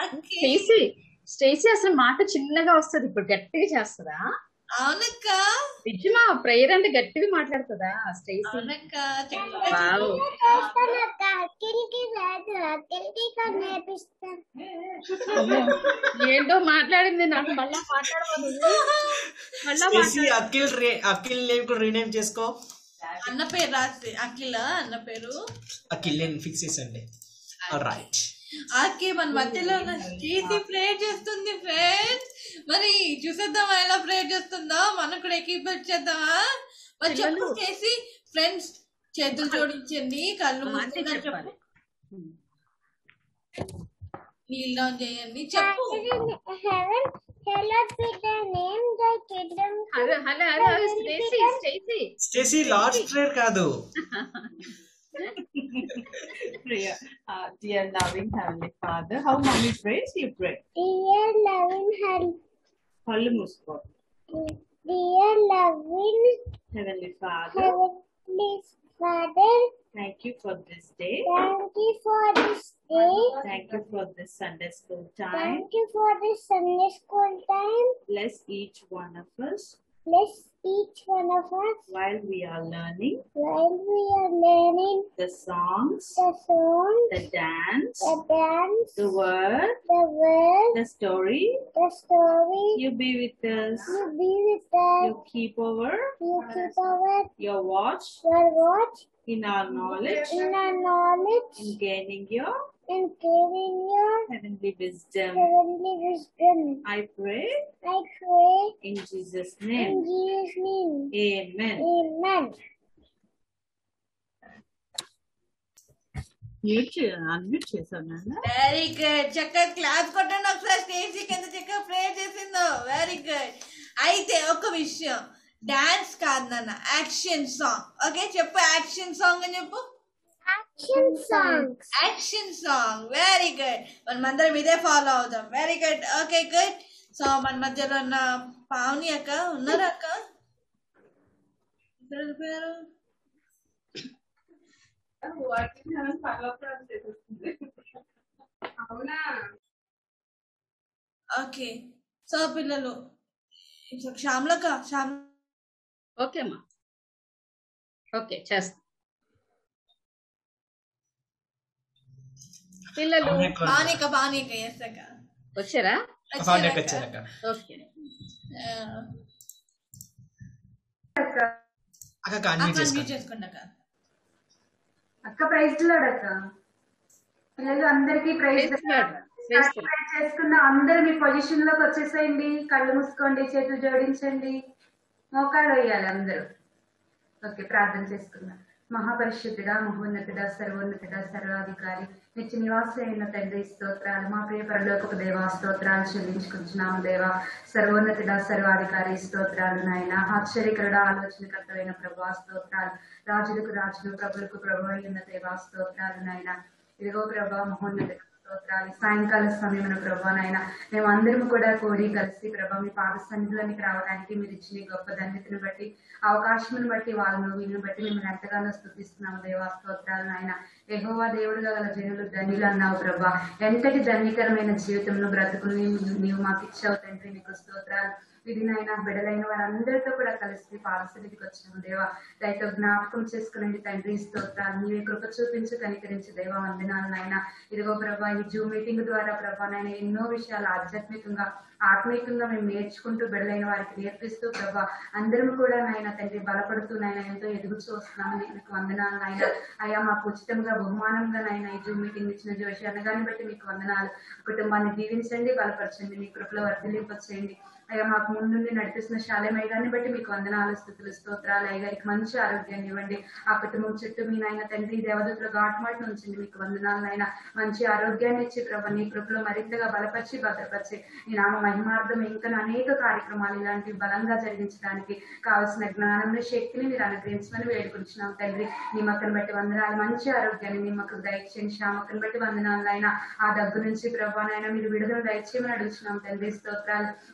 Okay Stacey Stacey అసలు మాట చిన్నగా వస్తది ఇప్పుడు గట్టిగా చేస్తుందా అవునక్క నిజమా ప్రేయర్ అంటే గట్టిగా మాట్లాడుతుందా స్టేసీ అవునక్క చక్కగా వావ్ చేస్తానక్క అక్కడికి రాదు అక్కడికి నేర్పిస్తాను అమ్మో, ఏంటో మాట్లాడింది నాకు మళ్ళా మాట్లాడమని మళ్ళా స్టేసీ మాట్లాడు. అఖిల్ రే అఖిల్ నేమ్ కూడా రీనేమ్ చేసుకో అన్న పేరు రాసి అఖిల అన్న పేరు అఖిల్ నేను ఫిక్స్ చేసండి రైట్ ఆకే మన మధ్యలో ఉన్న చేసి ప్రేయర్ చేస్తుంది ఫ్రెండ్స్ మరి చూసేద్దామా ఎలా ప్రేయర్ చేస్తుందో మనం కూడా ఎక్విప్ చేద్దామా మరి చెప్పు పిల్లలు. చేసి ఫ్రెండ్స్ చేతులు జోడించండి కళ్ళు ఆ, అంటే మూసుకుని చెప్పాలి చెప్పు నీల్ డౌన్ చేయండి చెప్పు heaven hallowed be thy name thy kingdom hello hello hello Stacy Stacy Stacy Lord's prayer కాదు prayer. Uh, dear loving Heavenly Father, how mommy prays, you pray. dear loving hell కళ్ళు మూసుకో dear loving Heavenly Father, heavenly father thank you for this day. thank you for this day Thank you for this Sunday school time. thank you for this sunday school time Bless each one of us bless each one of us while we are learning while we are learning the songs, the song the dance, the dance the word, the word the story. the story You be with us. you be with us You keep over you keep our your watch your watch in our knowledge, in our knowledge in gaining your and giving your heavenly wisdom. heavenly wisdom. I pray I pray in Jesus' in name. Jesus' name. Amen. Amen. Mute unmute చేశాను నాన్న very good చక్కగా class కొట్టండి ఒకసారి stage కింద చక్కగా ప్రే చేసిందో very good అయితే ఒక విషయం డాన్స్ కాదు నాన్న యాక్షన్ సాంగ్ ఓకే చెప్పు యాక్షన్ సాంగ్ అని చెప్పు Action songs. Action song very good మనం అందరం ఇదే ఫాలో అవుదాం very good okay good so మన మధ్యలో ఉన్న పావని అక్క ఉన్నారా అక్క ఎక్కడ వెళ్ళిపోయారు ఓకే సో పిల్లలు శ్యామ్లక్క శ్యామ్ ఓకే అమ్మా ఓకే చేస్తా పిల్లలు పానీక పానీక చేస్తాక వచ్చారా పాండ్యకి వచ్చారక్క ఓకే అక్క అన్మ్యూట్ చేసుకో చేసుకున్నాక అక్క ప్రైజ్ లాడక్క పిల్లలు అందరికి praise Praise the Lord. Praise the Lord. చేసుకున్న అందరు మీ పొజిషన్ లోకి వచ్చేసేయండి కళ్ళు మూసుకోండి చేతులు జోడించండి మోకాళ్ళు వేయాలి అందరూ ఓకే ప్రార్థన చేసుకుందాం మహాపరిశుద్ధుడా మహోన్నతుడా సర్వోన్నతుడా సర్వాధికారి నిత్య నివాసమైన తండ్రి స్తోత్రాలు మా ప్రియ పరలోకపు దేవా స్తోత్రాలు చెల్లించుకుంటున్నాము దేవా సర్వోన్నతుడా సర్వాధికారి స్తోత్రాలు నాయన ఆశ్చర్యకరుడ ఆలోచనకర్తమైన ప్రభా స్తోత్రాలు రాజులకు రాజులు ప్రభులకు ప్రభు అయిన దేవా స్తోత్రాలు నాయన ఇదిగో ప్రభా మహోన్నత స్తోత్రాలు సాయంకాల సమయమున ప్రభా నాయన మేము అందరం కూడా కోరి కలిసి ప్రభా మీ పాద సన్నిధిలోనికి రావడానికి మీరు ఇచ్చిన ఈ గొప్ప ధన్యతను బట్టి అవకాశమును బట్టి వాళ్ళను వీళ్ళని బట్టి మిమ్మల్ని ఎంతగానో స్థుతిస్తున్నాము దేవా స్తోత్రాలు నాయన యెహోవా దేవుడుగా గల జనులు ధన్యులు అన్నావు ప్రభా ఎంతటి ధన్యకరమైన జీవితంలో బ్రతుకుని నీవు మాకు ఇచ్చావు తండ్రి నీకు స్తోత్రాలు ఇది నాయన బిడలైన వారందరితో కూడా కలిసి పాలసలికి వచ్చినాము దేవా దయతో జ్ఞాపకం చేసుకునండి తండ్రి స్తోత్రాలు నీవే కృప చూపించి కనికరించి దేవా వందనాలు నాయన ఇదిగో ప్రభా ఈ జూమ్ మీటింగ్ ద్వారా ప్రభా నాయన ఎన్నో విషయాలు ఆధ్యాత్మికంగా ఆత్మీయంగా మేము నేర్చుకుంటూ బిడలైన వారికి నేర్పిస్తూ ప్రభా అందరం కూడా నాయన తండ్రి బలపడుతూ నాయన ఎంతో ఎదుగుతూ వస్తున్నాము మీకు వందనాలు నాయన అయ్యా మాకు ఉచితంగా బహుమానంగా నాయన ఈ జూమ్ మీటింగ్ ఇచ్చిన జోషి అన్నగాని బట్టి మీకు వందనాలు కుటుంబాన్ని దీవించండి బలపరచండి మీ కృపలో వర్ధిలింపచేయండి అయ్యా మాకు ముందుండి నడిపిస్తున్న శాలమయ్య గారిని బట్టి మీకు వందనాలు స్థుతులు స్తోత్రాలు అయ్య గారికి మంచి ఆరోగ్యాన్ని ఇవ్వండి ఆ కుటుంబం చుట్టూ మీ నాయన తండ్రి దేవదూతల ఘాటుమాట ఉంచండి మీకు వందనాలు నాయన మంచి ఆరోగ్యాన్ని ఇచ్చి ప్రభు నీ కృపలో మరింతగా బలపరిచి భద్రపరిచి నీ నామ మహిమార్థం ఇంకా అనేక కార్యక్రమాలు ఇలాంటివి బలంగా జరిగించడానికి కావలసిన జ్ఞానం శక్తిని మీరు అనుగ్రహించమని వేడుకుంటున్నాం తండ్రి నిమ్మకను బట్టి వందనాలు మంచి ఆరోగ్యాన్ని నిమ్మకం దయచేయండి శ్యామకను బట్టి వందనాలు ఆయన ఆ దగ్గు నుంచి ప్రభానైనా మీరు విడుదల దయచేయమని అడుగుతున్నాం తండ్రి స్తోత్రాలు ఇంకా చిన్న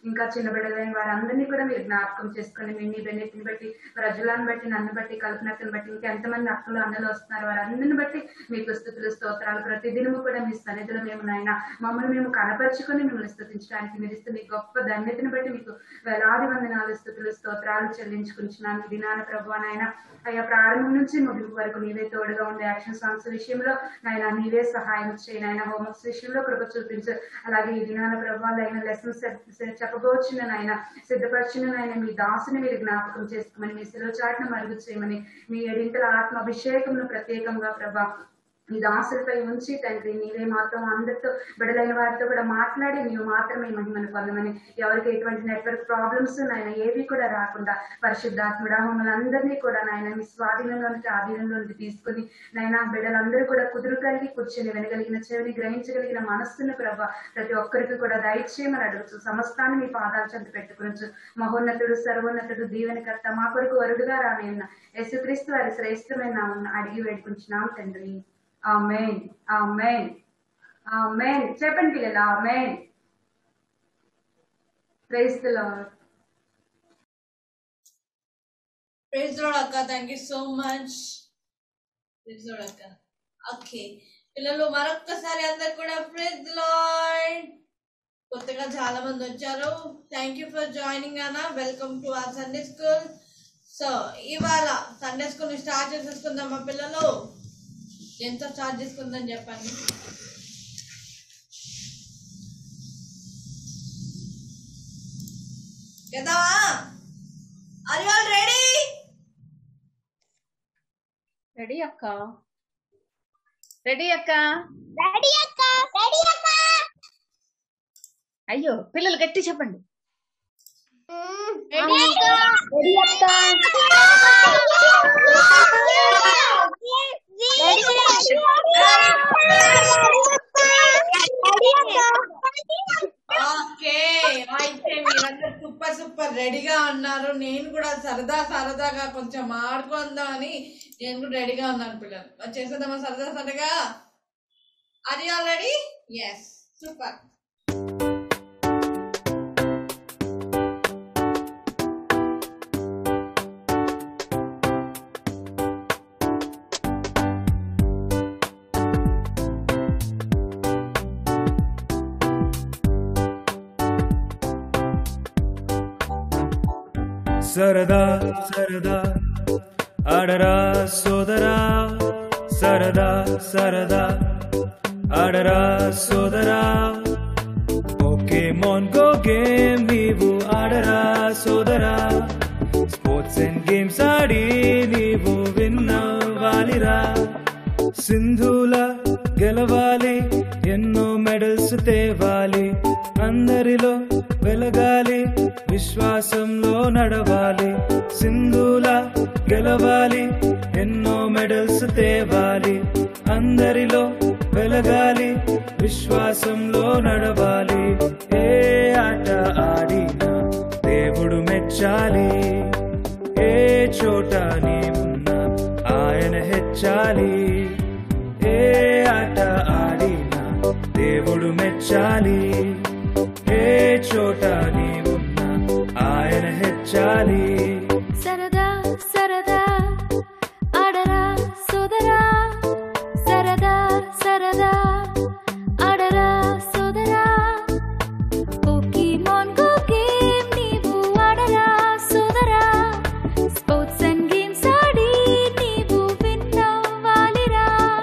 బిడ్డలైన వారందరినీ కూడా మీరు జ్ఞాపకం చేసుకొని మీ నీ బెన్నెత్తిని బట్టి ప్రజలను బట్టి నన్ను బట్టి కల్పనక్కను బట్టి ఇంకా ఎంతమంది అక్కలు అన్నలు వస్తున్నారు వారందరిని బట్టి మీకు స్థుతులు స్తోత్రాలు ప్రతి దినము కూడా మీ సన్నిధిలో మేము నాయన మమ్మల్ని మేము కనపరుచుకొని మిమ్మల్ని స్థుతించడానికి మీరు ఇస్తే మీ గొప్ప ధన్యతను బట్టి మీకు వేలాది వందనాలు స్థుతులు స్తోత్రాలు చెల్లించుకుంటున్నాను ఈ దినాన ప్రభు నాయన అయ్యా ప్రారంభం నుంచి ముగింపు వరకు నీవే తోడుగా ఉండే యాక్షన్ సాంగ్స్ విషయంలో నాయన నీవే సహాయం చేయి నాయన హోంవర్క్స్ విషయంలో కృప చూపించు అలాగే ఈ దినాన ప్రభావాలు అయిన లెసన్స్ చెప్పబోచిన నాయన సిద్ధపరిచిన నాయన మీ దాసుని మీరు జ్ఞాపకం చేసుకోమని మీ శిలో చాటును మరుగు చేయమని మీ ఎడింతల ఆత్మ అభిషేకమును ప్రత్యేకంగా ప్రభా ఈ దాసులపై ఉంచి తండ్రి నీవే మాత్రం అందరితో బిడలైన వారితో కూడా మాట్లాడి నీవు మాత్రమే మహిమను పొందమని ఎవరికి ఎటువంటి నెట్వర్క్ ప్రాబ్లమ్స్ నాయన ఏవి కూడా రాకుండా పరిశుద్ధాత్ముడ మమ్మల్ని అందరినీ కూడా నాయన మీ స్వాధీనంలోనికి ఆధీనంలోనికి తీసుకుని నాయన బిడ్డలందరూ కూడా కుదురు కలిగి కూర్చొని వినగలిగిన చెవిని గ్రహించగలిగిన మనస్సును ప్రభ ప్రతి ఒక్కరికి కూడా దయచేయమని అడుగుతూ సమస్తాన్ని మీ పాదాల చెంత పెట్టుకునొచ్చు మహోన్నతుడు సర్వోన్నతుడు దీవెనకర్త మా కొరకు వరుడుగా రానేన్న యేసుక్రీస్తు వారి శ్రేష్టమైన నామమున అడిగి వేడుకుంటున్నాం తండ్రి ఆమెన్ ఆమెన్ ఆమెన్ చెప్పండి పిల్లలు amen praise the Lord praise Lord అక్క thank you so much praise Lord అక్క ఓకే పిల్లలు మరొక్కసారి అందరు కూడా ప్రైజ్ లార్డ్ కొత్తగా చాలా మంది వచ్చారు థ్యాంక్ యూ ఫర్ జాయినింగ్ అన్న welcome to our Sunday school so ఇవాళ సండే స్కూల్ స్టార్ట్ చేసేసుకుందాం మా పిల్లలు ఎంత స్టార్ట్ చేసుకుందాం చెప్పండి కదా are you all ready ready అక్క రెడీ అక్క రెడీ అక్క రెడీ అక్క అయ్యో పిల్లలు గట్టి చెప్పండి రెడీ అక్క రెడీ అక్క ఓకే అయితే మీరందరూ సూపర్ సూపర్ రెడీగా ఉన్నారు నేను కూడా సరదా సరదాగా కొంచెం ఆడుకుందాం అని నేను కూడా రెడీగా ఉన్నాను పిల్లలు మరి చేసేద్దామా సరదా సరదాగా అది ఆల్రెడీ ఎస్ సూపర్ సరదా సరదా ఆడరా సోదరా సరదా సరదా ఆడరా సోదరా ఓకే మోన్ గో గేమ్ నీవు ఆడరా సోదరా స్పోర్ట్స్ అండ్ గేమ్స్ ఆడి నీవు విన్నవాలిరా సింధుల గెలవాలి ఎన్నో మెడల్స్ తేవాలి అందరిలో వెలగాలి విశ్వాసంలో నడవాలి సింధుల గెలవాలి ఎన్నో మెడల్స్ తేవాలి అందరిలో వెలగాలి విశ్వాసంలో నడవాలి ఏ ఆట ఆడినా దేవుడు మెచ్చాలి ఏ చోట నీవున్నా ఆయన హెచ్చాలి ఏ ఆట ఆడినా దేవుడు మెచ్చాలి ఏ చోట నీవున్నా ఆయన హెచ్చాలి సరదా సరదా ఆడరా సోదరా సరదా సరదా ఆడరా సోదరా పోకీమాన్ గో గేమ్ నీవు ఆడరా సోదరా స్పోర్ట్స్ అండ్ గేమ్స్ ఆడి నీవు విన్నవాలిరా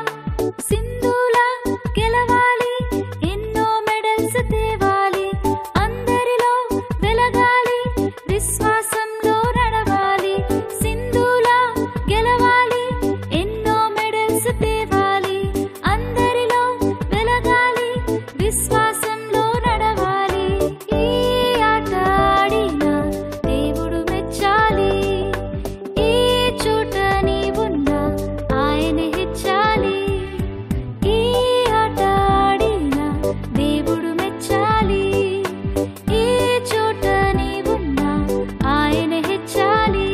సింధులా గెలవాలి ఎన్నో మెడల్స్ తేవాలి అందరిలో వెలగాలి విశ్వాసంలో నడవాలి సింధులా గెలవాలి ఎన్నో మెడల్స్ తేవాలి అందరిలో వెలగాలి విశ్వాసంలో నడవాలి ఈ ఆట ఆడినా దేవుడు మెచ్చాలి ఏ చోట నీవున్నా ఆయన హెచ్చాలి ఈ ఆట ఆడినా దేవుడు మెచ్చాలి ఏ చోట నీవున్నా ఆయన హెచ్చాలి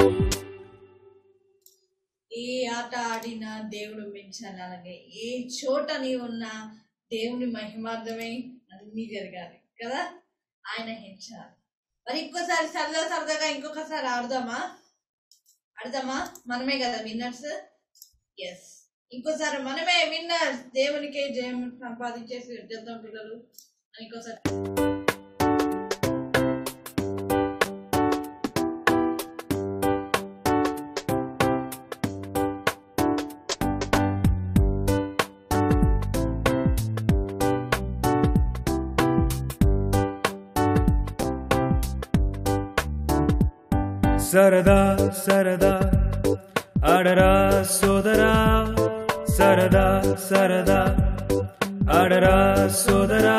ఏ ఆట ఆడినా దేవుడు మెచ్చాలి అలాగే ఏ చోట నీ ఉన్నా దేవుని మహిమార్థమై అన్నీ జరగాలి కదా ఆయన హెచ్చాలి మరి ఇంకోసారి సరదా సరదాగా ఇంకొకసారి ఆడదామా ఆడదామా మనమే కదా విన్నర్స్ ఎస్ ఇంకోసారి మనమే విన్నర్స్ దేవునికి జయం సంపాదించేసి చేద్దాం పిల్లలు అని ఇంకోసారి సరదా సరదా ఆడరా సోదరా సరదా సరదా ఆడరా సోదరా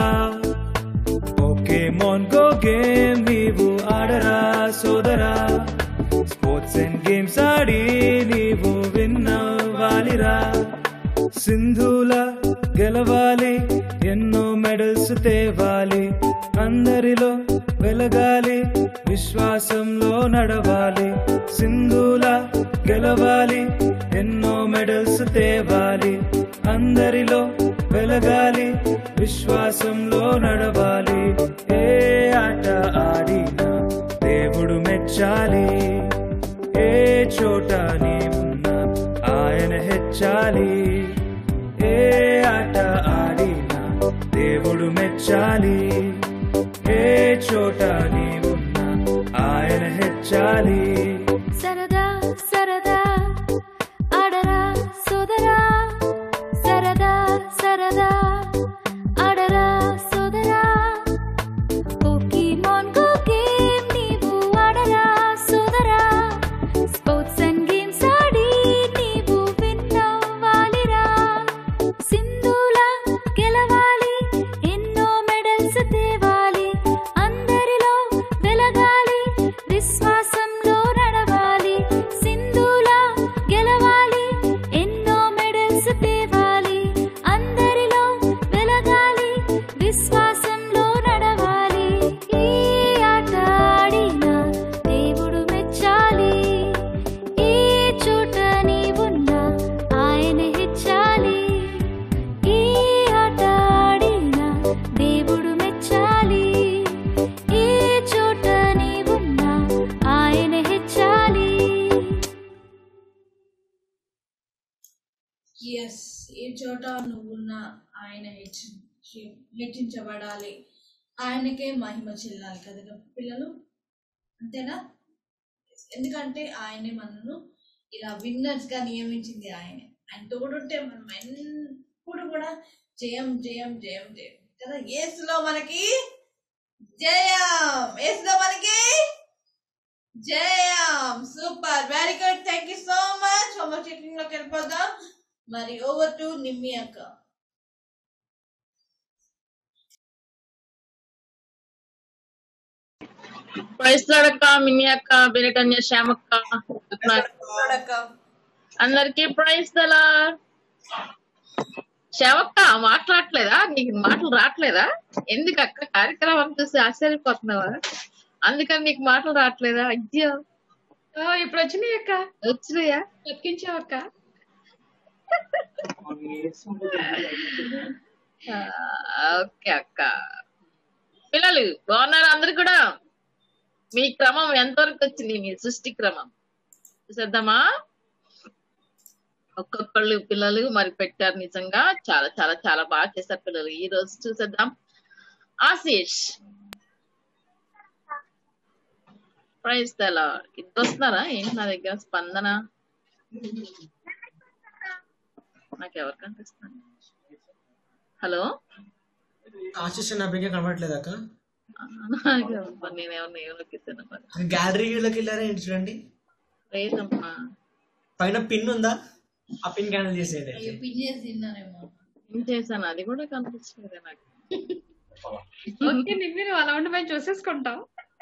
ఓకే మోన్ గో గేమ్ నీవు ఆడరా సోదరా స్పోర్ట్స్ అండ్ గేమ్స్ ఆడి నీవు విన్నవాలిరా సింధుల గెలవాలి ఎన్నో మెడల్స్ తేవాలి అందరిలో వెలగాలి విశ్వాసంలో నడవాలి సింధుల గెలవాలి ఎన్నో మెడల్స్ తేవాలి అందరిలో వెలగాలి విశ్వాసంలో నడవాలి ఏ ఆట ఆడినా దేవుడు మెచ్చాలి ఏ చోట నీవున్నా ఆయన హెచ్చాలి ఏ ఆట ఆడినా దేవుడు మెచ్చాలి ఏ చోట నీవున్నా ఆయన హెచ్చాలి సరదా సరదా ఆడరా సోదరా సరదా సరదా ఆడరా సోదరా పోకీమాన్ గో గేమ్ నీవు ఆడరా సోదరా స్పోర్ట్స్ అండ్ గేమ్స్ ఆడి నీవు విన్నవాలిరా సింధులా గెలవాలి ఎన్నో మెడల్స్ తేవాలి అందరిలో వెలగాలి విశ్వాసంలో నడవాలి సింధులా గెలవాలి ఎన్నో మెడల్స్ తేవాలి అందరిలో వెలగాలి విశ్వాసంలో నడవాలి ఈ ఆట ఆడినా దేవుడు మెచ్చాలి ఏ చోట నీవున్నా ఆయన హెచ్చాలి ఈ ఆట ఆడినా దేవుడు మెచ్చాలి ఏ చోట నీవున్నా ఆయన హెచ్చాలి ఎస్ ఏ చోట నువ్వున్నా ఆయన హెచ్చి హెచ్చించబడాలి ఆయనకే మహిమ చెల్లాలి కదా పిల్లలు అంతేనా ఎందుకంటే ఆయనే మనను ఇలా విన్నర్స్ గా నియమించింది ఆయనే ఆయన తోడుంటే మనం ఎప్పుడు కూడా జయం జయం జయం జయం కదా ఏసులో మనకి జయం ఏసులో మనకి జయం super very good thank you so much homework checking లోకి వెళ్ళిపోదాం మరి ఓవర్ టు నిమ్మి అక్క ప్రైస్లాడక్క మిన్ని అక్క బిరటన్య శ్యామక్క అక్క అందరికి ప్రైజ్ దలా శ్యామక్క మాట్లాడట్లేదా నీకు మాటలు రావట్లేదా ఎందుకు అక్క కార్యక్రమం చూసి ఆశ్చర్యపోతున్నావా అందుకని నీకు మాటలు రావట్లేదా అయ్యో ఓ, ఇప్పుడు వచ్చినాయి అక్క వచ్చినాయా బతికించావు అక్క ఓకే అక్క పిల్లలు బాగున్నారు అందరు కూడా మీ క్రమం ఎంతవరకు వచ్చింది మీ సృష్టి క్రమం చూసేద్దామా ఒక్కొక్కళ్ళు పిల్లలు మరి పెట్టారు నిజంగా చాలా చాలా చాలా బాగా చేశారు పిల్లలు ఈ రోజు చూసేద్దాం ఆశీష్ ప్రైజ్ తెలా ఇద్దరు వస్తున్నారా ఏంటి నా దగ్గర స్పందన నాకు ఎవరు కనిపిస్తున్నారు హలో ఆశిష్ నా బిడ్డ కనబడట్లేదు అక్క నేనేమన్నా నేను నొక్కిస్తాను మరి గ్యాలరీలోకి వెళ్ళారా ఏంటి చూడండి లేదమ్మా పైన పిన్ ఉందా ఆ పిన్ క్యాన్సిల్ చేసేది అయ్యో పిన్ చేసి తిన్నానేమో ఏం చేశాను అది కూడా కనిపించలేదు నాకు ఓకే నిమ్మి నువ్వు అలా ఉండి మేము చూసేసుకుంటాం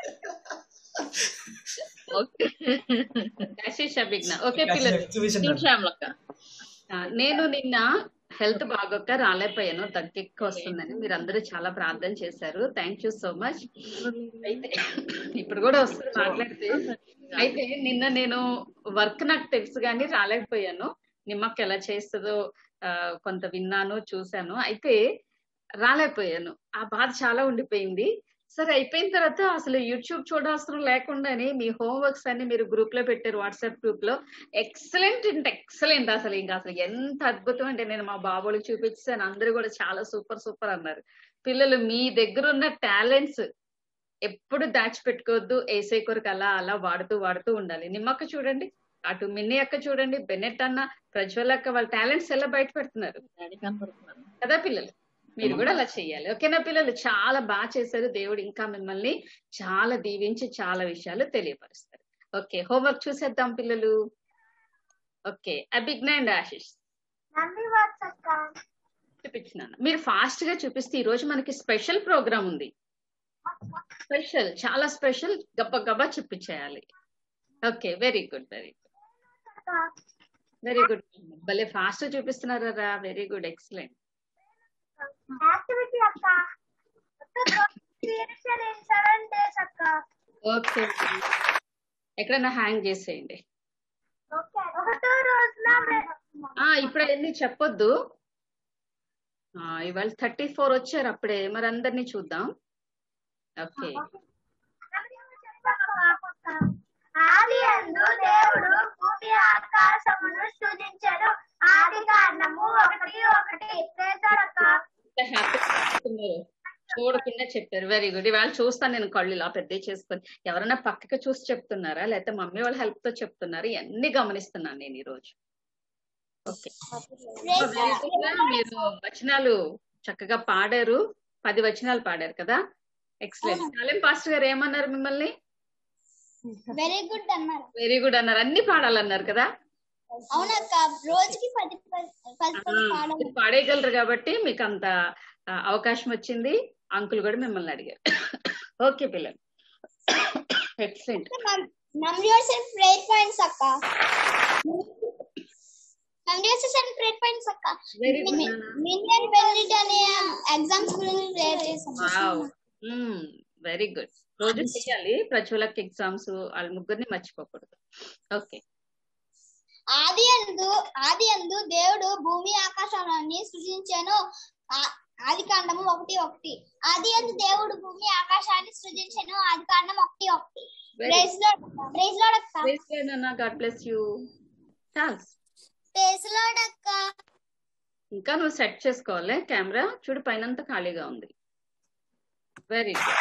ఓకే ఆశీష్ అభిజ్ఞ ఓకే పిల్లలు ఎగ్జిబిషన్ చూడు శ్యామలక్క ఆ, నేను నిన్న హెల్త్ బాగోక రాలేకపోయాను దగ్గు ఎక్కువ వస్తుందని మీరు అందరూ చాలా ప్రార్థన చేశారు థ్యాంక్ యూ సో మచ్ అయితే ఇప్పుడు కూడా వస్తుంది మాట్లాడితే అయితే నిన్న నేను వర్క్ నాకు తెలుసు కానీ రాలేకపోయాను నిమ్మక్క ఎలా చేస్తుందో ఆ, కొంత విన్నాను చూశాను అయితే రాలేకపోయాను ఆ బాధ చాలా ఉండిపోయింది సరే అయిపోయిన తర్వాత అసలు యూట్యూబ్ చూడాల్సిన లేకుండానే మీ హోంవర్క్స్ అన్ని మీరు గ్రూప్ లో పెట్టారు వాట్సాప్ గ్రూప్ లో ఎక్సలెంట్ అంటే ఎక్సలెంట్ అసలు ఇంకా అసలు ఎంత అద్భుతం అంటే నేను మా బాబులకు చూపించాను అందరూ కూడా చాలా సూపర్ సూపర్ అన్నారు పిల్లలు మీ దగ్గర ఉన్న టాలెంట్స్ ఎప్పుడు దాచిపెట్టుకోవద్దు ఏసై కొరకు అలా అలా వాడుతూ వాడుతూ ఉండాలి నిమ్మక్క చూడండి అటు మిన్ని అక్క చూడండి బెన్నెట్ అన్న ప్రజ్వల్ అక్క వాళ్ళ టాలెంట్స్ ఎలా బయట పెడుతున్నారు డాడీ కనపడుతున్నాను కదా పిల్లలు మీరు కూడా అలా చెయ్యాలి ఓకేనా పిల్లలు చాలా బాగా చేశారు దేవుడు ఇంకా మిమ్మల్ని చాలా దీవించి చాలా విషయాలు తెలియపరుస్తారు ఓకే హోంవర్క్ చూసేద్దాం పిల్లలు okay Abhijna and Ashish mummy వాట్స్ అక్క చూపించినాను మీరు ఫాస్ట్ గా చూపిస్తే ఈ రోజు మనకి స్పెషల్ ప్రోగ్రామ్ ఉంది స్పెషల్ చాలా స్పెషల్ గబ్బ గబ్బా చూపించేయాలి okay very good very good very good భలే ఫాస్ట్ చూపిస్తున్నారా వెరీ గుడ్ ఎక్సలెంట్ యాక్టివిటీ అక్క సెవెన్ డేస్ అక్క ఓకే ఎక్కడైనా హ్యాంగ్ చేసేయండి ఒకటో రోజున ఆ ఇప్పుడు అవన్నీ చెప్పొద్దు ఆ, ఇవాళ థర్టీ ఫోర్ వచ్చారు అప్పుడే మరి అందరినీ చూద్దాం ఓకే ఆది అందు దేవుడు భూమి ఆకాశమును సృజించను ఆది కారణము ఒకటి ఒకటి ప్రేతలక ఎంత హ్యాపీగా చెప్తున్నారు చూడకుండా చెప్పారు వెరీ గుడ్ ఇవాళ చూస్తాను నేను కళ్ళు ఇలా పెద్ద చేసుకొని ఎవరైనా పక్కకి చూసి చెప్తున్నారా లేకపోతే మమ్మీ వాళ్ళ హెల్ప్ తో చెప్తున్నారా ఇవన్నీ గమనిస్తున్నాను నేను ఈ రోజు ఓకే మీరు వచనాలు చక్కగా పాడారు పది వచనాలు పాడారు కదా ఎక్సలెంట్ కాలేం పాస్టర్ గారు ఏమన్నారు మిమ్మల్ని వెరీ గుడ్ అన్నారు వెరీ గుడ్ అన్నారు అన్ని పాడాలన్నారు కదా అవునక్క రోజుకి పది పది పది పది ఆ, పాడాలి మీరు పాడేయగలరు కాబట్టి మీకు అంత ఆ, అవకాశం వచ్చింది అంకుల్ కూడా మిమ్మల్ని అడిగారు ఓకే పిల్లలు ఎక్సలెంట్ నమ్ యువర్ సెల్ఫ్ ప్రేర్ పాయింట్స్ అక్క నమ్ యువర్ సెల్ఫ్ ప్రేర్ పాయింట్స్ అక్క వెరీ గుడ్ మిలియన్ బెల్లిట్ అనే ఎగ్జామ్స్ గురించి ప్రేర్ చేసాం వావ్ వెరీ గుడ్ రోజు చేయాలి ప్రజ్వలక్ ఎగ్జామ్స్ వాళ్ళ ముగ్గురిని మర్చిపోకూడదు ఓకే ఆది అందు ఆది అందు దేవుడు భూమి ఆకాశాలని సృజించాను ఆ- ఆది కాండము ఒకటి ఒకటి ఆది అందు దేవుడు భూమి ఆకాశాన్ని సృజించాను ఆది కాండం ఒకటి ఒకటి Very praise Lord praise Lord అక్క God bless you Charles praise Lord అక్క ఇంకా నువ్వు సెట్ చేసుకోవాలి కెమెరా చూడు పైనంతా ఖాళీగా ఉంది వెరీ గుడ్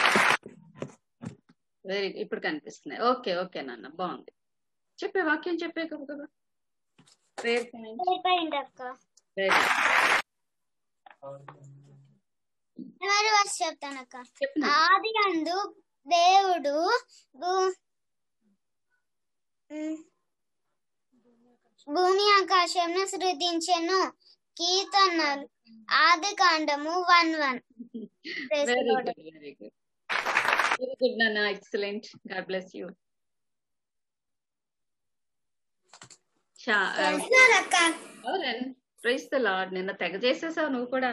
వెరీ ఇప్పుడు కనిపిస్తున్నాయి ఓకే ఓకే నాన్న బాగుంది చెప్పే వాక్యం చెప్పే కదా ప్రేయర్ పాయింట్ ప్రేర్ పాయింట్ అక్క వెరీ మరి వర్ష చెప్తాను అక్క చెప్పు ఆది అందు దేవుడు భూ- ఉమ్, భూమి ఆకాశంను సృజించెను కీర్తనలు ఆది కాండము one one Praise the very Lord. Good very good very good నాన్న ఎక్సలెంట్ గాడ్ బ్లెస్ యూ అక్క ప్రైస్ ద లార్డ్ నిన్న తెగ చేసేసావు నువ్వు కూడా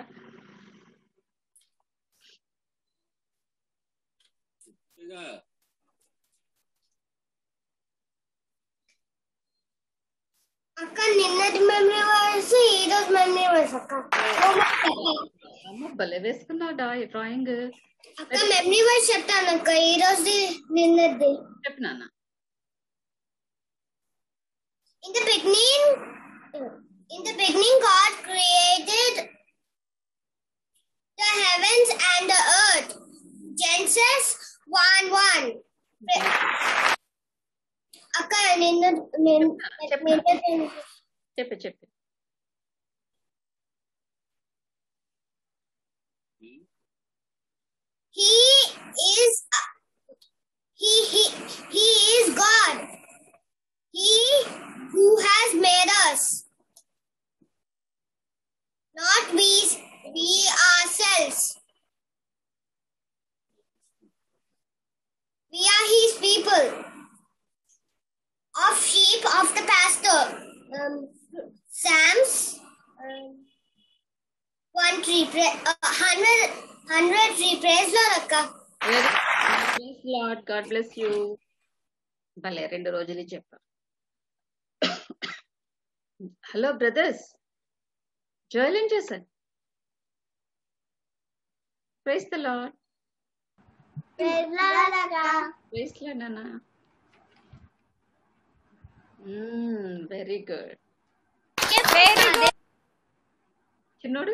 అక్క నిన్నటి మెమరీ వర్స్ ఈ రోజు మెమరీ వర్స్ అక్క అమ్మ భలే వేసుకున్నావు డా డ్రాయింగ్ అక్క మెమరీ వర్స్ చెప్తాను అక్క ఈ రోజు నిన్నది చెప్పు నాన్న In the beginning, in the beginning, God created the heavens and the earth. Genesis 1 1. అక్క నిన్న చెప్పు. నిన్న చెప్పు చెప్పు He is he he he is God. He who has made us. Not we we ourselves. We are his people. Of sheep of the pastor. Um, Psalms um, one tree, pra- uh, hundred, hundred tree. Praise Lord, akka. Very Lord God bless you భలే రెండు రోజులు చెప్పా hello brothers Joel ఏం చేశారు price the lord వేస్ట్లే నాన్న very good చిన్నోడు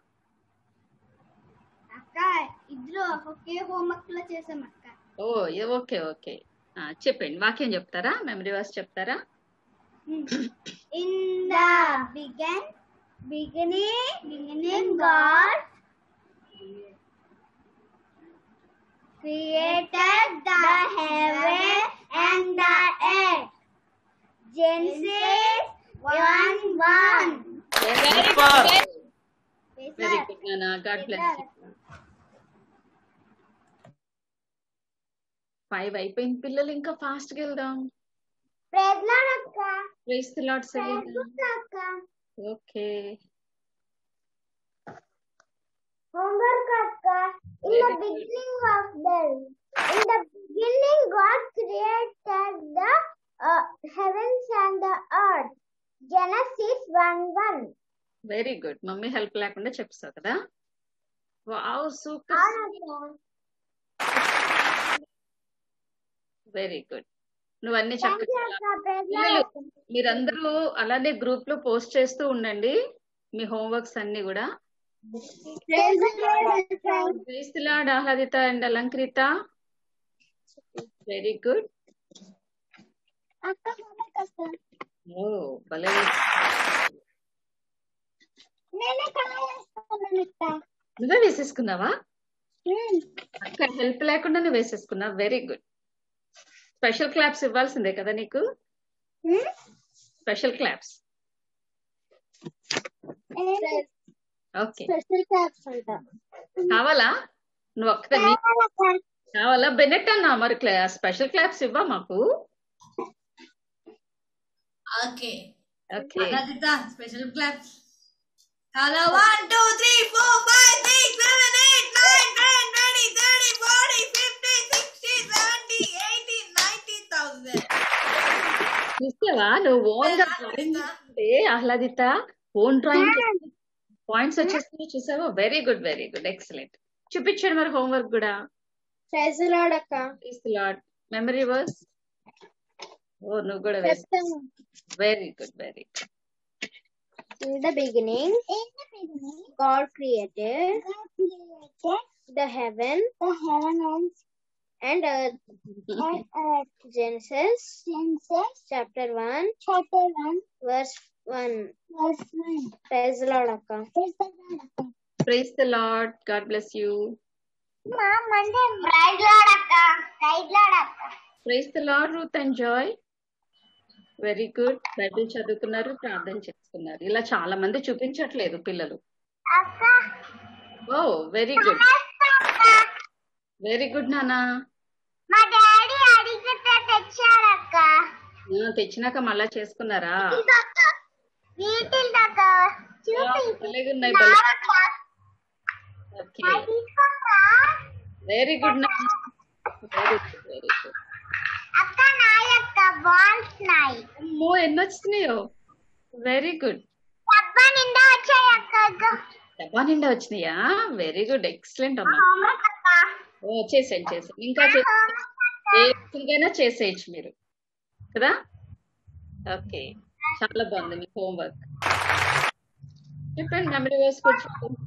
అక్క ఇద్దరు ఒకే హోంవర్క్ లో చేసాం అక్క ఓ ఏ- ఓకే ఓకే ఆ, చెప్పండి వాక్యం చెప్తారా మెమరీ వర్స్ చెప్తారా In the begin, beginning, beginning, God created the heaven and the earth. Genesis 1 1. Very good నాన్న గాడ్ బ్లెస్ ఫైవ్ అయిపోయింది పిల్లలు ఇంకా ఫాస్ట్ గా వెళ్దాం ప్రజ్ఞానక్క ప్రైస్ ది లార్డ్ సెలీనా అక్క ఓకే homework అక్క in the beginning of the in the beginning God created the uh, heavens and the earth. Genesis 1 1. Very good mummy help లేకుండా చెప్తావు కదా వావ్ సూపర్ వెరీ గుడ్ నువ్వు అన్ని చక్కగా పిల్లలు మీరందరూ అలానే గ్రూప్ లో పోస్ట్ చేస్తూ ఉండండి మీ హోంవర్క్స్ అన్ని కూడా క్రీస్తులాడ్ Ahladita and Alankrita very good ఓ భలే నువ్వే వేసేసుకున్నావా అక్క హెల్ప్ లేకుండా నువ్వు వేసేసుకున్నావు వెరీ గుడ్ స్పెషల్ క్లాప్స్ ఇవ్వాల్సిందే కదా నీకు special claps okay special claps అంట కావాలా నువ్వు ఒక్కటే నీ- కావాలా బెనెట్ అన్నా మరి స్పెషల్ క్లాప్స్ ఇవ్వా మాకు okay okay Aradhita special claps చాలా one two three four five six seven eight nine ten twenty thirty forty fifty sixty seventy eighty ninety thousand చూసావా నువ్వు ఓన్ గా డ్రాయింగ్ చేస్తుంటే ఆహ్లాదిత ఓన్ డ్రాయింగ్ పాయింట్స్ వచ్చేసి చూసావా very good very good excellent చూపించండి మరి homework కూడా ప్రైజులాడక్క లాట్ మెమరీ వర్స్ ఓ నువ్వు కూడా వేసి very good very In the beginning, God created the heaven, the heaven and earth. And earth. Genesis, Genesis, chapter one, chapter one, verse one, verse one. Praise the Lord, Akka. Praise the Lord, Akka. Praise the Lord God bless you Mom, అంటే Praise the Lord, Akka. Praise the Lord, Akka. Praise the Lord Ruth and Joy very good Bible చదువుకున్నారు ప్రార్థన చేసుకున్నారు ఇలా చాలా మంది చూపించట్లేదు పిల్లలు Akka. ఓ వెరీ గుడ్ వెరీ గుడ్ నానా మా డాడీ అడిగితే తెచ్చారక్క ఆ, తెచ్చినాక మళ్ళా చేసుకున్నారా వీటిల్ దాక భలేగా ఉన్నాయి భలే ఓకే వెరీ గుడ్ నాన్న వెరీ గుడ్ వెరీ గుడ్ అక్క నాయక్క బాల్స్ నాయి అమ్మో ఎన్ని వచ్చినాయో వెరీ గుడ్ డబ్బా నిండా వచ్చాయి అక్క డబ్బా నిండా వచ్చినాయా వెరీ గుడ్ ఎక్సలెంట్ అమ్మా హోంవర్క్ అక్క ఓ చేసేయండి చేసేయండి ఇంకా చేసేయండి ఏ విధంగా చేసేయచ్చు మీరు కదా ఓకే చాలా బాగుంది మీ హోంవర్క్ చెప్పండి మెమరీ వర్స్ కూడా చెప్పండి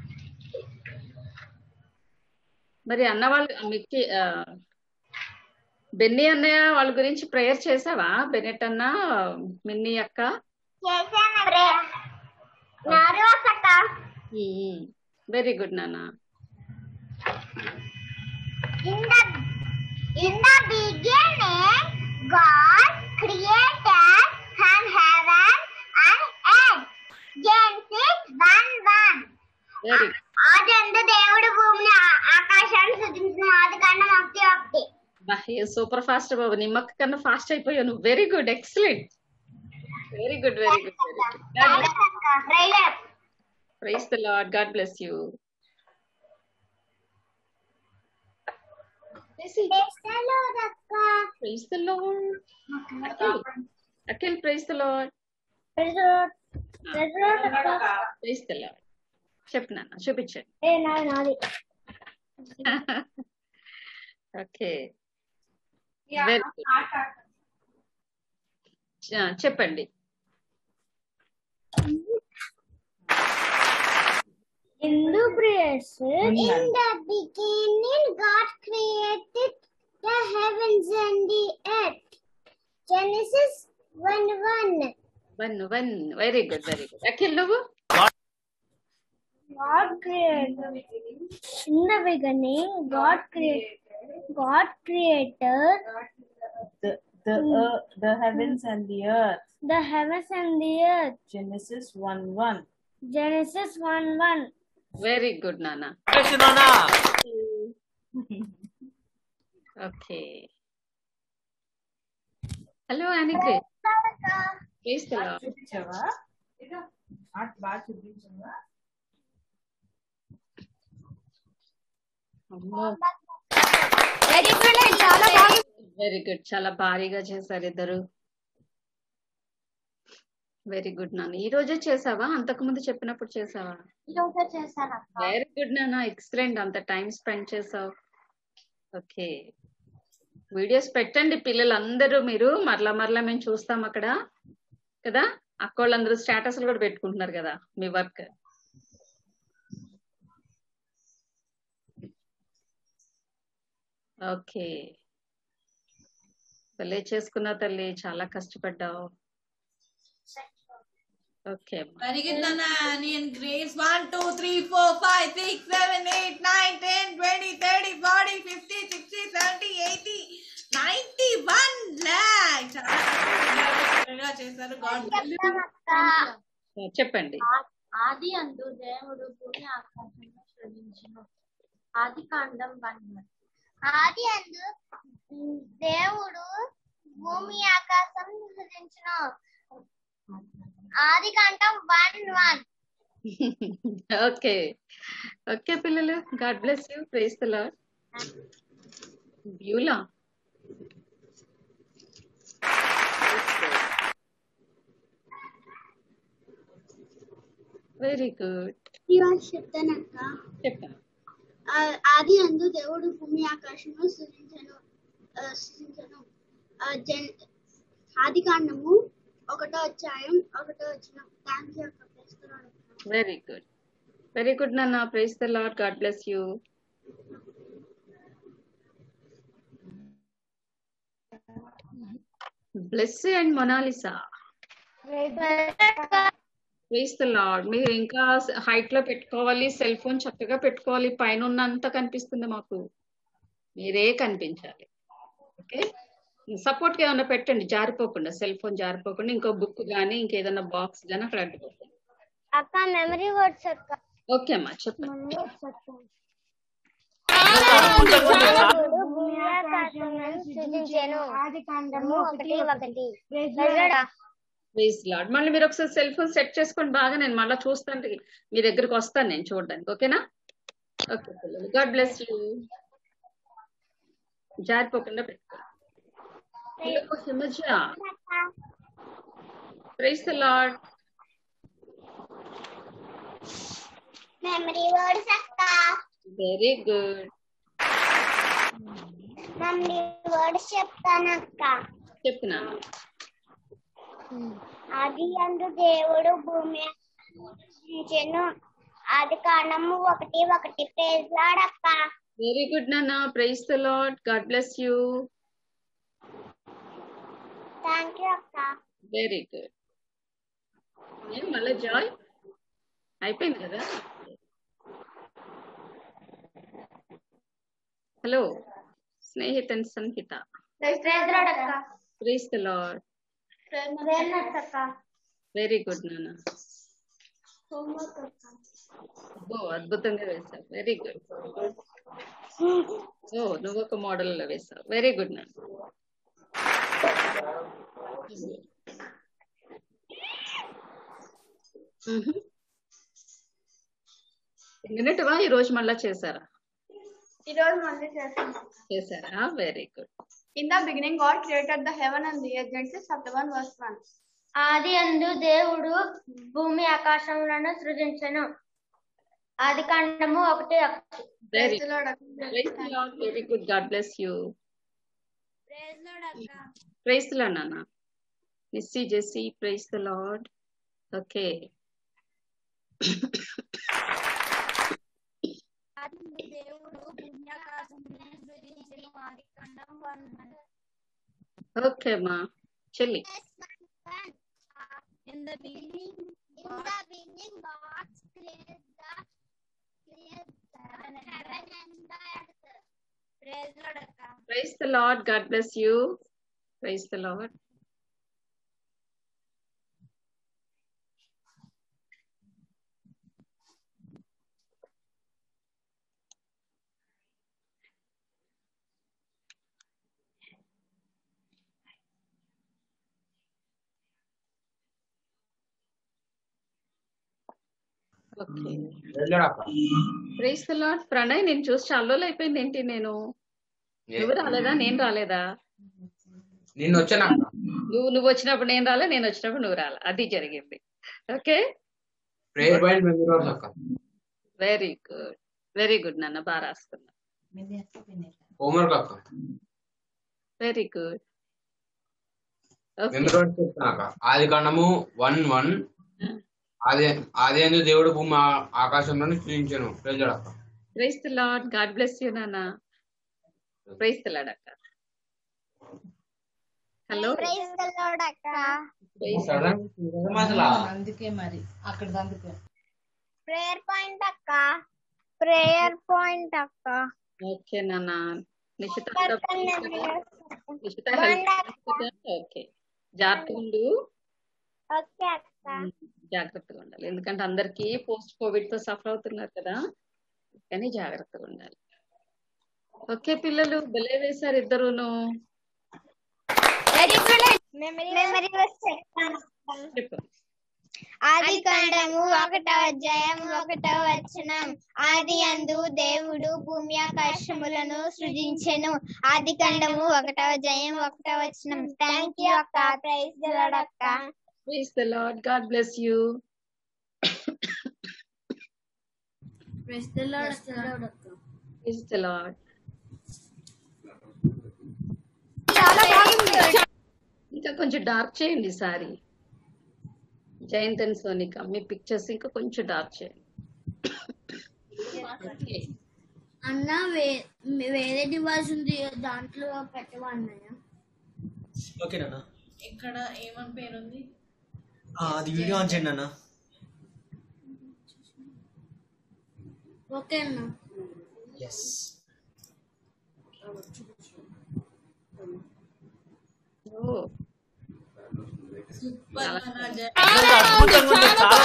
మరి అన్న వాళ్ళు మీకు ఆ, బెన్నీ అన్నయ్య వాళ్ళ గురించి ప్రేయర్ చేసావా బెనెట్ అన్న మిన్నీ అక్క చేశాను రే నర్వస్ అక్క వెరీ గుడ్ నాన్న In the in the beginning, God created and heaven and earth. Genesis one one. Very ఆది అందు దేవుడు భూమిని ఆ- ఆకాశాన్ని సృజించిన ఆది కాండం ఒకటి ఒకటి సూపర్ ఫాస్ట్ బాబు నిమ్మక్క కన్నా ఫాస్ట్ అయిపోయావు నువ్వు very good excellent very good very good very good Praise అక్క, praise. Praise the Lord God bless you Praise the Lord అక్క. Praise the Lord Akhil Akhil praise the Lord Praise the Lord. Praise the Lord అక్క. Praise the Lord చెప్పు నాన్న చూపించండి ఏ నాది నాది okay very good చెప్పండి In the breast, in One the beginning, God created the heavens and the earth. Genesis 1 1. One one very good very good Akhil నువ్వు God created. In the beginning, God created. God created The the earth, the heavens and the earth. the heavens and the earth. Genesis 1 1. Genesis 1 1. Very good నాన్న okay hello అనిగ్రే చేస్తావా చూపించావా art బాగా చూపించావా అమ్మో Very good. చాలా బాగా very good చాలా భారీగా చేశారు ఇద్దరు వెరీ గుడ్ నాన్న ఈ రోజే చేసావా అంతకు ముందు చెప్పినప్పుడు చేసావా ఈరోజు చేశాను అక్క వెరీ గుడ్ నాన్న ఎక్సలెంట్ అంత టైం స్పెండ్ చేసావు ఓకే వీడియోస్ పెట్టండి పిల్లలందరూ మీరు మరలా మరలా మేము చూస్తాం అక్కడ కదా అక్క వాళ్ళందరూ స్టేటస్లు కూడా పెట్టుకుంటున్నారు కదా మీ వర్క్ ఓకే భలే చేసుకున్నావు తల్లి చాలా కష్టపడ్డావు ఓకే Very good, Nana. Annie and Grace. 1, 2, 3, 4, 5, 6, 7, 8, 9, 10, 20, 30, 40, 50, 60, 70, 80, 91 lakhs. చాలా చక్కగా చేశారు గాడ్ చెప్పండి ఆది అందు దేవుడు భూమి ఆకాశంలో సృజించును ఆది కాండం వన్ ఆది అందు దేవుడు భూమి ఆకాశం సృజించును ఆది కాండం వన్ వన్ ఓకే ఓకే పిల్లలు God bless you praise the Lord Beulah very good చెప్తానక్క చెప్పాను ఆది అందు దేవుడు భూమి ఆకాశము సృజించను ఆ, సృజించను ఆ, జన్ ఆది కాండము ఒకటో అధ్యాయం ఒకటో వచ్చిన థ్యాంక్ యూ అక్క ప్రేస్తున్నాను వెరీ గుడ్ వెరీ గుడ్ నాన్న praise the Lord God bless you bless and Monalisa praise the Lord మీరు ఇంకా హైట్ లో పెట్టుకోవాలి సెల్ ఫోన్ చక్కగా పెట్టుకోవాలి పైన ఉన్నంత కనిపిస్తుంది మాకు మీరే కనిపించాలి ఓకే సపోర్ట్ గా ఏమైనా పెట్టండి జారిపోకుండా సెల్ ఫోన్ జారిపోకుండా ఇంకో బుక్ గానీ ఇంకేదైనా బాక్స్ గానీ అక్కడ అడ్డుకోండి అక్క మెమరీ వర్డ్స్ అక్క ఓకే అమ్మా చెప్పండి మెమరీ వర్డ్స్ అక్క దేవుడు భూమి ఆకాశములను సృజించెను ఆది కాండము ఒకటి ఒకటి వెళ్ళడా ప్లీజ్ లాడ్ మళ్ళీ మీరు ఒకసారి సెల్ ఫోన్ సెట్ చేసుకోండి బాగా నేను మళ్ళీ చూస్తాను మీ దగ్గరికి వస్తాను నేను చూడడానికి ఓకేనా ఓకే పిల్లలు గాడ్ బ్లెస్ యూ జారిపోకుండా పెట్టుకోండి hello Himaja praise the Lord memory words అక్క వెరీ గుడ్ మెమరీ వర్డ్స్ చెప్తాను అక్క చెప్తున్నాను ఆది అందు దేవుడు భూమి సృజించెను ఆది కాండము ఒకటి ఒకటి పేజాడక్క వెరీ గుడ్ నాన్న praise the Lord God bless you thank you అక్క వెరీ గుడ్ ఏం మళ్ళీ జాయ్ అయిపోయింది కదా హలో స్నేహిత అండ్ సంహిత పేజాడక్క ప్రైస్ ద లార్డ్ ప్రేరణక్క వెరీ గుడ్ నాన్న హోంవర్క్ అక్క ఓ అద్భుతంగా వేశావు వెరీ గుడ్ ఓ నువ్వు ఒక మోడల్ లో వేసావు వెరీ గుడ్ నాన్న వినటవా ఈ రోజు మళ్ళా చేశారా ఈ రోజు మళ్ళీ చేస్తాం చేశారా very good in the beginning God created the heaven and the earth Genesis chapter 1 verse 1 ఆది అందు దేవుడు భూమి ఆకాశములను సృజించెను ఆది కాండము ఒకటి వెరీ Praise the Lord, అక్క. Very good God bless you Praise the Lord, అక్క. ప్రైజ్ లా నాన్న Missy Jessy praise the Lord okay ఆదిలో దేవుడు భూమి ఆకాశములను సృజించెను. ఆదికాండం one one. ఓకే అమ్మా చెల్లి In the beginning, in the beginning, God created the created the heaven and the earth. Praise the Lord, అక్క. Praise the Lord God bless you praise the Lord okay praise the Lord Pranay నేను చూసి చాలా రోజులు అయిపోయింది ఏంటి నేను నువ్వు రాలేదా నేను రాలేదా నిన్న వచ్చాను నువ్వు నువ్వు వచ్చినప్పుడు నేను రాలే నేను వచ్చినప్పుడు నువ్వు రాలే అది జరిగింది ఓకే ప్రేయర్ పాయింట్ మెమరీ అక్క వెరీ గుడ్ వెరీ గుడ్ నాన్న బాగా రాసుకున్నా హోంవర్క్ అక్క very good okay memory words చెప్తాను అక్క ఆది కాండము వన్ వన్ ఆది ఆది అందు దేవుడు భూమి ఆ- ఆకాశంలో సృజించాను ప్రజలు అక్క praise the Lord God bless you నాన్న ప్రైజ్ ద లార్డ్ అక్క హలో Praise the Lord, అక్క. అందుకే మరి అక్కడ అందుకే Prayer point, అక్క. Prayer point, అక్క. ఓకే నాన్న నిషిత నిషిత బండి ఓకే జాగ్రత్తగా ఉండు ఓకే అక్క జాగ్రత్తగా ఉండాలి ఎందుకంటే అందరికీ పోస్ట్ కోవిడ్ తో సఫర్ అవుతున్నారు కదా కానీ జాగ్రత్తగా ఉండాలి ఓకే పిల్లలు భలే వేశారు ఇద్దరును మెమరీ చెప్తాను చెప్పు ఆది కాండము ఒకటవ అధ్యాయం ఒకటవ వచనం ఆది అందు దేవుడు భూమి ఆకాశములను సృజించెను ఆది కాండము ఒకటవ అధ్యాయం ఒకటవ వచనం థ్యాంక్ యూ అక్క ప్రైజ్ ద లార్డ్ అక్క please the Lord God bless you praise the Lord అక్క ప్లీజ్ ద లార్డ్ చాలా బాగుంది ఇంకా కొంచెం డార్క్ చేయండి సారీ జయంత్ అండ్ సోనిక మీ పిక్చర్స్ ఇంకా కొంచెం డార్క్ చేయండి Okay. అన్న వే- వేరే డివైస్ ఉంది దాంట్లో పెట్టవా అన్నయ్య ఓకే నాన్న ఇక్కడ ఏమని పేరుంది ఆ, అది వీడియో ఆన్ చేయండి నాన్న ఓకే అన్న ఎస్ ఓ సూపర్ నాన్న జయ అద్భుతంగా ఉంది, చాలా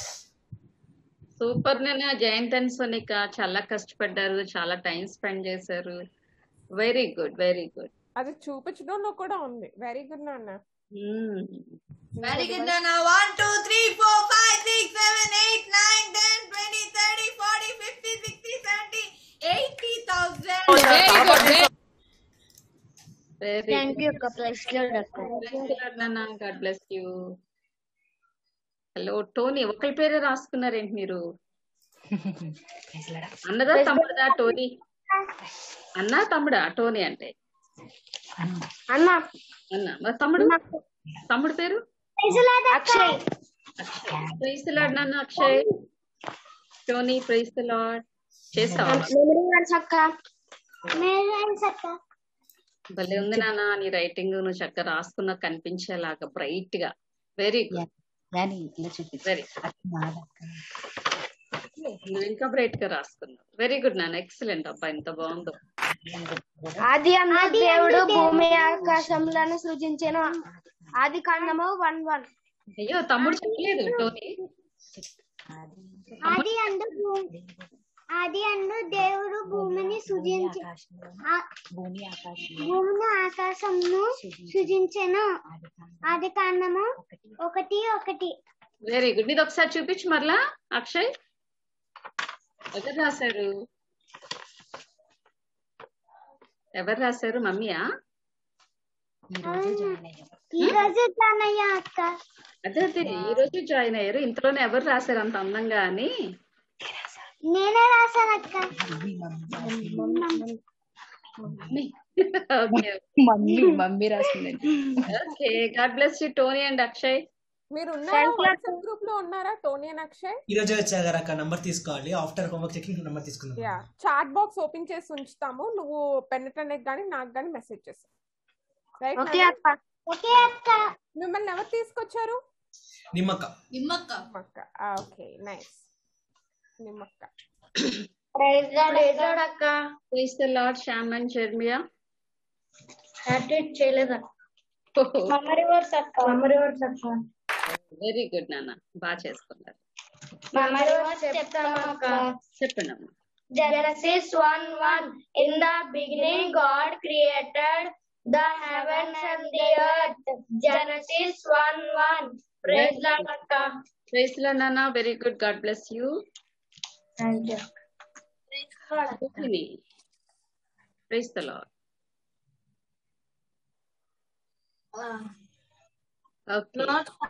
సూపర్ నేను జయంత్ అండ్ సోనిక చాలా కష్టపడ్డారు చాలా టైం స్పెండ్ చేశారు వెరీ గుడ్ వెరీ గుడ్ అది చూపించడంలో కూడా ఉంది వెరీ గుడ్ నాన్న వెరీ గుడ్ నాన్న one two three four five six seven eight nine ten twenty thirty forty fifty sixty seventy eighty thousand very thank you అక్క plus నాన్న God bless you hello Tony ఒకరి పేరే రాసుకున్నారేంటి మీరు అన్నదా తమ్ముడా Tony అన్నా తమ్ముడా టోనీ అంటే అన్న అన్న మరి తమ్ముడు తమ్ముడు పేరు అక్షయ్ ప్రైజ్ లాడ్ నాన్న అక్షయ్ టోనీ ప్రైజ్ లాడ్ చేసావా మెమరీ వర్డ్స్ అక్క అక్క భలే ఉంది నాన్న నీ రైటింగ్ నువ్వు చక్కగా రాసుకున్నా కనిపించేలాగా బ్రైట్ గా వెరీ గుడ్ కానీ ఇట్లా చూపి వెరీ నువ్వు ఇంకా బ్రైట్ గా రాసుకున్నావు వెరీ గుడ్ నాన్న ఎక్సలెంట్ అబ్బా ఎంత బాగుందో ఆది అందు దేవుడు భూమి ఆకాశములను సృజించెను ఆది కాండము వన్ వన్ అయ్యో తమ్ముడు చెప్పలేదు టోనీ ఆది అందు భూ- ఆది అందు దేవుడు భూమిని సృజించి ఆ- భూమి ఆకాశం భూమిని ఆకాశమును సృజించెను ఆది కాండము ఒకటి ఒకటి వెరీ గుడ్ ఇది ఒకసారి చూపించు మరలా అక్షయ్ ఎవరు రాశారు ఎవరు రాశారు మమ్మీయా ఈ రోజు జాయిన్ అయ్యాం ఈ రోజు జానయ్య అక్క అదే అదే ఈ రోజు జాయిన్ అయ్యారు ఇంతలోనే ఎవరు రాశారు అంత అందంగా అని నేనే రాశాను అక్క ఓకే మమ్మీ మమ్మీ రాసిందండి okay God bless you Tony and Akshay మీరు ఉన్నారా వాట్సాప్ గ్రూప్ లో ఉన్నారా టోనీ అండ్ అక్షయ్ ఈ రోజే వచ్చా కదా అక్క నంబర్ తీసుకోవాలి ఆఫ్టర్ హోంవర్క్ చెకింగ్ నంబర్ తీసుకుందాం యా చాట్ బాక్స్ ఓపెన్ చేసి ఉంచుతాము నువ్వు పెన్నటనేకి కానీ నాకు కానీ మెసేజ్ చేసు రైట్ ఓకే అక్క ఓకే అక్క మిమ్మల్ని ఎవరు తీసుకొచ్చారు నిమ్మక్క నిమ్మక్క నిమ్మక్క ఓకే నైస్ నిమ్మక్క ప్రైజ్ ప్రైజ్ అక్క praise the Lord Shyam and Jeremiah hattrick చేయలేదు మెమరీ వర్స్ అక్క మెమరీ వర్స్ అక్క వెరీ గుడ్ నాన్న బాగా చేసుకున్నారు మెమరీ వర్స్ చెప్తాను అక్క చెప్పండి అమ్మా Genesis 1 1 In the beginning, God created the heavens and the earth. Genesis 1 1. Praise the Lord. Praise లో నాన్న very good God bless you Thank you. Praise the Lord okay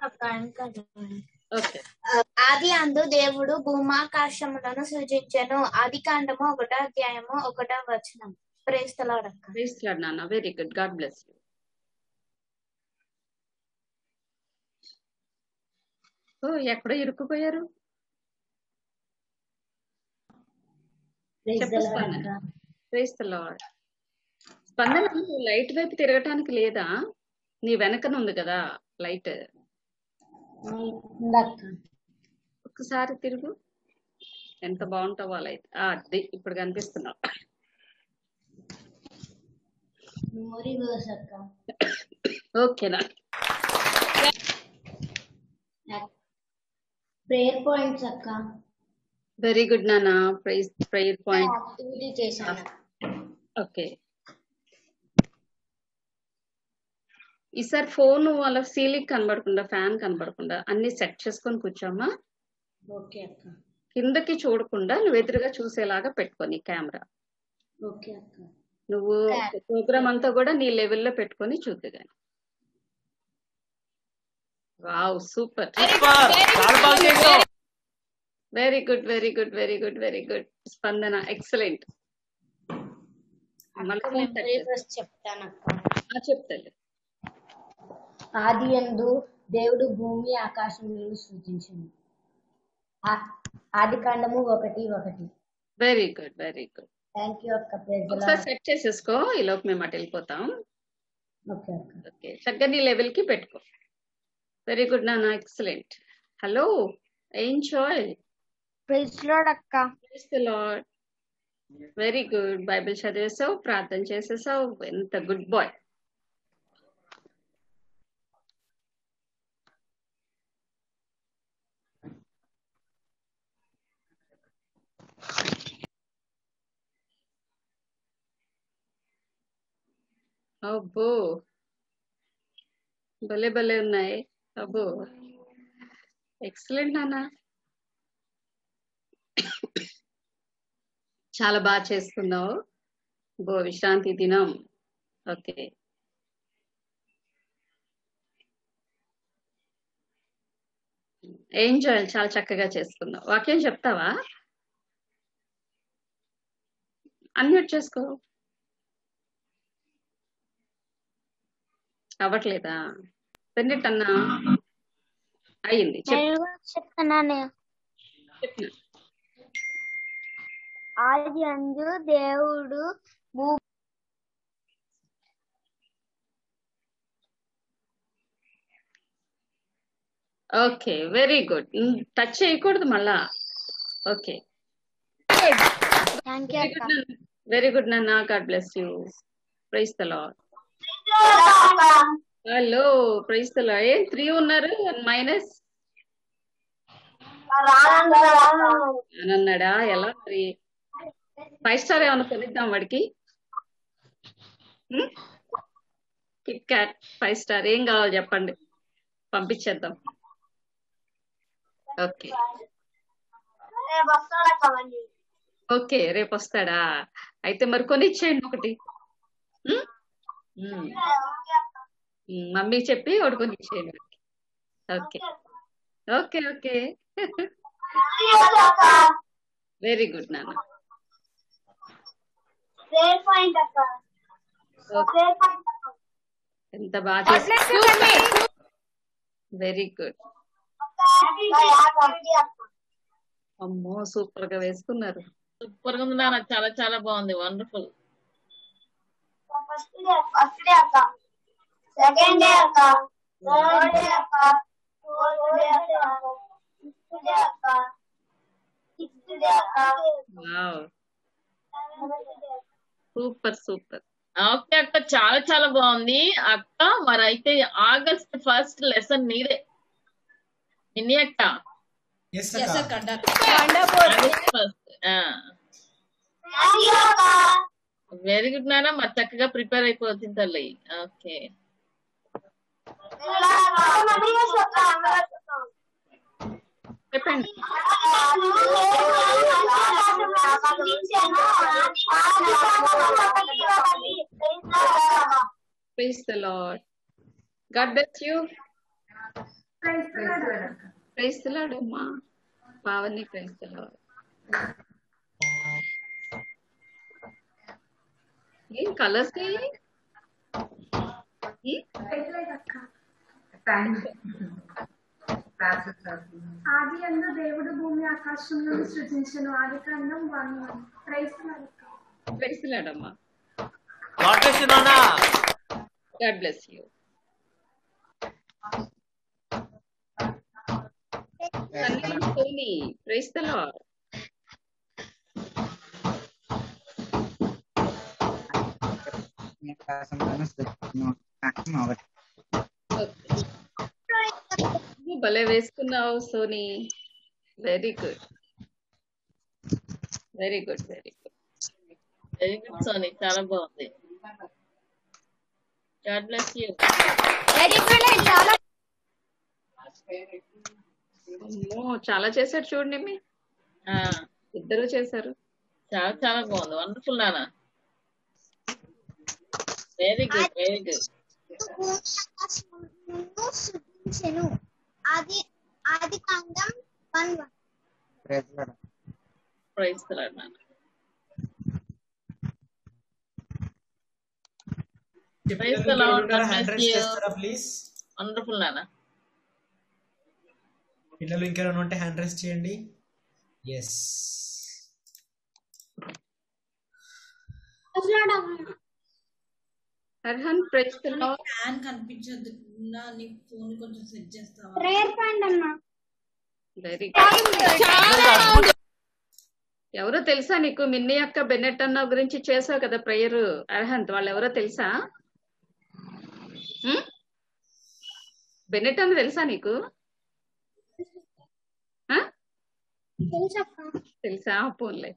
okay ఆది అందు దేవుడు భూమాకాశములను సృజించెను ఆది కాండము ఒకటో అధ్యాయము ఒకటో వచనం ప్రేస్తలాడక్క ప్రైజ్ లార్డ్ నాన్న very good God bless you ఓ ఎక్కడో ఇరుక్కుపోయారు చెప్పు స్పందన ప్రైజ్ ద లార్డ్ స్పందన నువ్వు లైట్ వైపు తిరగటానికి లేదా నీ వెనకన ఉంది కదా లైట్ ఒక్కసారి తిరుగు ఎంత బాగుంటావో అలా అయితే ఆ, అది ఇప్పుడు కనిపిస్తున్నావు మెమరీ వర్స్ అక్క ఓకేనా ప్రేయర్ పాయింట్స్ అక్క వెరీ గుడ్ నాన్న ప్రైజ్ ప్రేయర్ పాయింట్ యాక్టివిటీ చేశాను ఓకే ఈసారి ఫోన్ వాళ్ళ సీలింగ్ కనబడకుండా ఫ్యాన్ కనబడకుండా అన్ని సెట్ చేసుకొని కూర్చోమ్మా ఓకే అక్క కిందకి చూడకుండా నువ్వు ఎదురుగా చూసేలాగా పెట్టుకొని కెమెరా ఓకే అక్క నువ్వు ప్రోగ్రామ్ అంతా కూడా నీ లెవెల్లో పెట్టుకొని చూద్దు గాని wow super very good very good very good very good Spandana excellent memory verse చెప్తానక్క చెప్తాను ఆది యందు దేవుడు భూమి ఆకాశములను సృజించింది ఆ- ఆది కాండము ఒకటి ఒకటి very good very good thank you అక్క ప్రైజ్ ఒకసారి సెట్ చేసేసుకో ఈ లోపు మేము అటు వెళ్ళిపోతాం ఓకే అక్క ఓకే చక్కగా నీ లెవెల్ కి పెట్టుకో వెరీ గుడ్ నాన్న excellent hello Enjoy praise Lord అక్క లార్డ్ వెరీ గుడ్ బైబిల్ చదివేసావు ప్రార్థన చేసేసావు ఎంత గుడ్ బాయ్ అబ్బో భలే భలే ఉన్నాయి అబ్బో ఎక్సలెంట్ నాన్న చాలా బాగా చేసుకున్నావు బో విశ్రాంతి దినం ఓకే ఎంజాయ్ చాలా చక్కగా చేసుకున్నావు వాక్యం చెప్తావా అన్మ్యూట్ చేసుకో అవ్వట్లేదా పెన్నెట్ అన్నా అయ్యింది చెప్పు చెప్తున్నాను చెప్పు. ఆది అందు దేవుడు భూ ఓకే వెరీ గుడ్ టచ్ చేయకూడదు మళ్ళా ఓకే థ్యాంక్ యూ అక్క వెరీ గుడ్ నాన్న God bless you praise the Lord hello praise the Lord ఏం త్రీ ఉన్నారు మైనస్ అని అన్నాడా ఎలా మరి ఫైవ్ స్టార్ ఏమైనా కొనిద్దాం వాడికి కిట్ క్యాట్ ఫైవ్ స్టార్ ఏం కావాలి చెప్పండి పంపించేద్దాం ఓకే ఓకే రేపు వస్తాడా అయితే మరి కొనిచ్చేయండి ఒకటి ఉమ్? ఉమ్. ఉమ్, మమ్మీ చెప్పి ఒకటి కొనిచ్చేయండి okay okay okay very good నాన్న ప్రేయర్ పాయింట్ అక్క ప్రేయర్ పాయింట్ అక్క ఎంత బాగా చేశారు వెరీ గుడ్ అమ్మో సూపర్ గా వేసుకున్నారు సూపర్ గా ఉంది నాన్న చాలా చాలా బాగుంది wonderful first day first day అక్క సెకండ్ డే అక్క థర్డ్ డే అక్క ఫోర్త్ డే అక్క ఫిఫ్త్ డే అక్క సిక్స్త్ డే అక్క wow seventh day super super okay అక్క చాలా చాలా బాగుంది అక్క మరి అయితే ఆగస్ట్ ఫస్ట్ లెసన్ నీదే నిన్ని అక్క ఎస్ ఎస్ అక్క అక్క wonderful August first very good నాన్న మరి చక్కగా ప్రిపేర్ అయిపోతుంది తల్లి ఓకే చెప్పండి praise the Lord God bless you praise the Lord అక్క. ప్రైజ్ ద లార్డ్ అమ్మా పావని ప్రైజ్ ద లార్డ్ ఏం కలర్స్ పెట్టలేదు అక్క. థాంక్స్. ఆది అందు దేవుడు భూమి ఆకాశంలో సృజించను ఆది కాండం one one praise the Lord అక్క. ప్రైజ్ ద లార్డ్ అమ్మా గాడ్ బ్లెస్ యు నాన్న God bless you Soni praise the Lord నువ్వు భలే వేసుకున్నావు Soni very good very good very good very good Soni చాలా బాగుంది గాడ్ బ్లెస్ యూ అమ్మో చాలా చేశారు చూడండి మీ ఇద్దరు చేశారు చాలా చాలా బాగుంది వండర్ఫుల్ నాన్న వెరీ గుడ్ వెరీ గుడ్ సృజించెను ఆది ఆది కాండం వన్ వన్ ప్రైజ్ లార్డ్ నాన్న praise the Lord God hand bless raise you చేస్తారా ప్లీజ్ వండర్ఫుల్ నాన్న పిల్లలు ఇంకెవరైనా ఉంటే హ్యాండ్ రైస్ చేయండి yes Arhan praise the Lord fan కనిపించదు నా నీ ఫోన్ కొంచెం సెట్ చేస్తావా ప్రేయర్ పాయింట్ అన్నా వెరీ ఎవరో తెలుసా నీకు మిన్ని అక్క బెన్నెట్ అన్న గురించి చేసావు కదా ప్రేయర్ అర్హంత్ వాళ్ళు ఎవరో తెలుసా హ్మ్? బెన్నెట్ అన్న తెలుసా నీకు ఆ? తెలుసక్క తెలుసా పోన్లే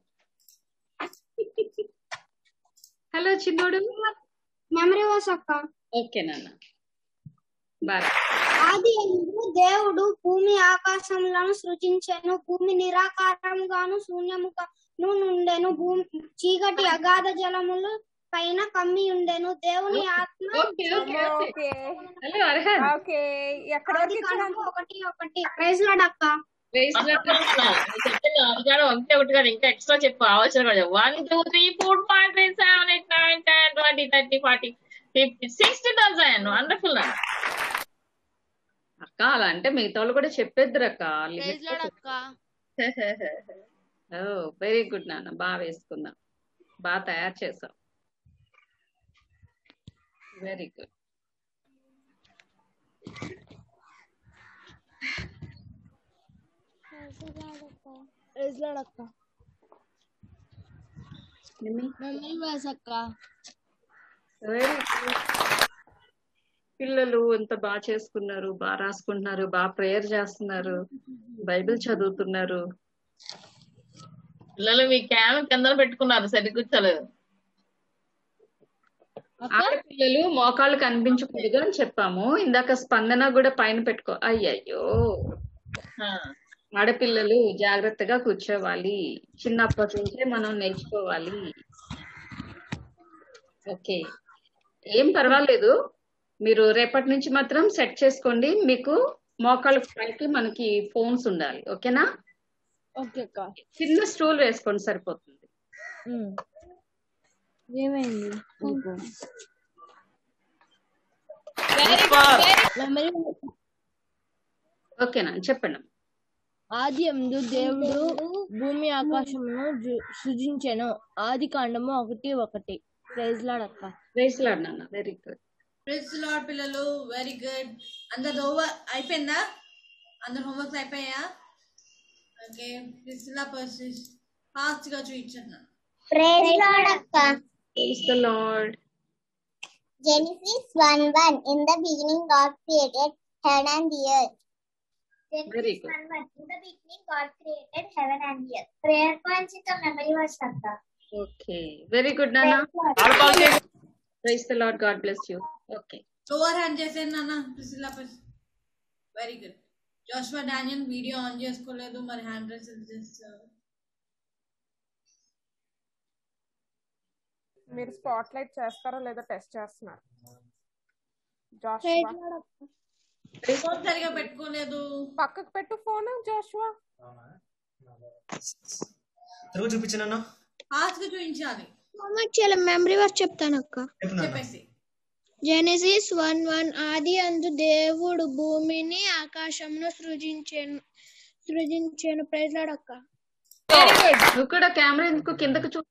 హలో చిన్నోడు మెమరీ వాస్ అక్క ఓకే నాన్న బాయ్ ఆది ఎందు దేవుడు భూమి ఆకాశములను సృజించెను భూమి నిరాకారంగాను శూన్యముగాను నుండెను భూమి చీకటి అగాధ జలములు పైన కమ్మి ఉండెను దేవుని ఆత్మ okay okay okay okay hello Arhan okay ఎక్కడ వరకు ఆది ఇచ్చాడు కాండము ఒకటి ఒకటి ప్రైజ్ లార్డ్ అక్క ప్రైజ్ లార్డ్ చెప్పింది అది కాదు ఒకటే ఒకటి కాదు ఇంకా ఎక్స్ట్రా చెప్పు అవసరం కూడా one two three four five six seven eight nine ten twenty thirty forty fifty sixty thousand wonderful నాన్న అక్క అలా అంటే మిగతా వాళ్ళు కూడా చెప్పేద్దరు అక్క ప్రైజ్ లార్డ్ అక్క వెరీ గుడ్ నాన్న బాగా వేసుకున్నా బాగా తయారు చేసావు వెరీ గుడ్ ప్రైజ్ లార్డ్ అక్క మెమరీ వాస్ అక్క వెరీ గుడ్ పిల్లలు ఎంత బాగా చేసుకున్నారు బాగా రాసుకుంటున్నారు బాగా ప్రేయర్ చేస్తున్నారు బైబిల్ చదువుతున్నారు పిల్లలు మీ క్యామ్ కింద పెట్టుకున్నారు సరి కూర్చోలేదు ఆడపిల్లలు మోకాళ్ళు కనిపించకూడదు అని చెప్పాము ఇందాక స్పందన కూడా పైన పెట్టుకో అయ్యయ్యో ఆడపిల్లలు జాగ్రత్తగా కూర్చోవాలి చిన్నప్పటి నుంచే మనం నేర్చుకోవాలి ఓకే ఏం పర్వాలేదు మీరు రేపటి నుంచి మాత్రం సెట్ చేసుకోండి మీకు మోకాళ్ళ పైకి మనకి ఫోన్స్ ఉండాలి ఓకేనా ఓకే అక్క చిన్న స్టూల్ వేసుకోండి సరిపోతుంది ఉమ్. ఏమైంది నీకు? మెమరీ ఓకేనా చెప్పండి ఆది ఎందు దేవుడు భూమి ఆకాశమును జు- సృజించెను ఆది కాండము ఒకటి ఒకటి ప్రైజ్ లాడక్క ప్రైజ్ లాడ్ నాన్న వెరీ గుడ్ ప్రెస్ లాడ్ పిల్లలు వెరీ గుడ్ అందరు ఓవర్ అయిపోయిందా అందరు హోంవర్క్స్ అయిపోయా ఓకే ప్రిస్లా పర్సిస్ ఫాస్ట్ గా చూపించండి ప్రైజ్ లార్డ్ అక్క praise the Lord Genesis 1 1 In the beginning, God created heaven and the earth. Very Genesis good. 1 1 In the beginning, God created heaven and the earth. Prayer points in the memory verse, Akka. Okay very good నాన్న praise the Lord God bless you okay lower hand చేసేయండి నాన్న Priscilla పర్స్ very good Joshua Daniel video on చేసుకోలేదు మరి hand raise చేస్తారు మీరు spot light చేస్తారో లేదో టెస్ట్ చేస్తున్నారు Praise Joshua Lord, Akka. Phone సరిగా పెట్టుకోలేదు పక్కకు పెట్టు ఫోన్ జాషువా తెలుగు చూపించానన్నా ఫాస్ట్ గా చూపించాలి హోంవర్క్ చేయాలి మెమరీ వర్క్ చెప్తాను అక్క చెప్పేసి జెనసిస్ వన్ వన్ ఆది అందు దేవుడు భూమిని ఆకాశమును సృజించెను సృజించెను ప్రజలాడక్క నువ్వు కూడా కెమెరా ఎందుకు కిందకు చూ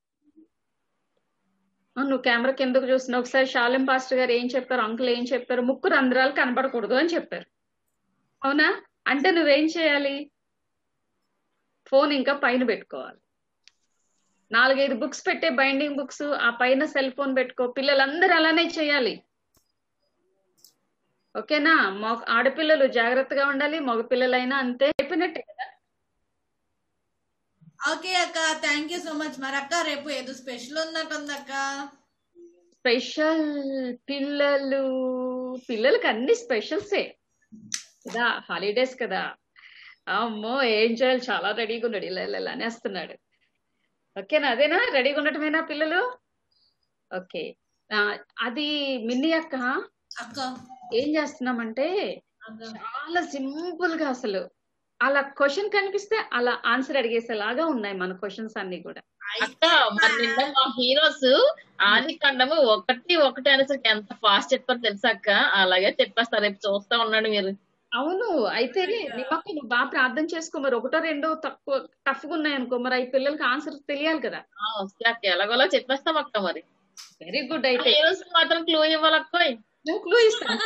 ఆ, నువ్వు కెమెరా కిందకు చూస్తున్నావు ఒకసారి శాలిం పాస్టర్ గారు ఏం చెప్పారు అంకుల్ ఏం చెప్పారు ముక్కు రంధ్రాలు కనబడకూడదు అని చెప్పారు అవునా అంటే నువ్వేం చేయాలి ఫోన్ ఇంకా పైన పెట్టుకోవాలి నాలుగైదు బుక్స్ పెట్టే బైండింగ్ బుక్స్ ఆ పైన సెల్ ఫోన్ పెట్టుకో పిల్లలందరూ అలానే చేయాలి ఓకేనా మగ ఆడపిల్లలు జాగ్రత్తగా ఉండాలి మగ పిల్లలైనా అంతే అయిపోయినట్టే కదా ఓకే అక్క థ్యాంక్ యూ సో మచ్ మరి అక్క రేపు ఏదో స్పెషల్ ఉన్నట్టుంది అక్క స్పెషల్ పిల్లలు పిల్లలకి అన్ని స్పెషల్సే కదా హాలిడేస్ కదా అమ్మో ఏం చేయాలి చాలా రెడీగా ఉన్నాడు ఇలా ఇలా ఇలా అనేస్తున్నాడు ఓకేనా అదేనా రెడీగా ఉండటమేనా పిల్లలు ఓకే ఆ, అది మిన్ని అక్క అక్క ఏం చేస్తున్నామంటే చాలా సింపుల్ గా అసలు అలా క్వశ్చన్ కనిపిస్తే అలా ఆన్సర్ అడిగేసేలాగా ఉన్నాయి మన క్వశ్చన్స్ అన్ని కూడా అక్క మరి నిన్న మా హీరోస్ ఆది ఖండము ఒకటి ఒకటి అనేసరికి ఎంత ఫాస్ట్ చెప్పారు తెలుసా అక్క అలాగే చెప్పేస్తారు రేపు చూస్తా ఉన్నాడు మీరు అవును అయితే నిమ్మక్క నువ్వు బాగా ప్రార్థన చేసుకో మరి ఒకటో రెండో తక్కువ టఫ్ గా ఉన్నాయి అనుకో మరి ఈ పిల్లలకి ఆన్సర్ తెలియాలి కదా ఆ, వస్తే అక్క ఎలాగోలా చెప్పేస్తాం అక్క మరి వెరీ గుడ్ అయితే హీరోస్ మాత్రం క్లూ ఇవ్వాలక్క నువ్వు క్లూ ఇస్తాను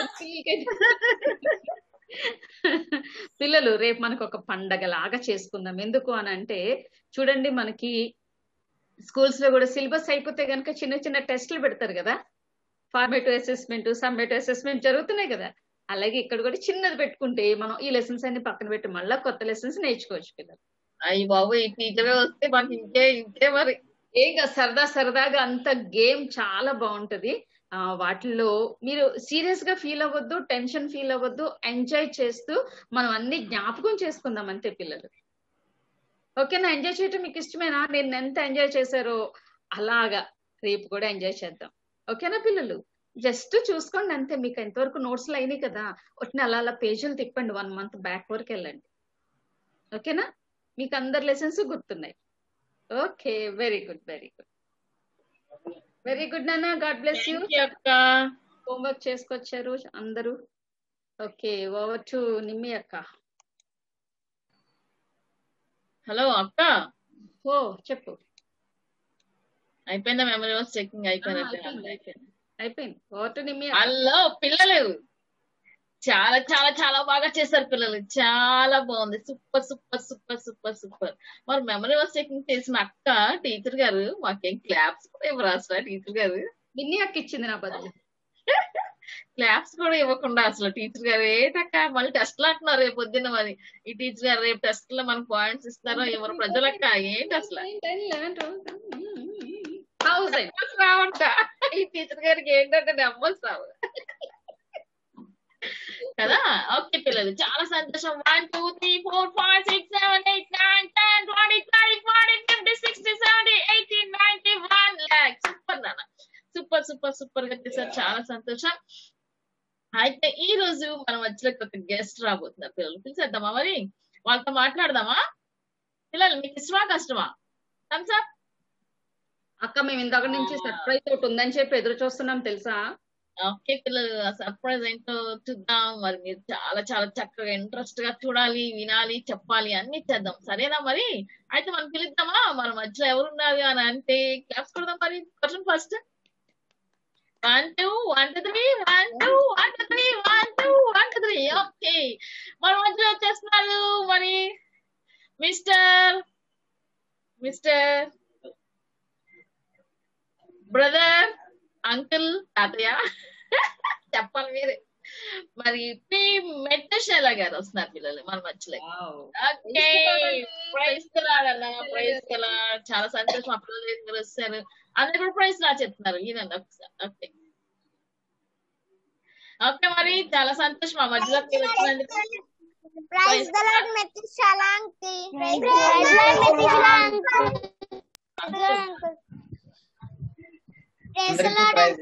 పిల్లలు రేపు మనకు ఒక పండగ లాగా చేసుకుందాం ఎందుకు అని అంటే చూడండి మనకి స్కూల్స్ లో కూడా సిలబస్ అయిపోతే గనుక చిన్న చిన్న టెస్టులు పెడతారు కదా ఫార్మేటివ్ అసెస్మెంట్ సమ్మేటివ్ అసెస్మెంట్ జరుగుతున్నాయి కదా అలాగే ఇక్కడ కూడా చిన్నది పెట్టుకుంటే మనం ఈ లెసన్స్ అన్ని పక్కన పెట్టి మళ్ళీ కొత్త లెసన్స్ నేర్చుకోవచ్చు పిల్లలు అయ్యి బాబు ఈ టీచరే వస్తే మనకి ఇంకే ఇంకే మరి ఏగా సరదా సరదాగా అంత గేమ్ చాలా బాగుంటది ఆ వాటిల్లో మీరు సీరియస్ గా ఫీల్ అవ్వద్దు టెన్షన్ ఫీల్ అవ్వద్దు ఎంజాయ్ చేస్తూ మనం అన్ని జ్ఞాపకం చేసుకుందాం అంతే పిల్లలు ఓకేనా ఎంజాయ్ చేయటం మీకు ఇష్టమేనా నేను ఎంత ఎంజాయ్ చేశారో అలాగా రేపు కూడా ఎంజాయ్ చేద్దాం ఓకేనా పిల్లలు జస్ట్ చూసుకోండి అంతే మీకు ఎంతవరకు నోట్స్ అయినాయి కదా ఒకటి అలా అలా పేజీలు తిప్పండి వన్ మంత్ బ్యాక్ వరకు వెళ్ళండి ఓకేనా మీకు అందరి లెసన్స్ గుర్తున్నాయి okay very good very good very good నాన్న గాడ్ బ్లెస్ యూ అక్క హోంవర్క్ చేసుకొచ్చారు అందరూ ఓకే ఓవర్ టు నిమ్మి అక్క హలో అక్క ఓ చెప్పు అయిపోయిందా మెమరీ వాస్ చెకింగ్ ఆ, అయిపోయినట్టు అయిపోయింది అయిపోయింది అయిపోయింది ఓవర్ టు నిమ్మి హలో పిల్లలు చాలా చాలా చాలా బాగా చేశారు పిల్లలు చాలా బాగుంది super super super super super మరి మెమరీ వాస్ చెకింగ్ చేసిన అక్క టీచర్ గారు మాకేం క్లాప్స్ కూడా ఇవ్వరు అసలు టీచర్ గారు నిన్ని అక్క ఇచ్చింది నా బదులు క్లాప్స్ కూడా ఇవ్వకుండా అసలు టీచర్ గారు ఏంటక్క మళ్ళీ టెస్ట్లు అంటున్నారు రేపు పొద్దున్న మరి ఈ టీచర్ గారు రేపు టెస్ట్ లో మనకు పాయింట్స్ ఇస్తారో ఎవరు ప్రజలక్క ఏంటి అసలు థౌసండ్ నెంబర్స్ రావంట ఈ టీచర్ గారికి ఏంటంటే నెంబర్స్ రావు కదా ఓకే పిల్లలు చాలా సంతోషం one two three four five six seven eight nine ten twenty thirty forty fifty sixty seventy eighty ninety one lakh super నాన్న సూపర్ సూపర్ సూపర్ గా చేశారు చాలా సంతోషం అయితే ఈ రోజు మన మధ్యలోకి ఒక గెస్ట్ రాబోతున్నారు పిల్లలు పిలిచేద్దామా మరి వాళ్ళతో మాట్లాడదామా పిల్లలు మీకు ఇష్టమా కష్టమా థమ్స్ అప్ అక్క మేము ఇందాక నుంచి సర్ప్రైజ్ ఒకటి ఉందని చెప్పి ఎదురు చూస్తున్నాం తెలుసా ఓకే పిల్లలు సర్ప్రైజ్ ఏంటో చూద్దాం మరి మీరు చాలా చాలా చక్కగా ఇంట్రెస్ట్ గా చూడాలి వినాలి చెప్పాలి అన్ని చేద్దాం సరేనా మరి అయితే మనం పిలుద్దామా మన మధ్యలో ఎవరు ఉన్నారు అని అంటే క్లాప్స్ కొడదాం మరి question first one two one two three one two one two three one two one two three okay మన మధ్యలో వచ్చేస్తున్నారు మరి మిస్టర్ మిస్టర్ బ్రదర్ అంకుల్ తాతయ్య చెప్పాలి మీరే మరి పి మెట్టశైల గారు వస్తున్నారు పిల్లలు మన మధ్యలో ఓకే ప్రైజ్ కలాడన్నా ప్రైజ్ కలా చాలా సంతోషం మా పిల్లలు దగ్గర వస్తారు అందరు కూడా ప్రైజ్ లా చెప్తున్నారు ఈయనండి ఒకసారి ఓకే ఓకే మరి చాలా సంతోషం మా మధ్యలో మీరు వచ్చినందుకు praise the Lord Methuselah uncle praise the Lord Methuselah uncle praise the Lord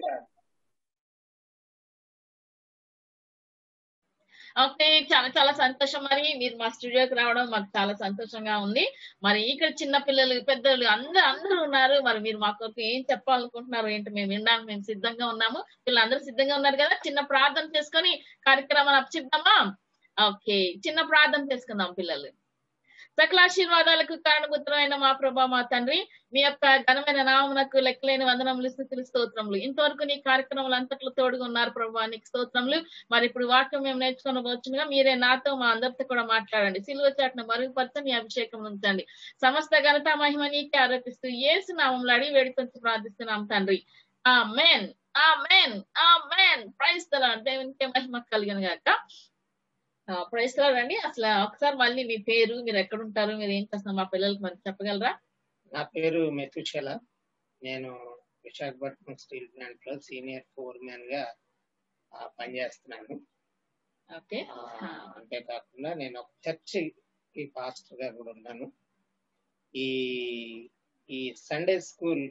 okay చాలా చాలా సంతోషం మరి మీరు మా స్టూడియోకి రావడం మాకు చాలా సంతోషంగా ఉంది మరి ఇక్కడ చిన్న పిల్లలు పెద్దలు అందరూ అందరూ ఉన్నారు మరి మీరు మా కొరకు ఏం చెప్పాలనుకుంటున్నారు ఏంటి మేము వినడానికి మేము సిద్ధంగా ఉన్నాము వీళ్ళందరూ సిద్ధంగా ఉన్నారు కదా చిన్న ప్రార్థన చేసుకొని కార్యక్రమాన్ని అప్పచెప్దామా ఓకే చిన్న ప్రార్థన చేసుకుందాం పిల్లలు సకల ఆశీర్వాదాలకు కారణభూతమైన మా ప్రభా మా తండ్రి మీ యొక్క ఘనమైన నామమునకు లెక్కలేని వందనములు స్థుతులు స్తోత్రములు ఇంతవరకు నీ కార్యక్రమాలు అంతట్లో తోడుగా ఉన్నారు ప్రభా నీకు స్తోత్రములు మరి ఇప్పుడు వాక్యం మేము నేర్చుకుని వచ్చునుగా మీరే నాతో మా అందరితో కూడా మాట్లాడండి సిలువ చాటును మరుగుపరచ నీ అభిషేకం ఉంచండి సమస్త ఘనత మహిమ నీకే ఆరోపిస్తూ ఏసు నామంలో అడిగి వేడుకొని ప్రార్థిస్తున్నాం తండ్రి ఆ మెన్ ఆ మెన్ ఆ మెన్ ప్రైజ్ దేవునికి మహిమ కలిగిన గాక ప్రైజ్ అండి అసలు ఒకసారి మళ్ళీ మీ పేరు మీరు ఎక్కడ ఉంటారు మీరు ఏం చేస్తున్నారు మా పిల్లలకి మరి చెప్పగలరా నా పేరు మెతుషల నేను విశాఖపట్నం స్టీల్ ప్లాంట్ లో సీనియర్ ఫోర్ మ్యాన్ గా ఆ, పనిచేస్తున్నాను ఓకే ఆ, అంతేకాకుండా నేను ఒక చర్చి పాస్టర్ గా కూడా ఉన్నాను ఈ ఈ సండే స్కూల్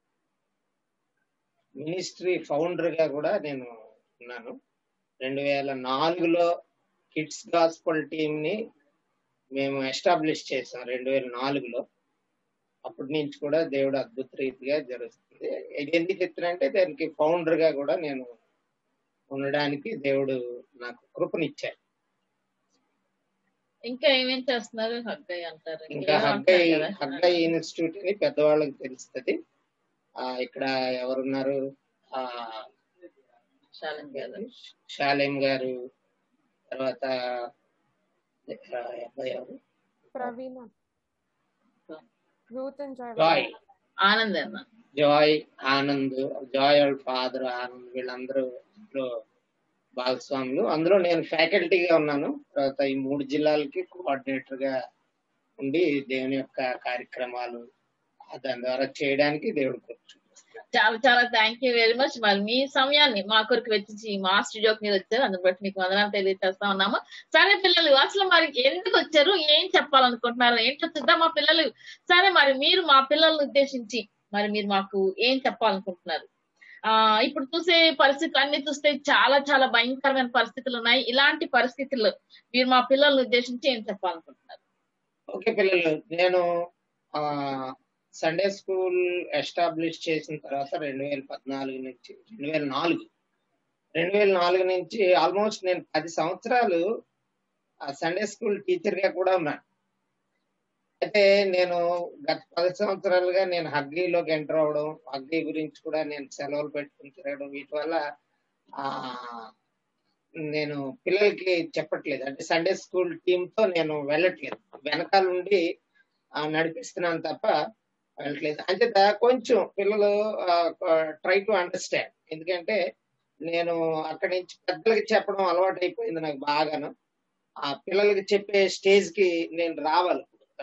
మినిస్ట్రీ ఫౌండర్ గా కూడా నేను ఉన్నాను రెండు వేల నాలుగులో కిడ్స్ గాస్పల్ టీమ్ ని మేము ఎస్టాబ్లిష్ చేసాం రెండు వేల నాలుగులో అప్పటి నుంచి కూడా దేవుడు అద్భుత రీతిగా జరుగుతుంది ఇది ఎందుకు చెప్తున్నంటే దానికి ఫౌండర్ గా కూడా నేను ఉండడానికి దేవుడు నాకు కృపనిచ్చాడు ఇంకా ఏమేం చేస్తున్నారు హగ్గయ్య అంటారు ఇంకా ఇంకేమో హగ్గై అంటారు కదా హగ్గై ఇన్స్టిట్యూట్ అని పెద్దవాళ్ళకి తెలుస్తుంది ఆ ఇక్కడ ఎవరున్నారు ఆ శాలం గారు షాలేం గారు తర్వాత ఆ, అబ్బాయి ఎవరు Praveena Ruth and Joy Anand అన్న జాయ్ ఆనంద్ జాయ్ వాళ్ళ ఫాదర్ ఆనంద్ వీళ్ళందరూ ఇందులో భాగస్వాములు అందులో నేను ఫ్యాకల్టీగా ఉన్నాను తర్వాత ఈ మూడు జిల్లాలకి కోఆర్డినేటర్ గా ఉండి దేవుని యొక్క కార్యక్రమాలు ఆ దాని ద్వారా చేయడానికి దేవుడు కూర్చు చాలా చాలా థ్యాంక్ యూ వెరీ మచ్ మరి మీ సమయాన్ని మా కొరకు వెచ్చించి మా స్టూడియోకి మీరు వచ్చారు అందుకు బట్టి మీకు వందనాలు తెలియజేస్తా ఉన్నాము సరే పిల్లలు అసలు మరి ఎందుకు వచ్చారు ఏం చెప్పాలనుకుంటున్నారు ఏంటో చూద్దాం మా పిల్లలు సరే మరి మీరు మా పిల్లల్ని ఉద్దేశించి మరి మీరు మాకు ఏం చెప్పాలనుకుంటున్నారు ఆ ఇప్పుడు చూసే పరిస్థితులు అన్ని చూస్తే చాలా చాలా భయంకరమైన పరిస్థితులు ఉన్నాయి ఇలాంటి పరిస్థితుల్లో మీరు మా పిల్లల్ని ఉద్దేశించి ఏం చెప్పాలనుకుంటున్నారు ఓకే పిల్లలు నేను ఆ సండే స్కూల్ ఎస్టాబ్లిష్ చేసిన తర్వాత రెండు వేల పద్నాలుగు నుంచి రెండు వేల నాలుగు రెండు వేల నాలుగు నుంచి ఆల్మోస్ట్ నేను పది సంవత్సరాలు ఆ సండే స్కూల్ టీచర్ గా కూడా ఉన్నాను అయితే నేను గత పది సంవత్సరాలుగా నేను హగ్గీలోకి ఎంటర్ అవడం హగ్గీ గురించి కూడా నేను సెలవులు పెట్టుకుని తిరగడం వీటి వల్ల ఆ నేను పిల్లలకి చెప్పట్లేదు అంటే సండే స్కూల్ టీమ్ తో నేను వెళ్ళట్లేదు వెనకాల నుండి ఆ, నడిపిస్తున్నాను తప్ప వెళ్ళట్లేదు అంటే దా- కొంచెం పిల్లలు ట్రై టు అండర్స్టాండ్ ఎందుకంటే నేను అక్కడి నుంచి పెద్దలకి చెప్పడం అలవాటు అయిపోయింది నాకు బాగాను ఆ పిల్లలకి చెప్పే స్టేజ్ కి నేను రావాలి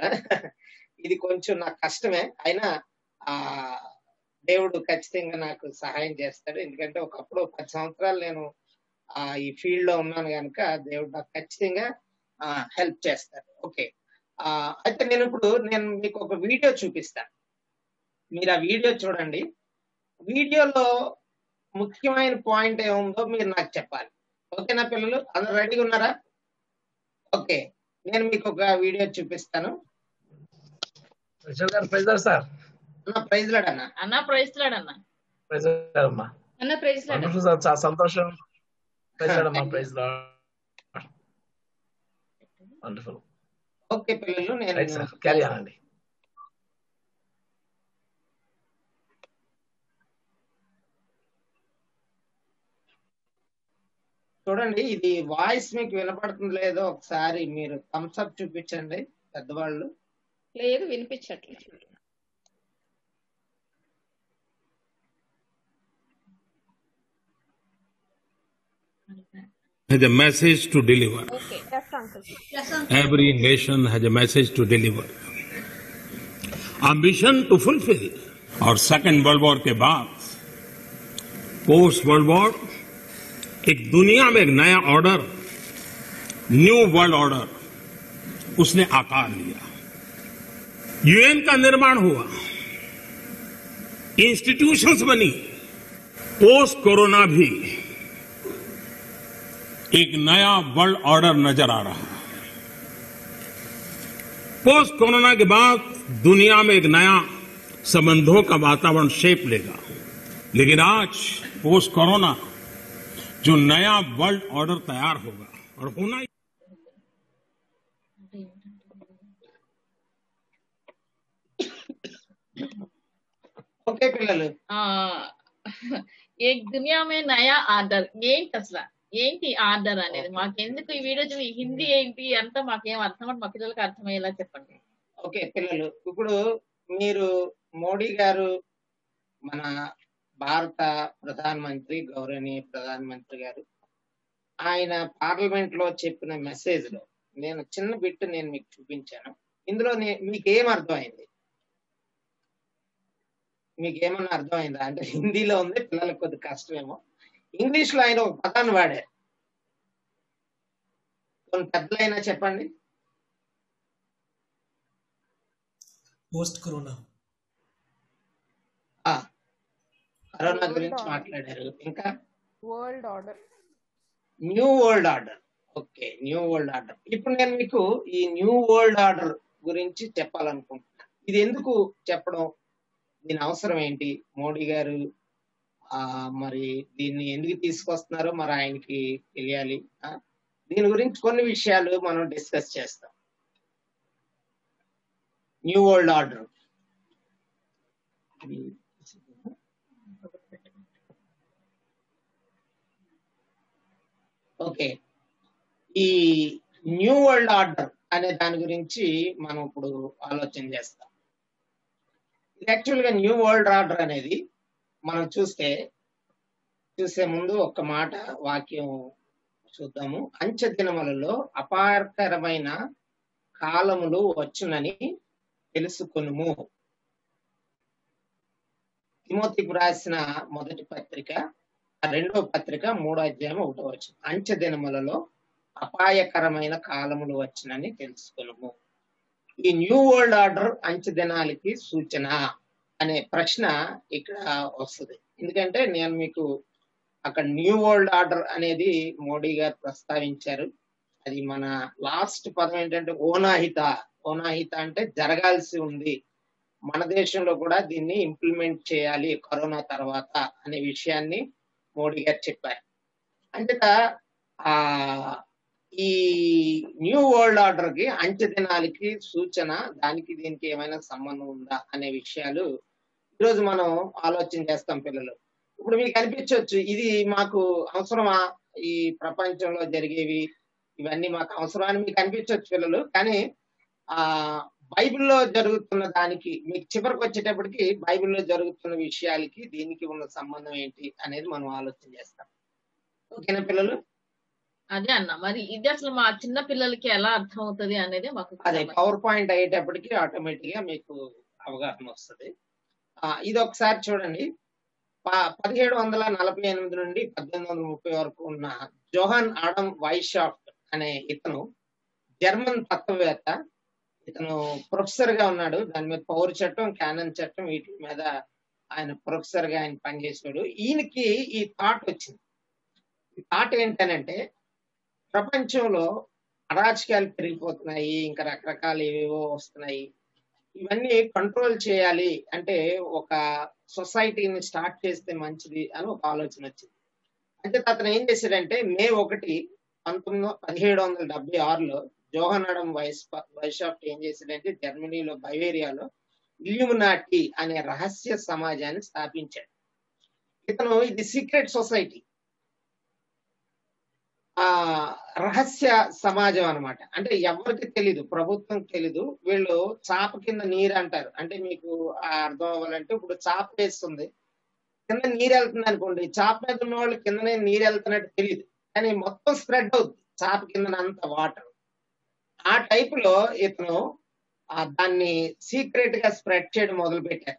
ఇది కొంచెం నాకు కష్టమే అయినా ఆ దేవుడు ఖచ్చితంగా నాకు సహాయం చేస్తాడు ఎందుకంటే ఒకప్పుడు పది సంవత్సరాలు నేను ఆ ఈ ఫీల్డ్ లో ఉన్నాను కనుక దేవుడు నాకు ఖచ్చితంగా హెల్ప్ చేస్తాడు ఓకే ఆ అయితే నేను ఇప్పుడు నేను మీకు ఒక వీడియో చూపిస్తాను మీరు ఆ వీడియో చూడండి వీడియోలో ముఖ్యమైన పాయింట్ ఏముందో మీరు నాకు చెప్పాలి ఓకేనా పిల్లలు అందరు రెడీగా ఉన్నారా ఓకే నేను మీకు ఒక వీడియో చూపిస్తాను రిచల్ గారు ప్రైజ్ లాడ్ సార్ అన్న ప్రైజ్ లాడ్ అన్న అన్న ప్రైజ్ లాడ్ అన్న ప్రైజ్ లాడ్ అమ్మా అన్న ప్రైజ్ లాడ్ వండర్ఫుల్ సార్ చాలా సంతోషం ప్రైజ్ లాడ్ అమ్మా ప్రైజ్ లాడ్ వండర్ఫుల్ ఓకే పిల్లలు నేను రైట్ సార్ క్యారీ అనండి చూడండి ఇది వాయిస్ మీకు వినపడుతుంది లేదో ఒకసారి మీరు థమ్స్ అప్ చూపించండి పెద్దవాళ్ళు లేదు వినిపించట్లేదు has a message to deliver. Okay. Yes, uncle. Yes, uncle. Every nation has a message to deliver. Ambition to fulfill. और सेकेंड वर्ल्ड वॉर के बाद पोस्ट वर्ल्ड वॉर एक दुनिया में एक नया ऑर्डर न्यू वर्ल्ड ऑर्डर उसने आकार लिया यूएन का निर्माण हुआ इंस्टीट्यूशंस बनी पोस्ट कोरोना भी एक नया वर्ल्ड ऑर्डर नजर आ रहा है पोस्ट कोरोना के बाद दुनिया में एक नया संबंधों का वातावरण शेप लेगा लेकिन आज पोस्ट कोरोना जो नया वर्ल्ड ऑर्डर तैयार होगा और होना ही ఓకే పిల్లలు ఆ ఏక్ దునియా మే నయా ఆర్డర్ ఏంటి అసలు ఏంటి ఆర్డర్ అనేది మాకెందుకు ఈ వీడియో చూసి హిందీ ఏంటి అంతా మాకేం అర్థం మా పిల్లలకి అర్థమయ్యేలా చెప్పండి ఓకే పిల్లలు ఇప్పుడు మీరు మోడీ గారు మన భారత ప్రధానమంత్రి గౌరవనీయ ప్రధానమంత్రి గారు ఆయన పార్లమెంట్ లో చెప్పిన మెసేజ్ లో నేను చిన్న బిట్ నేను మీకు చూపించాను ఇందులో నే- మీకు ఏం అర్థమైంది మీకు ఏమన్నా అర్థమైందా అంటే హిందీలో ఉంది పిల్లలకు కొద్ది కష్టమేమో ఇంగ్లీష్ లో ఆయన ఒక పదాన్ని వాడారు కొన్ని పెద్దలైనా చెప్పండి పోస్ట్ కరోనా ఆ, కరోనా గురించి మాట్లాడారు ఇంకా world order new world order okay new world order ఇప్పుడు నేను మీకు ఈ న్యూ వరల్డ్ ఆర్డర్ గురించి చెప్పాలనుకుంటున్నా ఇది ఎందుకు చెప్పడం దీని అవసరం ఏంటి మోడీ గారు ఆ మరి దీన్ని ఎందుకు తీసుకొస్తున్నారో మరి ఆయనకి తెలియాలి ఆ, దీని గురించి కొన్ని విషయాలు మనం డిస్కస్ చేస్తాం న్యూ వరల్డ్ ఆర్డర్ ఓకే ఈ న్యూ వరల్డ్ ఆర్డర్ అనే దాని గురించి మనం ఇప్పుడు ఆలోచన చేస్తాం ఇది యాక్చువల్ గా న్యూ వరల్డ్ ఆర్డర్ అనేది మనం చూస్తే చూసే ముందు ఒక మాట వాక్యం చూద్దాము అంచె దినములలో అపారకరమైన కాలములు వచ్చునని తెలుసుకొనుము తిమోతికి రాసిన మొదటి పత్రిక ఆ రెండో పత్రిక మూడో అధ్యాయం ఒకటో వచ్చు అంచె దినములలో అపాయకరమైన కాలములు వచ్చునని తెలుసుకొనుము ఈ న్యూ వరల్డ్ ఆర్డర్ అంచె దినాలకి సూచన అనే ప్రశ్న ఇక్కడ వస్తుంది ఎందుకంటే నేను మీకు అక్కడ న్యూ వరల్డ్ ఆర్డర్ అనేది మోడీ గారు ప్రస్తావించారు అది మన లాస్ట్ పదం ఏంటంటే ఓనాహిత ఓనాహిత అంటే జరగాల్సి ఉంది మన దేశంలో కూడా దీన్ని ఇంప్లిమెంట్ చేయాలి కరోనా తర్వాత అనే విషయాన్ని మోడీ గారు చెప్పారు అంతేత ఆ ఈ న్యూ వరల్డ్ ఆర్డర్ కి అంచె దినాలకి సూచన దానికి దీనికి ఏమైనా సంబంధం ఉందా అనే విషయాలు ఈరోజు మనం ఆలోచన చేస్తాం పిల్లలు ఇప్పుడు మీకు అనిపించవచ్చు ఇది మాకు అవసరమా ఈ ప్రపంచంలో జరిగేవి ఇవన్నీ మాకు అవసరం అని మీకు అనిపించవచ్చు పిల్లలు కానీ ఆ బైబిల్లో జరుగుతున్న దానికి మీకు చివరికి వచ్చేటప్పటికి బైబిల్లో జరుగుతున్న విషయాలకి దీనికి ఉన్న సంబంధం ఏంటి అనేది మనం ఆలోచన చేస్తాం ఓకేనా పిల్లలు అదే అన్న మరి ఇది అసలు మా చిన్న పిల్లలకి ఎలా అర్థం అవుతుంది అనేది మాకు అదే పవర్ పాయింట్ అయ్యేటప్పటికి ఆటోమేటిక్ గా మీకు అవగాహన వస్తుంది ఆ, ఇది ఒకసారి చూడండి ప- పదిహేడు వందల నలభై ఎనిమిది నుండి పద్దెనిమిది వందల ముప్పై వరకు ఉన్న జోహాన్ ఆడమ్ వైషాఫ్ట్ అనే ఇతను జర్మన్ తత్వవేత్త ఇతను ప్రొఫెసర్ గా ఉన్నాడు దాని మీద పౌర చట్టం క్యానన్ చట్టం వీటి మీద ఆయన ప్రొఫెసర్ గా ఆయన పనిచేసాడు ఈయనకి ఈ థాట్ వచ్చింది ఈ థాట్ ఏంటనంటే ప్రపంచంలో అరాచకాలు పెరిగిపోతున్నాయి ఇంకా రకరకాల ఏవేవో వస్తున్నాయి ఇవన్నీ కంట్రోల్ చేయాలి అంటే ఒక సొసైటీని స్టార్ట్ చేస్తే మంచిది అని ఒక ఆలోచన వచ్చింది అంటే అతను ఏం చేశాడంటే మే ఒకటి పంతొమ్మిది పదిహేడు వందల డెబ్బై ఆరులో జోహనడం వైస్ వైషాఫ్ట్ ఏం చేశాడంటే జర్మనీలో బవేరియాలో ఇల్యూమినాటి అనే రహస్య సమాజాన్ని స్థాపించాడు ఇతను ఇది సీక్రెట్ సొసైటీ ఆ రహస్య సమాజం అన్నమాట అంటే ఎవరికి తెలీదు ప్రభుత్వం తెలీదు వీళ్ళు చాప కింద నీరు అంటారు అంటే మీకు ఆ అర్థం అవ్వాలంటే ఇప్పుడు చాప వేస్తుంది కింద నీరు వెళ్తుంది అనుకోండి చాప మీద ఉన్న వాళ్ళు కిందనే నీరు వెళ్తున్నట్టు తెలియదు కానీ మొత్తం స్ప్రెడ్ అవుతుంది చాప కింద అంత వాటర్ ఆ టైప్ లో ఇతను ఆ దాన్ని సీక్రెట్ గా స్ప్రెడ్ చేయడం మొదలు పెట్టారు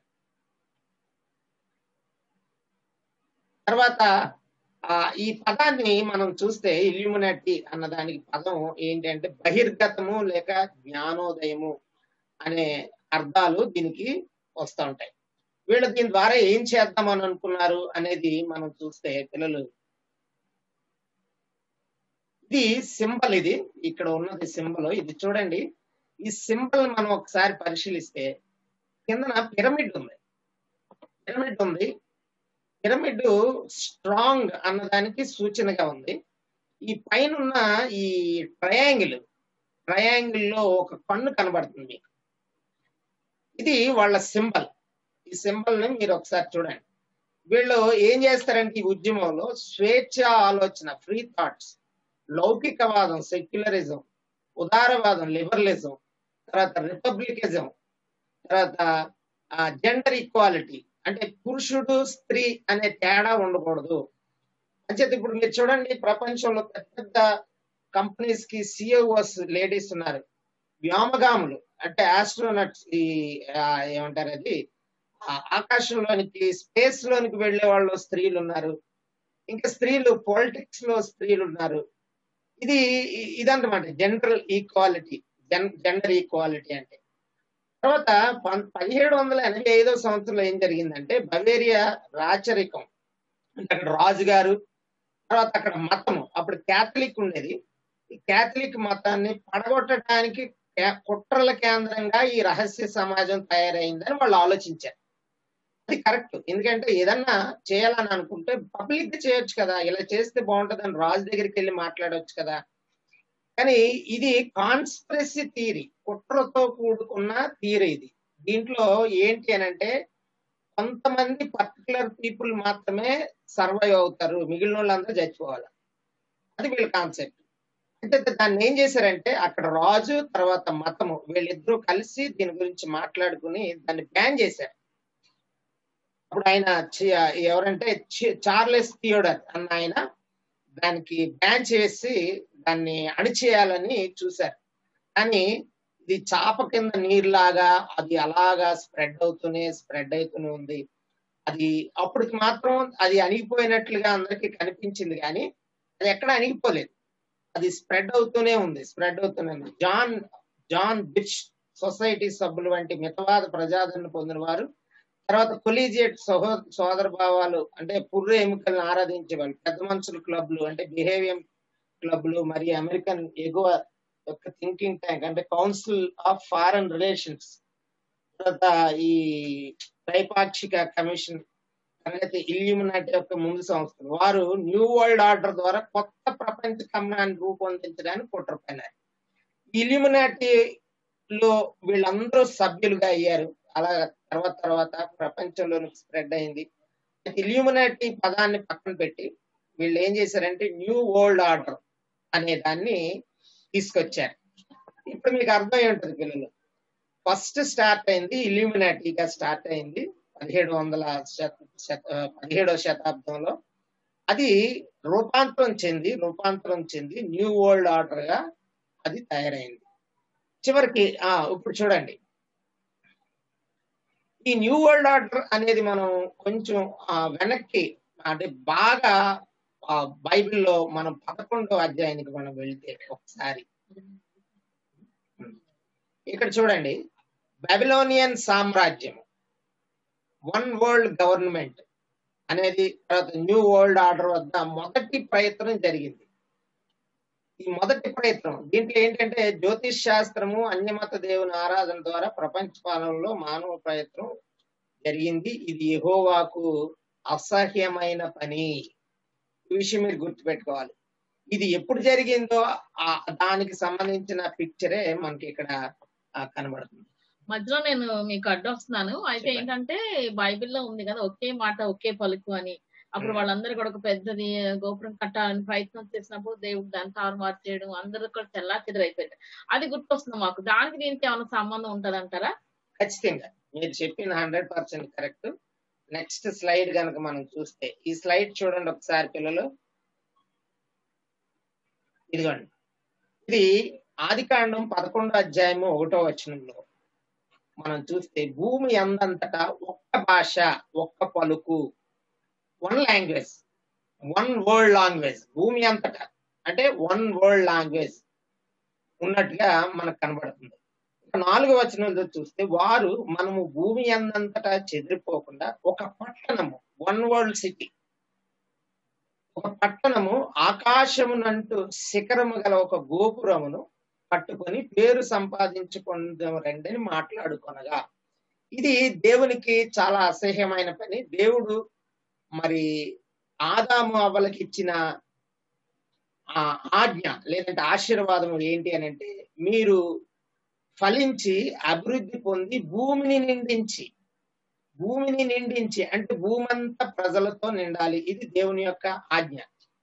తర్వాత ఆ ఈ పదాన్ని మనం చూస్తే ఇల్యూమినాటి అన్న దానికి పదం ఏంటంటే బహిర్గతము లేక జ్ఞానోదయము అనే అర్థాలు దీనికి వస్తూ ఉంటాయి వీళ్ళు దీని ద్వారా ఏం చేద్దామని అనుకున్నారు అనేది మనం చూస్తే పిల్లలు ఇది సింబల్ ఇది ఇక్కడ ఉన్నది సింబల్ ఇది చూడండి ఈ సింబల్ మనం ఒకసారి పరిశీలిస్తే కిందన పిరమిడ్ ఉంది పిరమిడ్ ఉంది పిరమిడ్ స్ట్రాంగ్ అన్నదానికి సూచనగా ఉంది ఈ పైన ఉన్న ఈ ట్రయాంగిల్ ట్రయాంగిల్ లో ఒక కన్ను కనబడుతుంది మీకు ఇది వాళ్ళ సింబల్ ఈ సింబల్ ని మీరు ఒకసారి చూడండి వీళ్ళు ఏం చేస్తారంటే ఈ ఉద్యమంలో స్వేచ్ఛ ఆలోచన ఫ్రీ థాట్స్ లౌకికవాదం సెక్యులరిజం ఉదారవాదం లిబరలిజం తర్వాత రిపబ్లికిజం తర్వాత జెండర్ ఈక్వాలిటీ అంటే పురుషుడు స్త్రీ అనే తేడా ఉండకూడదు అంచేత ఇప్పుడు మీరు చూడండి ప్రపంచంలో పెద్ద పెద్ద కంపెనీస్ కి సిఇఓస్ లేడీస్ ఉన్నారు వ్యోమగాములు అంటే ఆస్ట్రోనట్స్ ఈ ఆ, ఏమంటారు అది ఆ, ఆకాశంలోనికి స్పేస్ లోనికి వెళ్లే వాళ్ళు స్త్రీలు ఉన్నారు ఇంకా స్త్రీలు పాలిటిక్స్ లో స్త్రీలు ఉన్నారు ఇది ఇ- ఇదన్నమాట జనరల్ ఈక్వాలిటీ జన్ జెండర్ ఈక్వాలిటీ అంటే తర్వాత పం- పదిహేడు వందల ఎనభై ఐదో సంవత్సరంలో ఏం జరిగిందంటే బవేరియా రాచరికం అంటే అక్కడ రాజు గారు తర్వాత అక్కడ మతము అప్పుడు క్యాథలిక్ ఉండేది ఈ క్యాథలిక్ మతాన్ని పడగొట్టడానికి కే- కుట్రల కేంద్రంగా ఈ రహస్య సమాజం తయారైందని వాళ్ళు ఆలోచించారు అది కరెక్ట్ ఎందుకంటే ఏదన్నా చేయాలని అనుకుంటే పబ్లిక్ చేయొచ్చు కదా ఇలా చేస్తే బాగుంటుందని రాజు దగ్గరికి వెళ్ళి మాట్లాడవచ్చు కదా కానీ ఇది కాన్స్పిరసీ థియరీ కుట్రతో కూడుకున్న థియరీ ఇది దీంట్లో ఏంటి అని అంటే కొంతమంది పర్టికులర్ పీపుల్ మాత్రమే సర్వైవ్ అవుతారు మిగిలిన వాళ్ళందరూ చచ్చిపోవాలి అది వీళ్ళ కాన్సెప్ట్ అంటే దాన్ని ఏం చేశారంటే అక్కడ రాజు తర్వాత మతము వీళ్ళిద్దరూ కలిసి దీని గురించి మాట్లాడుకుని దాన్ని బ్యాన్ చేశారు అప్పుడు ఆయన చి- ఎవరంటే చి- చార్లెస్ థియోడర్ అన్న ఆయన దానికి బ్యాన్ చేసి దాన్ని అణిచేయాలని చూశారు కానీ ఇది చాప కింద నీరులాగా అది అలాగా స్ప్రెడ్ అవుతూనే స్ప్రెడ్ అవుతూనే ఉంది అది అప్పటికి మాత్రం అది అణిగిపోయినట్లుగా అందరికీ కనిపించింది కానీ అది ఎక్కడ అణిగిపోలేదు అది స్ప్రెడ్ అవుతూనే ఉంది స్ప్రెడ్ అవుతూనే ఉంది జాన్ జాన్ బిచ్ సొసైటీ సభ్యులు వంటి మితవాద ప్రజాదరణ పొందిన వారు తర్వాత కొలీజియేట్ సహో సోదర భావాలు అంటే పుర్రె ఎముకలను ఆరాధించే వాళ్ళు పెద్ద మనుషుల క్లబ్లు అంటే బిహేవియం క్లబ్లు మరియు అమెరికన్ ఎగువ యొక్క థింకింగ్ ట్యాంక్ అంటే కౌన్సిల్ ఆఫ్ ఫారెన్ రిలేషన్స్ తర్వాత ఈ త్రైపాక్షిక కమిషన్ అనేది ఇల్యూమినాటి యొక్క ముందు సంస్థలు వారు న్యూ వరల్డ్ ఆర్డర్ ద్వారా కొత్త ప్రపంచ కమనాన్ని రూపొందించడానికి కుట్రపోయినారు ఇల్యూమినాటి లో వీళ్ళందరూ సభ్యులుగా అయ్యారు అలా తర్వాత తర్వాత ప్రపంచంలోనికి స్ప్రెడ్ అయింది ఇల్యూమినాటి పదాన్ని పక్కన పెట్టి వీళ్ళు ఏం చేశారంటే న్యూ వరల్డ్ ఆర్డర్ అనే దాన్ని తీసుకొచ్చారు ఇప్పుడు మీకు అర్థమై ఉంటుంది పిల్లలు ఫస్ట్ స్టార్ట్ అయింది ఇల్యూమినాటీగా స్టార్ట్ అయింది పదిహేడు వందల శత శత పదిహేడవ శతాబ్దంలో అది రూపాంతరం చెంది రూపాంతరం చెంది న్యూ వరల్డ్ ఆర్డర్ గా అది తయారైంది చివరికి ఆ ఇప్పుడు చూడండి ఈ న్యూ వరల్డ్ ఆర్డర్ అనేది మనం కొంచెం ఆ, వెనక్కి అంటే బాగా ఆ, బైబిల్లో మనం పదకొండో అధ్యాయానికి మనం వెళ్తే ఒకసారి ఇక్కడ చూడండి బెబిలోనియన్ సామ్రాజ్యం వన్ వరల్డ్ గవర్నమెంట్ అనేది తర్వాత న్యూ వరల్డ్ ఆర్డర్ వద్ద మొదటి ప్రయత్నం జరిగింది ఈ మొదటి ప్రయత్నం దీంట్లో ఏంటంటే జ్యోతిష్ శాస్త్రము అన్యమత దేవుని ఆరాధన ద్వారా ప్రపంచ పాలనలో మానవ ప్రయత్నం జరిగింది ఇది యెహోవాకు అసహ్యమైన పని ఈ విషయం మీరు గుర్తుపెట్టుకోవాలి ఇది ఎప్పుడు జరిగిందో ఆ దానికి సంబంధించిన పిక్చరే మనకి ఇక్కడ ఆ, కనబడుతుంది మధ్యలో నేను మీకు అడ్డొస్తున్నాను అయితే ఏంటంటే బైబిల్లో ఉంది కదా ఒకే మాట ఒకే పలుకు అని అప్పుడు మ్మ్. వాళ్ళందరూ కూడా ఒక పెద్దది గోపురం కట్టాలని ప్రయత్నం చేసినప్పుడు దేవుడు దాన్ని తారుమారు చేయడం అందరూ కూడా తెల్లా చెదరైపోయారు అది గుర్తొస్తుంది మాకు దానికి దీనికి ఏమైనా సంబంధం ఉంటది అంటారా ఖచ్చితంగా మీరు చెప్పిన hundred percent correct next slide కనుక మనం చూస్తే ఈ స్లైడ్ చూడండి ఒకసారి పిల్లలు ఇదిగోండి ఇది ఆదికాండం పదకొండో అధ్యాయము ఒకటో వచనంలో మనం చూస్తే భూమి అందంతటా ఒక్క భాష ఒక్క పలుకు one language one world language భూమి అంతటా అంటే వన్ వరల్డ్ లాంగ్వేజ్ ఉన్నట్టుగా మనకు కనబడుతుంది ఇక నాలుగో వచనంలో చూస్తే వారు మనము భూమి అందంతటా చెదిరిపోకుండా ఒక పట్టణము వన్ వరల్డ్ సిటీ ఒక పట్టణము ఆకాశమునంటూ శిఖరము గల ఒక గోపురమును పట్టుకొని పేరు సంపాదించుకుందాం రండని మాట్లాడుకొనగా ఇది దేవునికి చాలా అసహ్యమైన పని దేవుడు మరి ఆదాము అవ్వలకి ఇచ్చిన ఆ ఆజ్ఞ లేదంటే ఆశీర్వాదం ఏంటి అని అంటే మీరు ఫలించి అభివృద్ధి పొంది భూమిని నిండించి భూమిని నిండించి అంటే భూమంతా ప్రజలతో నిండాలి ఇది దేవుని యొక్క ఆజ్ఞ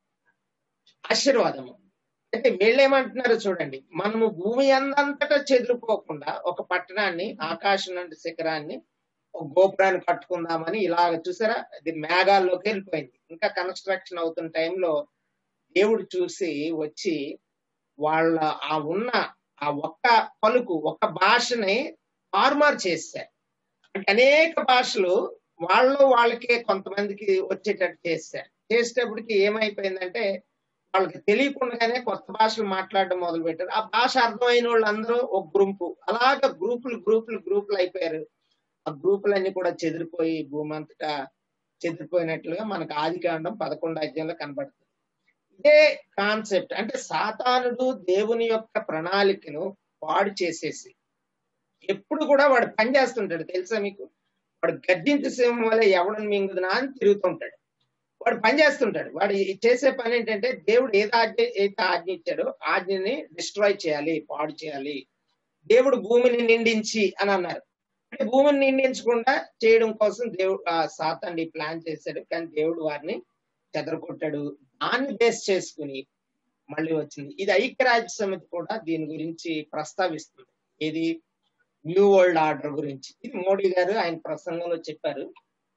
ఆశీర్వాదము అయితే వీళ్ళేమంటున్నారు చూడండి మనము భూమి అందంతటా చెదిరిపోకుండా ఒక పట్టణాన్ని ఆకాశం నుండి శిఖరాన్ని ఒక గోపురాన్ని కట్టుకుందామని ఇలాగ చూసారా ఇది మేఘాల్లోకి వెళ్ళిపోయింది ఇంకా కన్స్ట్రక్షన్ అవుతున్న టైంలో దేవుడు చూసి వచ్చి వాళ్ళ ఆ ఉన్న ఆ ఒక్క పలుకు ఒక్క భాషని తారుమారు చేశారు అంటే అనేక భాషలు వాళ్ళు వాళ్ళకే కొంతమందికి వచ్చేటట్టు చేశారు చేసేటప్పటికి ఏమైపోయిందంటే వాళ్ళకి తెలియకుండానే కొత్త భాషలు మాట్లాడడం మొదలు పెట్టారు ఆ భాష అర్థమైన వాళ్ళందరూ ఒక గ్రూపు అలాగ గ్రూపులు గ్రూపులు గ్రూపులు అయిపోయారు ఆ గ్రూపులన్నీ కూడా చెదిరిపోయి భూమి అంతటా చెదిరిపోయినట్లుగా మనకు ఆది కాండం పదకొండు అధ్యాయంలో కనబడుతుంది ఇదే కాన్సెప్ట్ అంటే సాతానుడు దేవుని యొక్క ప్రణాళికను పాడు చేసేసి ఎప్పుడు కూడా వాడు పని చేస్తుంటాడు తెలుసా మీకు వాడు గద్దించు సింహం వల్ల ఎవడని మింగుదునా అని తిరుగుతుంటాడు వాడు పని చేస్తుంటాడు వాడు ఈ చేసే పని ఏంటంటే దేవుడు ఏది ఆజ్ఞ అయితే ఆజ్ఞ ఇచ్చాడో ఆజ్ఞని డిస్ట్రాయ్ చేయాలి పాడు చేయాలి దేవుడు భూమిని నిండించి అని అన్నారు అంటే భూమిని నిండించకుండా చేయడం కోసం దేవుడు ఆ సాతాన్ని ప్లాన్ చేశాడు కానీ దేవుడు వారిని చెదరగొట్టాడు దాన్ని బేస్ చేసుకుని మళ్ళీ వచ్చింది ఇది ఐక్యరాజ్య సమితి కూడా దీని గురించి ప్రస్తావిస్తుంది ఇది న్యూ వరల్డ్ ఆర్డర్ గురించి ఇది మోడీ గారు ఆయన ప్రసంగంలో చెప్పారు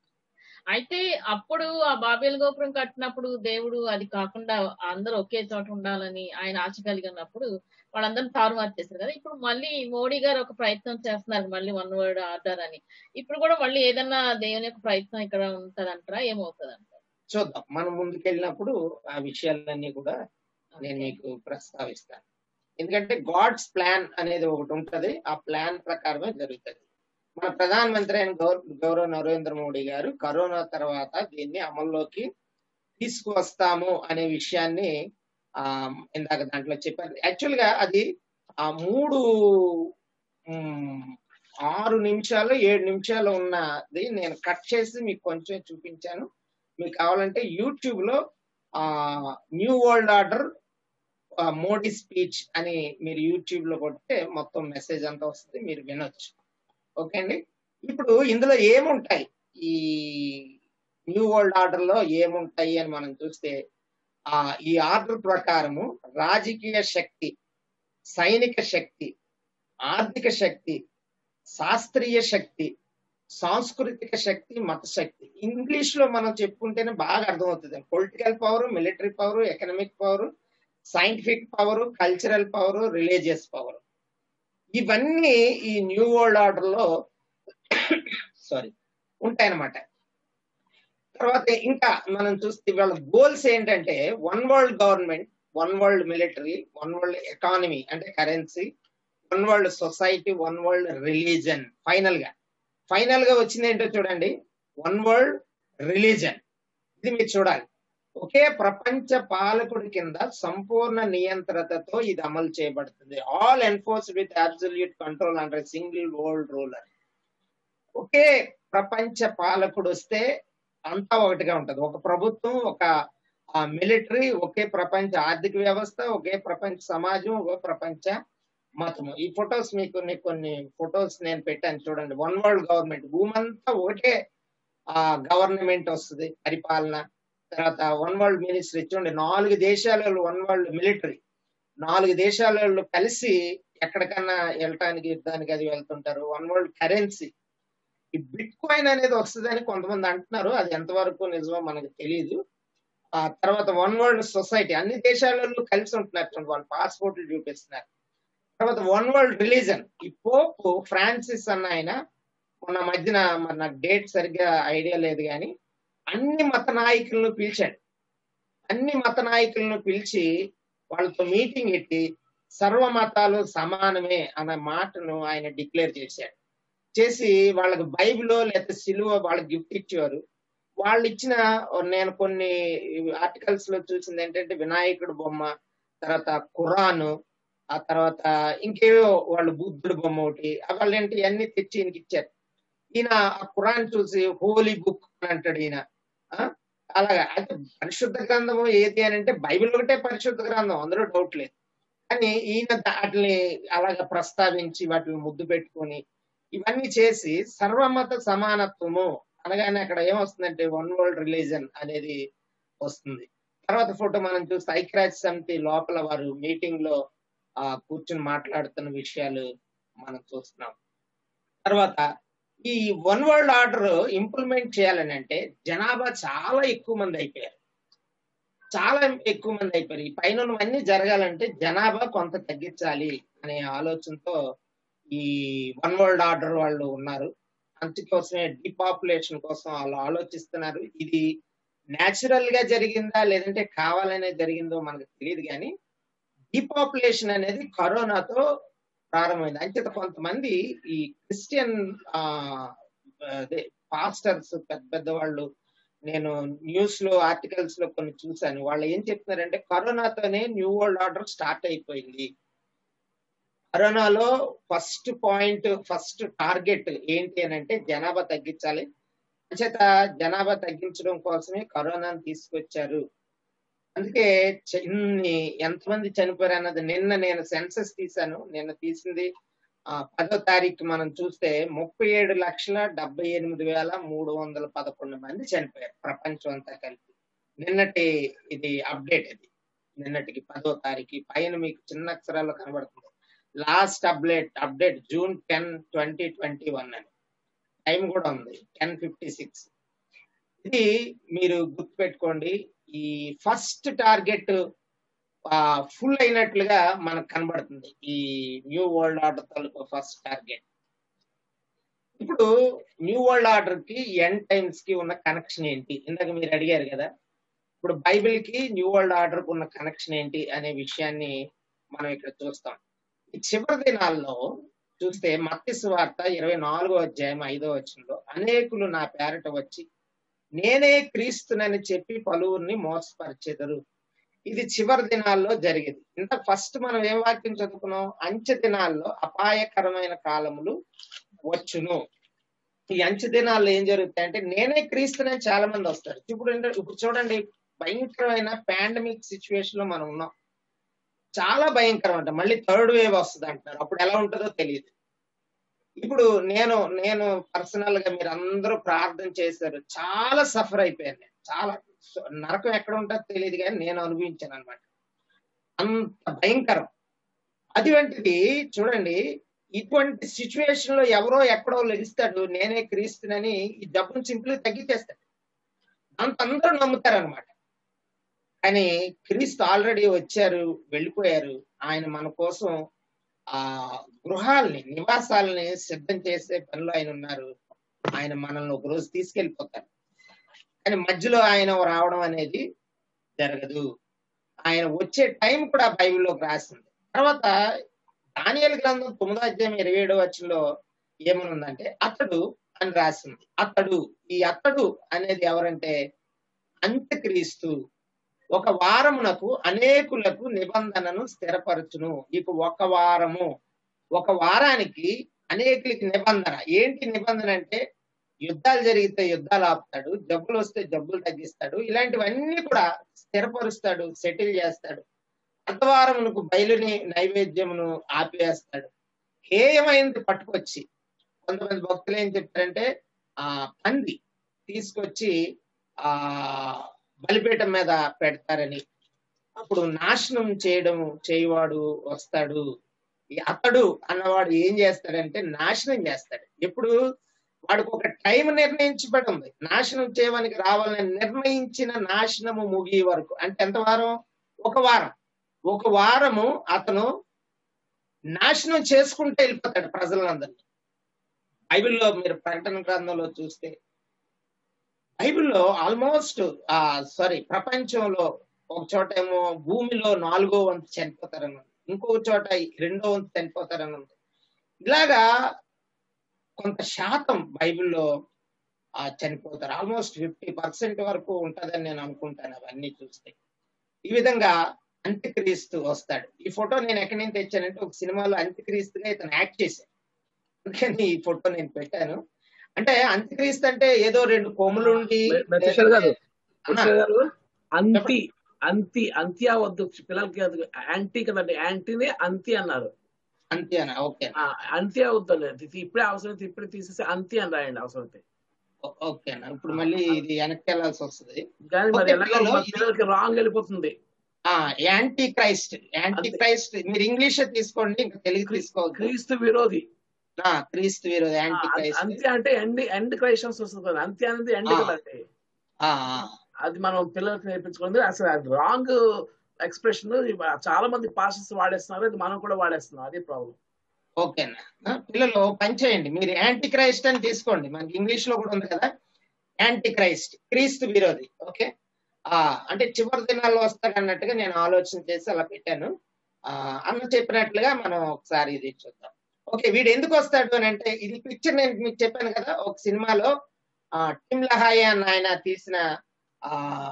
అయితే అప్పుడు ఆ బాబేల్ గోపురం కట్టినప్పుడు దేవుడు అది కాకుండా అందరూ ఒకే చోట ఉండాలని ఆయన ఆశ కలిగినప్పుడు వాళ్ళందరూ తారుమారు చేశారు కదా ఇప్పుడు మళ్ళీ మోడీ గారు ఒక ప్రయత్నం చేస్తున్నారు మళ్ళీ వన్ వర్డ్ ఆర్డర్ అని ఇప్పుడు కూడా మళ్ళీ ఏదన్నా దేవుని యొక్క ప్రయత్నం ఇక్కడ ఉంటదంటారా ఏమవుతుంది అంటారా చూద్దాం మనం ముందుకెళ్ళినప్పుడు ఆ విషయాలన్నీ కూడా నేను మీకు ప్రస్తావిస్తాను ఎందుకంటే గాడ్స్ ప్లాన్ అనేది ఒకటి ఉంటది ఆ ప్లాన్ ప్రకారమే జరుగుతుంది మన ప్రధానమంత్రి అయిన గౌరవ గౌరవ నరేంద్ర మోడీ గారు కరోనా తర్వాత దీన్ని అమల్లోకి తీసుకువస్తాము అనే విషయాన్ని ఆ ఇందాక దాంట్లో చెప్పారు యాక్చువల్ గా అది ఆ మూడు ఉమ్, ఆరు నిమిషాలు ఏడు నిమిషాలు ఉన్నది నేను కట్ చేసి మీకు కొంచెం చూపించాను మీకు కావాలంటే యూట్యూబ్ లో ఆ new world order Modi speech అని మీరు యూట్యూబ్ లో కొడితే మొత్తం మెసేజ్ అంతా వస్తుంది మీరు వినొచ్చు ఓకే అండి ఇప్పుడు ఇందులో ఏముంటాయి ఈ న్యూ వరల్డ్ ఆర్డర్ లో ఏముంటాయి అని మనం చూస్తే ఆ ఈ ఆర్డర్ ప్రకారము రాజకీయ శక్తి సైనిక శక్తి ఆర్థిక శక్తి శాస్త్రీయ శక్తి సాంస్కృతిక శక్తి మత శక్తి ఇంగ్లీష్ లో మనం చెప్పుకుంటేనే బాగా అర్థమవుతుంది political power military power economic power scientific power cultural power religious power ఇవన్నీ ఈ న్యూ వరల్డ్ ఆర్డర్ లో సారీ ఉంటాయన్నమాట తర్వాత ఇంకా మనం చూస్తే వాళ్ళ గోల్స్ ఏంటంటే one world government one world military one world economy అంటే currency one world society one world religion final గా ఫైనల్ గా వచ్చింది ఏంటో చూడండి వన్ వరల్డ్ రిలీజన్ ఇది మీరు చూడాలి ఒకే ప్రపంచ పాలకుడి కింద సంపూర్ణ నియంత్రణతో ఇది అమలు చేయబడుతుంది all enforced with absolute control under single world ruler ఒకే ప్రపంచ పాలకుడు వస్తే అంతా ఒకటిగా ఉంటది ఒక ప్రభుత్వం ఒక మిలిటరీ ఒకే ప్రపంచ ఆర్థిక వ్యవస్థ ఒకే ప్రపంచ సమాజం ఒకే ప్రపంచ మతము ఈ ఫొటోస్ మీకు నీ కొన్ని ఫొటోస్ నేను పెట్టాను చూడండి వన్ వరల్డ్ గవర్నమెంట్ భూమంతా ఒకటే ఆ గవర్నమెంట్ వస్తుంది పరిపాలన తర్వాత వన్ వరల్డ్ మినిస్ట్రీ చూడండి నాలుగు దేశాలలో వన్ వరల్డ్ మిలిటరీ నాలుగు దేశాలలో కలిసి ఎక్కడికన్నా వెళ్ళటానికి యుద్ధానికి అది వెళ్తుంటారు వన్ వరల్డ్ కరెన్సీ ఈ బిట్ కాయిన్ అనేది వస్తుందని కొంతమంది అంటున్నారు అది ఎంతవరకు నిజమో మనకు తెలియదు ఆ తర్వాత వన్ వరల్డ్ సొసైటీ అన్ని దేశాలలో కలిసి ఉంటున్నారు చూడండి వాళ్ళు పాస్పోర్ట్లు చూపిస్తున్నారు తర్వాత వన్ వరల్డ్ రిలీజన్ ఈ పోప్ ఫ్రాన్సిస్ అన్న ఆయన మొన్న మధ్యన మరి నాకు డేట్ సరిగ్గా ఐడియా లేదు కానీ అన్ని మత నాయకులను పిలిచాడు అన్ని మత నాయకులను పిలిచి వాళ్ళతో మీటింగ్ పెట్టి సర్వ మతాలు సమానమే అన్న మాటను ఆయన డిక్లేర్ చేశాడు చేసి వాళ్ళకి బైబిల్ లేకపోతే సిలువ వాళ్ళకి గిఫ్ట్ ఇచ్చేవారు వాళ్ళు ఇచ్చిన నేను కొన్ని ఆర్టికల్స్ లో చూసింది ఏంటంటే వినాయకుడు బొమ్మ తర్వాత ఖురాను ఆ తర్వాత ఇంకేవో వాళ్ళు బుద్ధుడు బొమ్మ ఒకటి వాళ్ళు ఏంటి అన్ని తెచ్చి ఈయనకి ఇచ్చారు ఈయన ఆ ఖురాన్ చూసి హోలీ బుక్ అని అంటాడు ఈయన ఆ? అలాగా అయితే పరిశుద్ధ గ్రంథము ఏది అని అంటే బైబిల్ ఒకటే పరిశుద్ధ గ్రంథం అందులో డౌట్ లేదు కానీ ఈయన వాటిని అలాగా ప్రస్తావించి వాటిని ముద్దు పెట్టుకొని ఇవన్నీ చేసి సర్వమత సమానత్వము అనగానే అక్కడ ఏమొస్తుందంటే వన్ వరల్డ్ రిలీజన్ అనేది వస్తుంది తర్వాత ఫోటో మనం చూస్తే ఐక్యరాజ్య సమితి లోపల వారు మీటింగ్ లో ఆ కూర్చుని మాట్లాడుతున్న విషయాలు మనం చూస్తున్నాం తర్వాత ఈ వన్ వరల్డ్ ఆర్డర్ ఇంప్లిమెంట్ చేయాలని అంటే జనాభా చాలా ఎక్కువ మంది అయిపోయారు చాలా ఎక్కువ మంది అయిపోయారు ఈ పైన ఉన్నవన్నీ జరగాలంటే జనాభా కొంత తగ్గించాలి అనే ఆలోచనతో ఈ వన్ వరల్డ్ ఆర్డర్ వాళ్ళు ఉన్నారు అందుకోసమే డిపాపులేషన్ కోసం వాళ్ళు ఆలోచిస్తున్నారు ఇది న్యాచురల్ గా జరిగిందా లేదంటే కావాలనే జరిగిందో మనకు తెలియదు కానీ డిపాపులేషన్ అనేది కరోనాతో ప్రారంభమైంది అంచేత కొంతమంది ఈ క్రిస్టియన్ ఆ అదే పాస్టర్స్ పెద్ద పెద్ద వాళ్ళు నేను న్యూస్ లో ఆర్టికల్స్ లో కొన్ని చూశాను వాళ్ళు ఏం చెప్తున్నారంటే కరోనాతోనే న్యూ వరల్డ్ ఆర్డర్ స్టార్ట్ అయిపోయింది కరోనాలో ఫస్ట్ పాయింట్ ఫస్ట్ టార్గెట్ ఏంటి అని అంటే జనాభా తగ్గించాలి చేత జనాభా తగ్గించడం కోసమే కరోనాను తీసుకొచ్చారు అందుకే ఇన్ని ఎంతమంది చనిపోయారు అన్నది నిన్న నేను సెన్సస్ తీశాను నిన్న తీసింది ఆ పదో తారీఖు మనం చూస్తే ముప్పై ఏడు లక్షల డెబ్బై ఎనిమిది వేల మూడు వందల పదకొండు మంది చనిపోయారు ప్రపంచం అంతా కలిపి నిన్నటి ఇది అప్డేట్ ఇది నిన్నటికి పదో తారీఖు పైన మీకు చిన్న అక్షరాల్లో కనబడుతుంది last update update June ten twenty twenty one అని టైం కూడా ఉంది టెన్ ఫిఫ్టీ సిక్స్ ఇది మీరు గుర్తుపెట్టుకోండి ఈ ఫస్ట్ టార్గెట్ ఫుల్ అయినట్లుగా మనకు కనబడుతుంది ఈ న్యూ వరల్డ్ ఆర్డర్ తాలూకు ఫస్ట్ టార్గెట్ ఇప్పుడు న్యూ వరల్డ్ ఆర్డర్ కి ఎన్ టైమ్స్ కి ఉన్న కనెక్షన్ ఏంటి ఇందాక మీరు అడిగారు కదా ఇప్పుడు బైబిల్ కి న్యూ వరల్డ్ ఆర్డర్ కు ఉన్న కనెక్షన్ ఏంటి అనే విషయాన్ని మనం ఇక్కడ చూస్తాం ఈ చివరి దినాల్లో చూస్తే మత్తి వార్త ఇరవై నాలుగో అధ్యాయం ఐదో వచనంలో అనేకులు నా పేరట వచ్చి నేనే క్రీస్తునని చెప్పి పలువురిని మోసపరిచెదరు ఇది చివరి దినాల్లో జరిగేది ఇంత ఫస్ట్ మనం ఏం వాక్యం చదువుకున్నాం అంచె దినాల్లో అపాయకరమైన కాలములు వచ్చును ఈ అంచె దినాల్లో ఏం జరుగుతాయంటే నేనే క్రీస్తునని చాలా మంది వస్తారు ఇప్పుడు ఏంటంటే ఇప్పుడు చూడండి భయంకరమైన పాండమిక్ సిచ్యువేషన్ లో మనం ఉన్నాం చాలా భయంకరం అంట మళ్ళీ థర్డ్ వేవ్ వస్తుంది అంటున్నారు అప్పుడు ఎలా ఉంటుందో తెలియదు ఇప్పుడు నేను నేను పర్సనల్ గా మీరు అందరూ ప్రార్థన చేశారు చాలా సఫర్ అయిపోయాను నేను చాలా నరకం ఎక్కడ ఉంటుందో తెలియదు కానీ నేను అనుభవించాను అనమాట అంత భయంకరం అటువంటిది చూడండి ఇటువంటి సిచ్యువేషన్ లో ఎవరో ఎక్కడో లెగిస్తాడు నేనే క్రీస్తునని ఈ జబ్బును సింపుల్ తగ్గించేస్తాడు అంత అందరూ నమ్ముతారు అనమాట కానీ క్రీస్తు ఆల్రెడీ వచ్చారు వెళ్ళిపోయారు ఆయన మన కోసం ఆ గృహాల్ని నివాసాలని సిద్ధం చేసే పనిలో ఆయన ఉన్నారు ఆయన మనల్ని ఒక రోజు తీసుకెళ్ళిపోతారు కానీ మధ్యలో ఆయన రావడం అనేది జరగదు ఆయన వచ్చే టైం కూడా బైబిల్లోకి రాసింది తర్వాత దానియల్ గ్రంథం తొమ్మిదో అధ్యాయం ఇరవై ఏడో వచ్చంలో ఏమనుందంటే అతడు అని రాసింది అతడు ఈ అతడు అనేది ఎవరంటే అంత్యక్రీస్తు ఒక వారమునకు అనేకులకు నిబంధనను స్థిరపరచును ఇక ఒక వారము ఒక వారానికి అనేకులకి నిబంధన ఏంటి నిబంధన అంటే యుద్ధాలు జరిగితే యుద్ధాలు ఆపుతాడు జబ్బులు వస్తే జబ్బులు తగ్గిస్తాడు ఇలాంటివన్నీ కూడా స్థిరపరుస్తాడు సెటిల్ చేస్తాడు అంతవారమునకు బయలుని నైవేద్యమును ఆపేస్తాడు హేయమైనది పట్టుకొచ్చి కొంతమంది భక్తులు ఏం చెప్తారంటే ఆ పంది తీసుకొచ్చి ఆ బలిపీఠం మీద పెడతారని అప్పుడు నాశనం చేయడం చేయవాడు వస్తాడు ఈ అతడు అన్నవాడు ఏం చేస్తాడంటే నాశనం చేస్తాడు ఎప్పుడు వాడికి ఒక టైం నిర్ణయించబడి ఉంది నాశనం చేయడానికి రావాలని నిర్ణయించిన నాశనము ముగి వరకు అంటే ఎంత వారం ఒక వారం ఒక వారము అతను నాశనం చేసుకుంటూ వెళ్ళిపోతాడు ప్రజలందరినీ బైబిల్లో మీరు ప్రకటన గ్రంథంలో చూస్తే బైబిల్లో ఆల్మోస్ట్ ఆ సారీ ప్రపంచంలో ఒక చోట ఏమో భూమిలో నాలుగో వంతు చనిపోతారని ఉంది ఇంకొక చోట రెండో వంతు చనిపోతారని ఉంది ఇలాగా కొంత శాతం బైబిల్లో ఆ చనిపోతారు ఆల్మోస్ట్ ఫిఫ్టీ పర్సెంట్ వరకు ఉంటుందని నేను అనుకుంటాను అవన్నీ చూస్తే ఈ విధంగా అంత్యక్రీస్తు వస్తాడు ఈ ఫోటో నేను ఎక్కడి నుంచి తెచ్చానంటే ఒక సినిమాలో అంత్యక్రీస్తుగా ఇతను యాక్ట్ చేశాను అందుకని ఈ ఫోటో నేను పెట్టాను అంటే అంత్యక్రీస్తు అంటే ఏదో రెండు కొమ్ములు ఉండి మెసేషర్ గారు అన్నా, మెసేషర్ గారు అంతి అంతి అంత్యా వద్దు పిల్లలకి అది యాంటీ కదండి యాంటీనే అంతి అన్నారు అంతేనా ఓకే ఆ, అంత్యా వద్దండి ఇప్పుడే అవసరం ఇప్పుడే తీసేసి అంతి అని రాయండి అవసరం ఓకేనా ఇప్పుడు మళ్ళీ ఇది వెనక్కి వెళ్ళాల్సి వస్తుంది కానీ మరి ఓకే, ఎలాగో పిల్లలు, మా పిల్లలకి రాంగ్ వెళ్ళిపోతుంది ఆ యాంటీ క్రైస్ట్ యాంటీ క్రైస్ట్ మీరు ఇంగ్లీష్ తీసుకోండి ఇంకా తెలుగు తీసుకోవద్దు క్రీస్తు విరోధి ఆ, క్రీస్తు విరోధి యాంటీ క్రైస్ట్ అంత్య అంటే ఎండ్ ఎండ్ క్రైస్టన్స్ వస్తుంది కదా అంత్య అనేది ఎండ్ ఆ. కదండి ఆ, ఆ. అది మనం పిల్లలకి నేర్పించుకుంది అసలు అది రాంగ్ ఎక్స్ప్రెషన్ చాలా మంది పాస్టర్స్ వాడేస్తున్నారు అది మనం కూడా వాడేస్తున్నాం అదే ప్రాబ్లం ఓకేనా ఆ, పిల్లలు పనిచేయండి మీరు యాంటీ క్రైస్ట్ అని తీసుకోండి మనకి ఇంగ్లీష్ లో కూడా ఉంది కదా యాంటీ క్రైస్ట్ క్రీస్తు విరోధి ఓకే ఆ అంటే చివరి దినాల్లో వస్తాడు అన్నట్టుగా నేను ఆలోచన చేసి అలా పెట్టాను ఆ అన్న చెప్పినట్లుగా మనం ఒకసారి ఇది చూద్దాం ఓకే వీడు ఎందుకు వస్తాడు అని అంటే ఇది పిక్చర్ నేను మీకు చెప్పాను కదా ఒక సినిమాలో ఆ టిమ్ లహాయ్ అన్న ఆయన తీసిన ఆ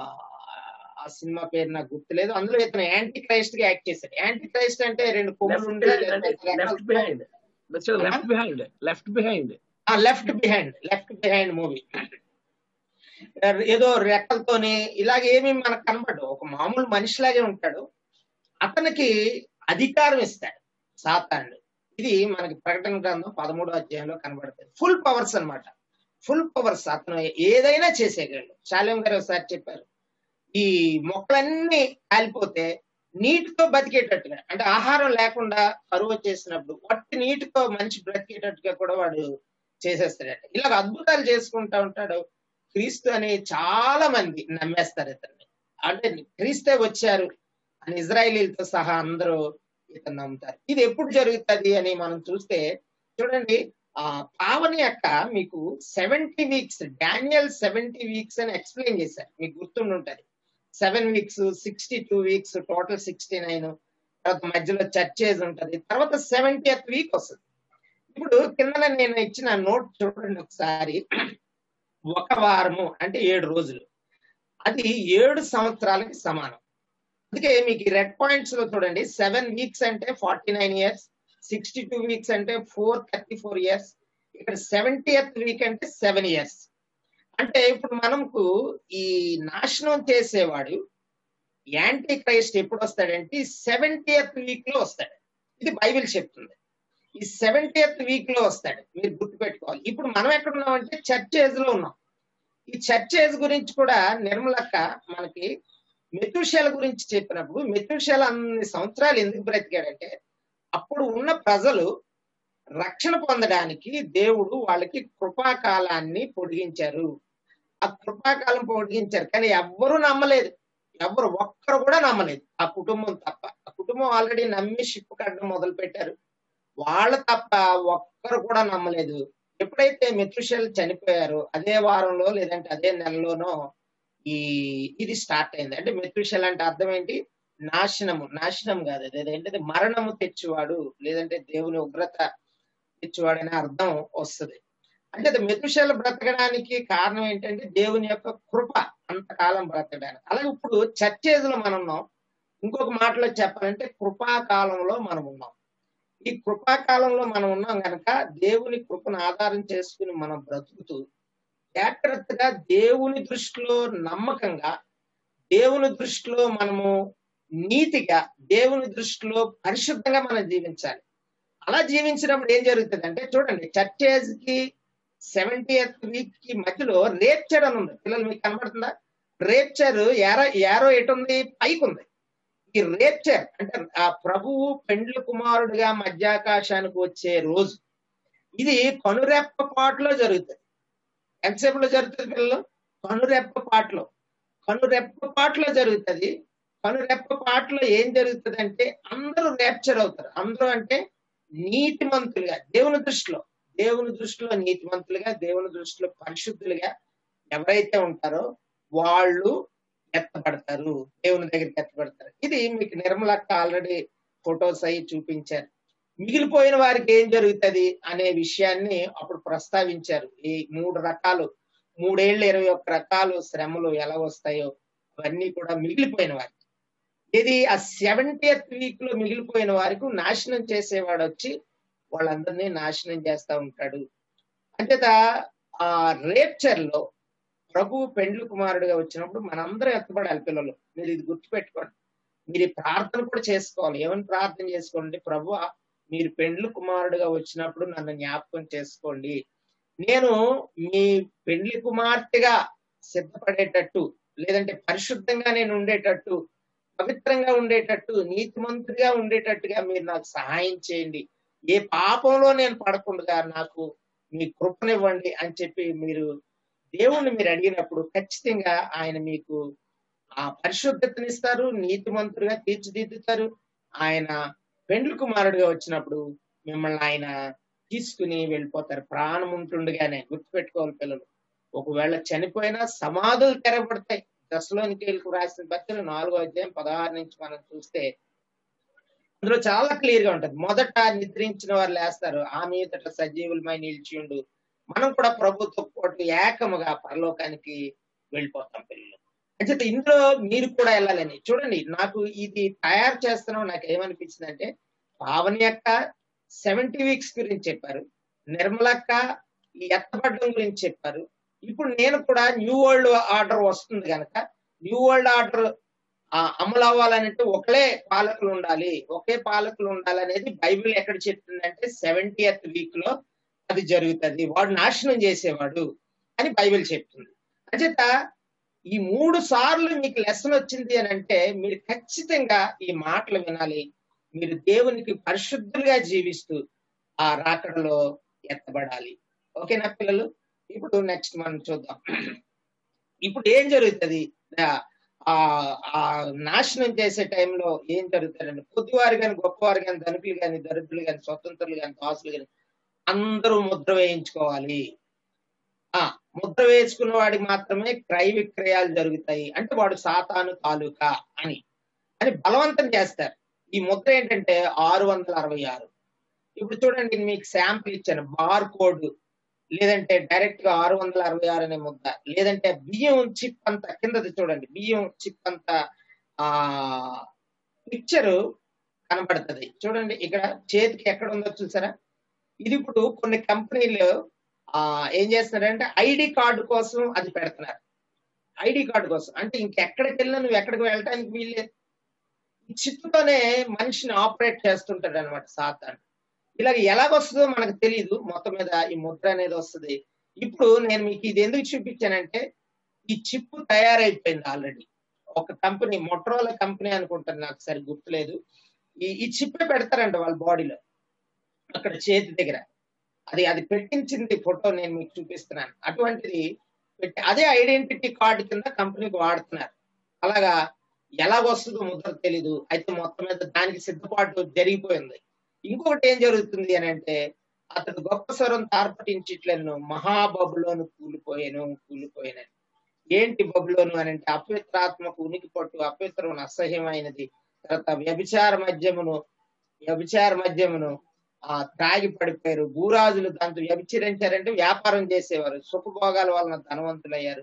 ఆ సినిమా పేరు నాకు గుర్తులేదు అందులో ఇతను యాంటీ క్రైస్ట్ గా యాక్ట్ చేశాడు యాంటీ క్రైస్ట్ అంటే రెండు కొమ్ములు ఉండి left behind left behind left behind left behind left behind movie ఏదో రెక్కలతోని ఇలాగ ఏమి మనకు కనబడు ఒక మామూలు మనిషిలాగే ఉంటాడు అతనికి అధికారం ఇస్తాడు సాతానుడు ఇది మనకి ప్రకటన గ్రంథం పదమూడో అధ్యాయంలో కనబడుతుంది ఫుల్ పవర్స్ అన్నమాట ఫుల్ పవర్స్ అతను ఏదైనా చేసేయగలడు శాలేం గారు ఒకసారి చెప్పారు ఈ మొక్కలన్నీ కాలిపోతే నీటితో బతికేటట్టుగా అంటే ఆహారం లేకుండా కరువు వచ్చేసినప్పుడు వట్టి నీటితో మనిషి బ్రతికేటట్టుగా కూడా వాడు చేసేస్తాడట ఇలాగ అద్భుతాలు చేసుకుంటా ఉంటాడు క్రీస్తు అని చాలా మంది నమ్మేస్తారు ఇతన్ని అంటే క్రీస్తే వచ్చారు అని ఇజ్రాయిలీలతో సహా అందరూ ఇతను నమ్ముతారు ఇది ఎప్పుడు జరుగుతుంది అని మనం చూస్తే చూడండి ఆ పావని యొక్క మీకు seventy weeks Daniel seventy weeks అని ఎక్స్ప్లెయిన్ చేశారు మీకు గుర్తుండి ఉంటది seven weeks sixty two weeks total sixty nine తర్వాత మధ్యలో చర్చేజ్ ఉంటది తర్వాత సెవెంటీ వీక్ వస్తుంది ఇప్పుడు కింద నేను ఇచ్చిన నోట్ చూడండి ఒకసారి ఒక వారము అంటే ఏడు రోజులు అది ఏడు సంవత్సరాలకి సమానం అందుకే మీకు ఈ రెడ్ పాయింట్స్ లో చూడండి సెవెన్ వీక్స్ అంటే forty nine years sixty two weeks అంటే ఫోర్ థర్టీ ఫోర్ ఇయర్స్ ఇక్కడ సెవెంటీ వీక్ అంటే సెవెన్ ఇయర్స్ అంటే ఇప్పుడు మనకు ఈ నాశనం చేసేవాడు యాంటీ క్రైస్ట్ ఎప్పుడు వస్తాడంటే సెవెంటీ వీక్ లో వస్తాడు ఇది బైబిల్ చెప్తుంది ఈ సెవెంటీ వీక్ లో వస్తాడు మీరు గుర్తుపెట్టుకోవాలి ఇప్పుడు మనం ఎక్కడ ఉన్నామంటే చర్చ్ ఏజ్ లో ఉన్నాం ఈ చర్చ్ ఏజ్ గురించి కూడా నిర్మలక్క మనకి మెతుషాల గురించి చెప్పినప్పుడు మెతుషాల అన్ని సంవత్సరాలు ఎందుకు బ్రతికాడంటే అప్పుడు ఉన్న ప్రజలు రక్షణ పొందడానికి దేవుడు వాళ్ళకి కృపాకాలాన్ని పొడిగించారు ఆ కృపాకాలం పొడిగించారు కానీ ఎవ్వరూ నమ్మలేదు ఎవరు ఒక్కరు కూడా నమ్మలేదు ఆ కుటుంబం తప్ప ఆ కుటుంబం ఆల్రెడీ నమ్మి షిప్ కట్టడం మొదలు పెట్టారు వాళ్ళ తప్ప ఒక్కరు కూడా నమ్మలేదు ఎప్పుడైతే మెతుషల్ చనిపోయారో అదే వారంలో లేదంటే అదే నెలలోనో ఈ ఇది స్టార్ట్ అయింది అంటే మెతుషల్ అంటే అర్థం ఏంటి నాశనము నాశనం కాదు అది ఏంటంటే మరణము తెచ్చువాడు లేదంటే దేవుని ఉగ్రత తెచ్చువాడు అనే అర్థం వస్తుంది అంటే అది మెతుషల బ్రతకడానికి కారణం ఏంటంటే దేవుని యొక్క కృప అంతకాలం బ్రతకడానికి అలాగే ఇప్పుడు చర్చేజ్ లో మనం ఉన్నాం ఇంకొక మాటలో చెప్పాలంటే కృపాకాలంలో మనం ఉన్నాం ఈ కృపాకాలంలో మనం ఉన్నాం కనుక దేవుని కృపను ఆధారం చేసుకుని మనం బ్రతుకుతూ జాగ్రత్తగా దేవుని దృష్టిలో నమ్మకంగా దేవుని దృష్టిలో మనము నీతిగా దేవుని దృష్టిలో పరిశుద్ధంగా మనం జీవించాలి అలా జీవించినప్పుడు ఏం జరుగుతుంది అంటే చూడండి చర్చేజ్ కి సెవెంటీ వీక్ కి మధ్యలో రేప్చర్ అని ఉంది పిల్లలు మీకు కనబడుతుందా రేప్చర్ ఏరో ఏరో ఎటు ఉంది పైకి ఉంది ఈ రేప్చర్ అంటే ఆ ప్రభువు పెండ్లి కుమారుడిగా మధ్యాకాశానికి వచ్చే రోజు ఇది కనురెప్ప పాటలో జరుగుతుంది ఎంతసేపులో జరుగుతుంది పిల్లలు కనురెప్ప పాటలో కనురెప్ప పాటలో జరుగుతుంది కనురెప్ప పాటలో ఏం జరుగుతుంది అంటే అందరూ రేప్చర్ అవుతారు అందరూ అంటే నీతిమంతులుగా దేవుని దృష్టిలో దేవుని దృష్టిలో నీతిమంతులుగా దేవుని దృష్టిలో పరిశుద్ధులుగా ఎవరైతే ఉంటారో వాళ్ళు ఎత్తపడతారు దేవుని దగ్గరికి ఎత్తపడతారు ఇది మీకు నిర్మలక్క ఆల్రెడీ ఫొటోస్ అయి చూపించారు మిగిలిపోయిన వారికి ఏం జరుగుతుంది అనే విషయాన్ని అప్పుడు ప్రస్తావించారు ఈ మూడు రకాలు మూడేళ్ళు ఇరవై ఒక్క రకాలు శ్రమలు ఎలా వస్తాయో అవన్నీ కూడా మిగిలిపోయిన వారికి ఇది ఆ సెవెంటీయత్ వీక్ లో మిగిలిపోయిన వారికి నాశనం చేసేవాడు వచ్చి వాళ్ళందరినీ నాశనం చేస్తా ఉంటాడు అంతేత ఆ రేప్చర్ లో ప్రభు పెండ్లు కుమారుడిగా వచ్చినప్పుడు మనందరం ఎత్తపడాలి పిల్లలు మీరు ఇది గుర్తుపెట్టుకోండి మీరు ఈ ప్రార్థన కూడా చేసుకోవాలి ఏమని ప్రార్థన చేసుకోండి ప్రభు మీరు పెండ్లు కుమారుడిగా వచ్చినప్పుడు నన్ను జ్ఞాపకం చేసుకోండి నేను మీ పెండ్లి కుమార్తెగా సిద్ధపడేటట్టు లేదంటే పరిశుద్ధంగా నేను ఉండేటట్టు పవిత్రంగా ఉండేటట్టు నీతిమంతుడిగా ఉండేటట్టుగా మీరు నాకు సహాయం చేయండి ఏ పాపంలో నేను పడకుండా నాకు మీ కృపనివ్వండి అని చెప్పి మీరు దేవుణ్ణి మీరు అడిగినప్పుడు ఖచ్చితంగా ఆయన మీకు ఆ పరిశుద్ధతనిస్తారు నీతిమంతుడిగా తీర్చిదిద్దుతారు ఆయన పెండ్లు కుమారుడిగా వచ్చినప్పుడు మిమ్మల్ని ఆయన తీసుకుని వెళ్ళిపోతారు ప్రాణం ఉంటుండగానే గుర్తుపెట్టుకోవాలి పిల్లలు ఒకవేళ చనిపోయినా సమాధులు తెరబడతాయి దశలోనికి రాసిన పత్రిక నాలుగో అధ్యాయం పదహారు నుంచి మనం చూస్తే అందులో చాలా క్లియర్ గా ఉంటది మొదట నిద్రించిన వారు లేస్తారు ఆ మీదట సజీవులమై నిలిచియుండు మనం కూడా ప్రభుత్వ పాటు ఏకముగా పరలోకానికి వెళ్ళిపోతాం పిల్లలు అంటే ఇందులో మీరు కూడా వెళ్ళాలని చూడండి నాకు ఇది తయారు చేస్తున్నాం నాకు ఏమనిపించింది అంటే పావని యొక్క సెవెంటీ వీక్స్ గురించి చెప్పారు నిర్మలక్క ఈ ఎత్తపడడం గురించి చెప్పారు ఇప్పుడు నేను కూడా న్యూ వరల్డ్ ఆర్డర్ వస్తుంది కనుక న్యూ వరల్డ్ ఆర్డర్ అమలు అవ్వాలంటే ఒకలే పాలకులు ఉండాలి ఒకే పాలకులు ఉండాలి అనేది బైబిల్ ఎక్కడ చెప్తుందంటే సెవెంటీయత్ వీక్ లో అది జరుగుతుంది వాడు నాశనం చేసేవాడు అని బైబిల్ చెప్తుంది అంచేత ఈ మూడు సార్లు మీకు లెసన్ వచ్చింది అని అంటే మీరు ఖచ్చితంగా ఈ మాటలు వినాలి మీరు దేవునికి పరిశుద్ధులుగా జీవిస్తూ ఆ రాకడలో ఎత్తబడాలి ఓకేనా పిల్లలు ఇప్పుడు నెక్స్ట్ మనం చూద్దాం ఇప్పుడు ఏం జరుగుతుంది ఆ ఆ నాశనం చేసే టైంలో ఏం జరుగుతుందండి పొద్దువారు కానీ గొప్పవారు కానీ ధనికులు కానీ దరిద్రులు కానీ స్వతంత్రులు కానీ దాసులు కానీ అందరూ ముద్ర వేయించుకోవాలి ఆ ముద్ర వేసుకున్న వాడికి మాత్రమే క్రయ విక్రయాలు జరుగుతాయి అంటే వాడు సాతాను తాలూకా అని అని బలవంతం చేస్తారు ఈ ముద్ర ఏంటంటే ఆరు వందల అరవై ఆరు ఇప్పుడు చూడండి మీకు శాంపుల్ ఇచ్చాను బార్ కోడ్ లేదంటే డైరెక్ట్ గా ఆరు వందల అరవై ఆరు అనే ముద్ద లేదంటే బియ్యం చిప్ అంత కిందది చూడండి బియ్యం చిప్ అంత ఆ పిక్చర్ కనబడుతుంది చూడండి ఇక్కడ చేతికి ఎక్కడ ఉందో చూసారా ఇది ఇప్పుడు కొన్ని కంపెనీలు ఆ ఏం చేస్తున్నారంటే ఐడి కార్డు కోసం అది పెడుతున్నారు ఐడి కార్డు కోసం అంటే ఇంకెక్కడికి వెళ్ళినా నువ్వు ఎక్కడికి వెళ్ళడానికి వీల్లేదు ఈ చిప్పుతోనే మనిషిని ఆపరేట్ చేస్తుంటాడు అనమాట సాతాన్ ఇలాగ ఎలాగొస్తుందో మనకు తెలియదు మొత్తం మీద ఈ ముద్ర అనేది వస్తుంది ఇప్పుడు నేను మీకు ఇది ఎందుకు చూపించానంటే ఈ చిప్ తయారైపోయింది ఆల్రెడీ ఒక కంపెనీ మొట్రోలా కంపెనీ అనుకుంటాను నాకు సరి గుర్తులేదు ఈ ఈ చిప్పే పెడతారంట వాళ్ళ బాడీలో అక్కడ చేతి దగ్గర అది అది పెట్టించింది ఫోటో నేను మీకు చూపిస్తున్నాను అటువంటిది పెట్టి అదే ఐడెంటిటీ కార్డు కింద కంపెనీకి వాడుతున్నారు అలాగా ఎలాగొస్తుందో ముద్ర తెలీదు అయితే మొత్తం మీద దానికి సిద్ధపాటు జరిగిపోయింది ఇంకొకటి ఏం జరుగుతుంది అని అంటే అతడు గొప్ప స్వరం తార్పటించిట్లను మహాబబులోను కూలిపోయాను కూలిపోయాను ఏంటి బబులోను అని అంటే అపవిత్రాత్మకు ఉనికి పట్టు అపవిత్రం అసహ్యమైనది తర్వాత వ్యభిచార మద్యమును వ్యభిచార మద్యమును ఆ త్రాగి పడిపోయారు భూరాజులు దాంతో వ్యభిచరించారంటే వ్యాపారం చేసేవారు సుఖభోగాల వలన ధనవంతులయ్యారు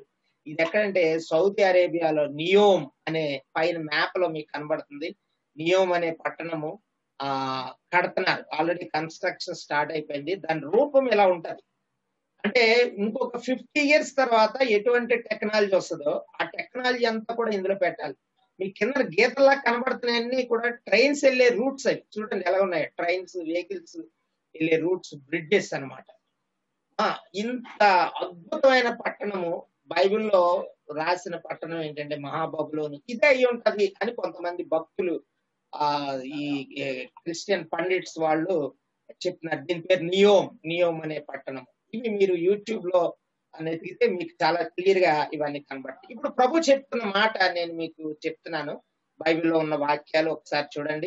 ఇది ఎక్కడంటే సౌదీ అరేబియాలో నియోమ్ అనే పైన మ్యాప్ లో మీకు కనబడుతుంది నియోమ్ అనే పట్టణము ఆ కడుతున్నారు ఆల్రెడీ కన్స్ట్రక్షన్ స్టార్ట్ అయిపోయింది దాని రూపం ఎలా ఉంటది అంటే ఇంకొక ఫిఫ్టీ ఇయర్స్ తర్వాత ఎటువంటి టెక్నాలజీ వస్తుందో ఆ టెక్నాలజీ అంతా కూడా ఇందులో పెట్టాలి మీ కింద గీతల్లా కనబడుతున్నాయన్నీ కూడా ట్రైన్స్ వెళ్ళే రూట్స్ అవి చూడండి ఎలా ఉన్నాయి ట్రైన్స్ వెహికల్స్ వెళ్ళే రూట్స్ బ్రిడ్జెస్ అన్నమాట ఆ ఇంత అద్భుతమైన పట్టణము బైబిల్లో రాసిన పట్టణం ఏంటంటే మహాబబులోని ఇదే అయి ఉంటది అని కొంతమంది భక్తులు ఆ ఈ ఏ, క్రిస్టియన్ పండిట్స్ వాళ్ళు చెప్తున్నారు దీని పేరు నియోమ్ నియోమ్ అనే పట్టణం ఇవి మీరు యూట్యూబ్ లో అనేది మీకు చాలా క్లియర్ గా ఇవన్నీ కనబడతాయి ఇప్పుడు ప్రభు చెప్తున్న మాట నేను మీకు చెప్తున్నాను బైబిల్లో ఉన్న వాక్యాలు ఒకసారి చూడండి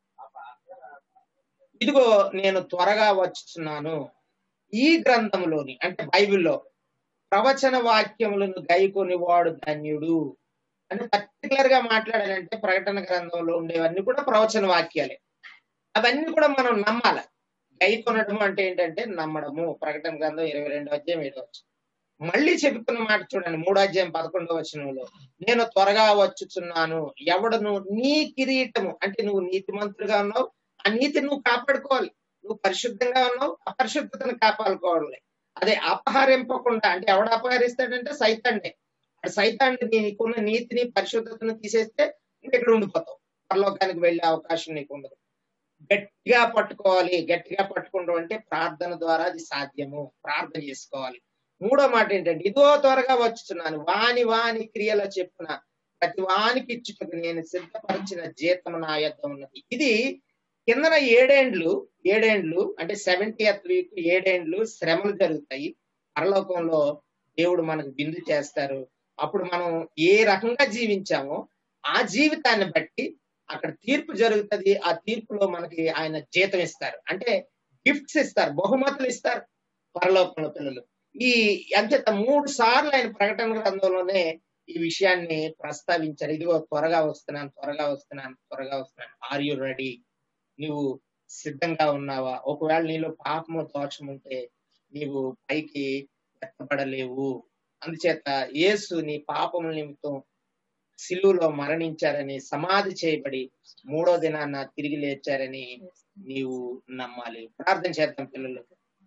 ఇదిగో నేను త్వరగా వచ్చుచున్నాను ఈ గ్రంథంలోని అంటే బైబిల్లో ప్రవచన వాక్యములను గైకొని వాడు ధన్యుడు అని పర్టికులర్ గా మాట్లాడాలంటే ప్రకటన గ్రంథంలో ఉండేవన్నీ కూడా ప్రవచన వాక్యాలే అవన్నీ కూడా మనం నమ్మాలి గైకొనడం అంటే ఏంటంటే నమ్మడము ప్రకటన గ్రంథం ఇరవై రెండు అధ్యాయం ఏడో వచ్చిన మళ్ళీ చెబుతున్న మాట చూడండి మూడో అధ్యాయం పదకొండవ వచనంలో నేను త్వరగా వచ్చుచున్నాను ఎవడను నీ కిరీటము అంటే నువ్వు నీతిమంతుడుగా ఉన్నావు ఆ నీతిని నువ్వు కాపాడుకోవాలి నువ్వు పరిశుద్ధంగా ఉన్నావు అపరిశుద్ధతను కాపాడుకోవాలి అదే అపహరింపకుండా అంటే ఎవడు అపహరిస్తాడంటే సైతాండే సైతాన్ని నీకున్న నీతిని పరిశుద్ధతను తీసేస్తే నువ్వు ఇక్కడ ఉండిపోతావు పరలోకానికి వెళ్ళే అవకాశం నీకు ఉండదు గట్టిగా పట్టుకోవాలి గట్టిగా పట్టుకుంటాం అంటే ప్రార్థన ద్వారా అది సాధ్యము ప్రార్థన చేసుకోవాలి మూడో మాట ఏంటంటే ఇదో త్వరగా వచ్చుచున్నాను వాని వాని క్రియల చెప్పున ప్రతి వానికి ఇచ్చుటకు నేను సిద్ధపరిచిన జీతం నా యొద్ద ఉన్నది ఇది కిందన ఏడేండ్లు ఏడేండ్లు అంటే సెవెంటీయత్ వీక్ ఏడేండ్లు శ్రమలు జరుగుతాయి పరలోకంలో దేవుడు మనకు బిందు చేస్తారు అప్పుడు మనం ఏ రకంగా జీవించామో ఆ జీవితాన్ని బట్టి అక్కడ తీర్పు జరుగుతుంది ఆ తీర్పులో మనకి ఆయన జీతం ఇస్తారు అంటే గిఫ్ట్స్ ఇస్తారు బహుమతులు ఇస్తారు పరలోకంలో పిల్లలు ఈ అంచేత మూడు సార్లు ఆయన ప్రకటన గ్రంథంలోనే ఈ విషయాన్ని ప్రస్తావించారు ఇదిగో త్వరగా వస్తున్నాను త్వరగా వస్తున్నాను త్వరగా వస్తున్నాను ఆర్ యు రెడీ నీవు సిద్ధంగా ఉన్నావా ఒకవేళ నీలో పాపము దోషం ఉంటే నీవు పైకి ఎత్తపడలేవు అందుచేత యేసు నీ పాపముల నిమిత్తం సిలువలో మరణించారని సమాధి చేయబడి మూడో దినాన్న తిరిగి లేచారని నీవు నమ్మాలి ప్రార్థన చేద్దాం పిల్లలు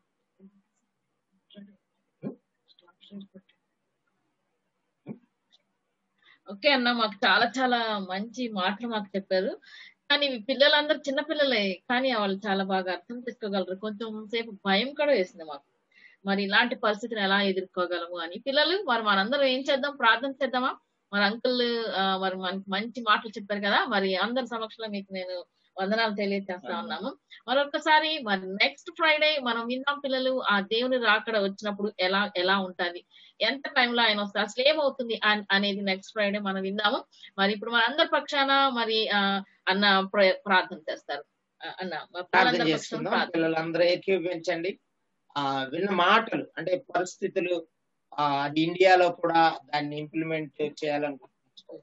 ఓకే అన్న మాకు చాలా చాలా మంచి మాటలు మాకు చెప్పారు కానీ ఇవి పిల్లలందరూ చిన్న పిల్లలే కానీ వాళ్ళు చాలా బాగా అర్థం చేసుకోగలరు కొంచెం సేపు భయం కూడా వేసింది మాకు మరి ఇలాంటి పరిస్థితిని ఎలా ఎదుర్కోగలము అని పిల్లలు మరి మనందరం ఏం చేద్దాం ప్రార్థన చేద్దామా మరి అంకుల్ మరి మనకి మంచి మాటలు చెప్పారు కదా మరి అందరి సమక్షంలో మీకు నేను వందనాలు తెలియజేస్తా ఉన్నాము మరొకసారి మరి నెక్స్ట్ ఫ్రైడే మనం విన్నాం పిల్లలు ఆ దేవుని రాకడ వచ్చినప్పుడు ఎలా ఎలా ఉంటది ఎంత టైంలో ఆయన వస్తారు అసలు ఏమవుతుంది అన్- అనేది నెక్స్ట్ ఫ్రైడే మనం విందాము మరి ఇప్పుడు మన అందరి పక్షాన మరి ఆ, అన్న ప్ర- ప్రార్థన చేస్తారు ఆ, అన్న మా ప్రార్థన పిల్లలందరి పక్షాన చేసుకుందాం ప్రార్థన పిల్లలందరూ ఏకీభవించండి ఆ విన్న మాటలు అంటే పరిస్థితులు ఆ అది ఇండియాలో కూడా దాన్ని ఇంప్లిమెంట్ చేయాలనుకుంటున్నాను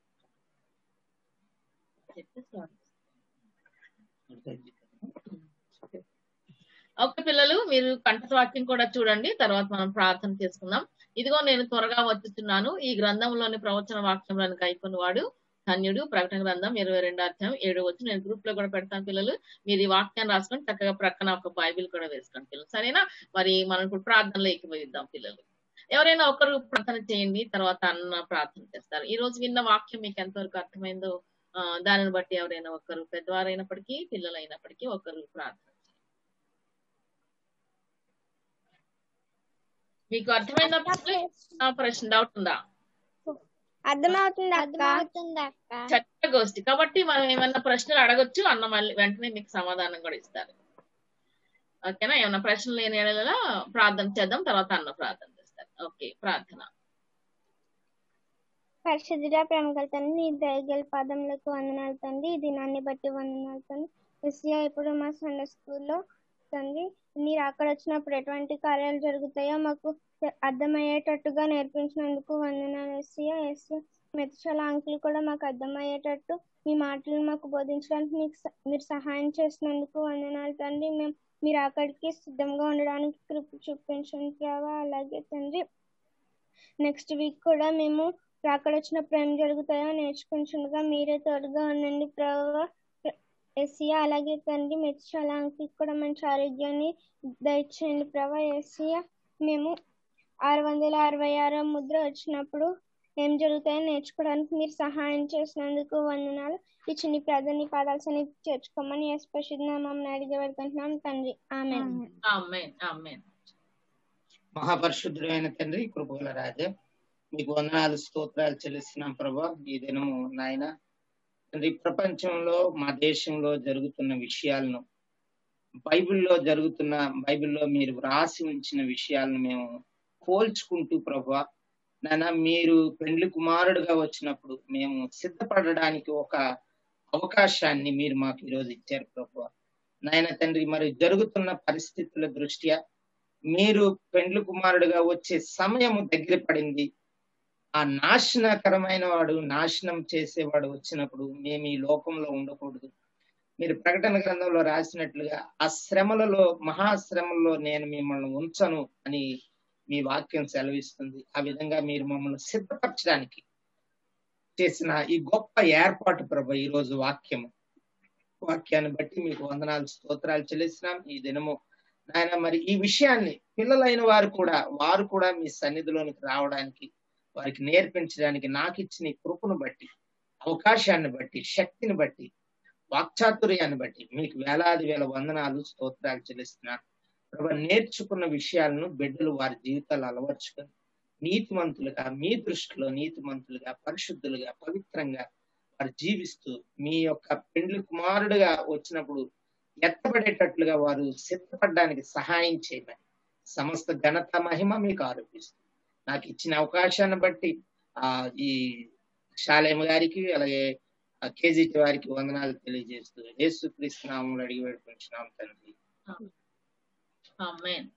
ఓకే పిల్లలు మీరు కంఠవాక్యం కూడా చూడండి తర్వాత మనం ప్రార్థన చేసుకుందాం ఇదిగో నేను త్వరగా వచ్చుతున్నాను ఈ గ్రంథంలోని ప్రవచన వాక్యములను కైకొని వాడు ధన్యుడు ప్రకటన గ్రంథం ఇరవై రెండు అధ్యాయం ఏడు వచ్చి నేను గ్రూప్ లో కూడా పెడతాను పిల్లలు మీరు ఈ వాక్యాన్ని రాసుకొని చక్కగా ప్రక్కన ఒక బైబిల్ కూడా వేసుకోండి పిల్లలు సరేనా మరి మనం ఇప్పుడు ప్రార్థనలో ఎక్కిపోయిద్దాం పిల్లలు ఎవరైనా ఒకరు ప్రార్థన చేయండి తర్వాత అన్న ప్రార్థన చేస్తారు ఈ రోజు విన్న వాక్యం మీకు ఎంతవరకు అర్థమైందో ఆ, దానిని బట్టి ఎవరైనా ఒకరు పెద్దవారైనప్పటికీ పిల్లలైనప్పటికీ ఒకరు ప్రార్థన మీకు అర్థమైనప్పుడు ఆ ప్రశ్న డౌట్ ఉందా అర్థమవుతుంది అర్థమవుతుంది అక్క చక్కగా గోష్ఠి కాబట్టి మనం ఏమన్నా ప్రశ్నలు అడగొచ్చు అన్న మళ్ళీ వెంటనే మీకు సమాధానం కూడా ఇస్తారు ఓకేనా ఏమన్నా ప్రశ్నలు లేని యెడల ప్రార్థన చేద్దాం తర్వాత అన్న ప్రార్థన చేస్తారు ఓకే ప్రార్థన పరిశుద్ధుడా ప్రేమ గల తండ్రి నీ దయగల పాదములకు వందనాలు తండ్రి ఈ దినాన్ని బట్టి వందనాలు తండ్రి ఎస్సీఆ ఇప్పుడు మా సండే స్కూల్లో తండ్రి మీరు అక్కడ వచ్చినప్పుడు ఎటువంటి కార్యాలు జరుగుతాయో మాకు తె- అర్థమయ్యేటట్టుగా నేర్పించినందుకు వందనాలు ఎస్సీఆ ఎస్సీ మెతచాల అంకులు కూడా మాకు అర్థమయ్యేటట్టు మీ మాటలు మాకు బోధించడానికి మీకు స- మీరు సహాయం చేసినందుకు వందనాలు తండ్రి మేము మీరు అక్కడికి సిద్ధంగా ఉండడానికి కృప చూపించండి ప్రభావ అలాగే తండ్రి నెక్స్ట్ వీక్ కూడా మేము అక్కడ వచ్చినప్పుడు ఏం జరుగుతాయో నేర్చుకుంటుండగా మీరే తోడుగా ఉండండి ప్రభావ ఎస్సియా అలాగే తండ్రి మెచ్చాలాంకి కూడా మంచి ఆరోగ్యాన్ని దయచేయండి ప్రభా ఎస్సియా మేము ఆరు వందల అరవై ఆరో ముద్ర వచ్చినప్పుడు ఏం జరుగుతాయో నేర్చుకోవడానికి మీరు సహాయం చేసినందుకు వందనాలు ఈ చిన్ని ప్రార్థన పాదాల్సిన చేర్చుకోమని ఎస్పెషల్ నామం అడిగి పెడుకుంటున్నాం తండ్రి ఆమె ఆమెన్ ఆమెన్ మహాపరిశుద్ధుడైన తండ్రి కృపగల రాజా మీకు వందనాలు స్తోత్రాలు చెల్లిస్తున్నాం ప్రభా ఈ దినము నాయన తండ్రి ప్రపంచంలో మా దేశంలో జరుగుతున్న విషయాలను బైబిల్లో జరుగుతున్న బైబిల్లో మీరు వ్రాసి ఉంచిన విషయాలను మేము పోల్చుకుంటూ ప్రభా నాయన మీరు పెండ్లి కుమారుడుగా వచ్చినప్పుడు మేము సిద్ధపడడానికి ఒక అవకాశాన్ని మీరు మాకు ఈరోజు ఇచ్చారు ప్రభు నాయన తండ్రి మరి జరుగుతున్న పరిస్థితుల దృష్ట్యా మీరు పెండ్లి కుమారుడుగా వచ్చే సమయము దగ్గర పడింది ఆ నాశనకరమైన వాడు నాశనం చేసేవాడు వచ్చినప్పుడు మేము ఈ లోకంలో ఉండకూడదు మీరు ప్రకటన గ్రంథంలో రాసినట్లుగా ఆ శ్రమలలో మహాశ్రమల్లో నేను మిమ్మల్ని ఉంచను అని మీ వాక్యం సెలవిస్తుంది ఆ విధంగా మీరు మమ్మల్ని సిద్ధపరచడానికి చేసిన ఈ గొప్ప ఏర్పాటు ప్రభ ఈ రోజు వాక్యము వాక్యాన్ని బట్టి మీకు వందనాలు స్తోత్రాలు చెల్లిస్తున్నాం ఈ దినము నాయన మరి ఈ విషయాన్ని పిల్లలైన వారు కూడా వారు కూడా మీ సన్నిధిలోనికి రావడానికి వారికి నేర్పించడానికి నాకు ఇచ్చిన ఈ కృపను బట్టి అవకాశాన్ని బట్టి శక్తిని బట్టి వాక్చాతుర్యాన్ని బట్టి మీకు వేలాది వేల వందనాలు స్తోత్రాలు చెల్లిస్తున్నాను ప్రభు నేర్చుకున్న విషయాలను బిడ్డలు వారి జీవితాలు అలవర్చుకొని నీతిమంతులుగా మీ దృష్టిలో నీతిమంతులుగా పరిశుద్ధులుగా పవిత్రంగా వారు జీవిస్తూ మీ యొక్క పెండ్లి కుమారుడుగా వచ్చినప్పుడు ఎత్తబడేటట్లుగా వారు సిద్ధపడడానికి సహాయం చేయమని సమస్త ఘనత మహిమ మీకు ఆరోపిస్తుంది నాకు ఇచ్చిన అవకాశాన్ని బట్టి ఆ ఈ శాలేమ గారికి అలాగే కేజీటీ వారికి వందనాలు తెలియజేస్తూ యేసు క్రీస్తు నామంలో అడిగి పెట్టుకుంటున్నాం తండ్రి amen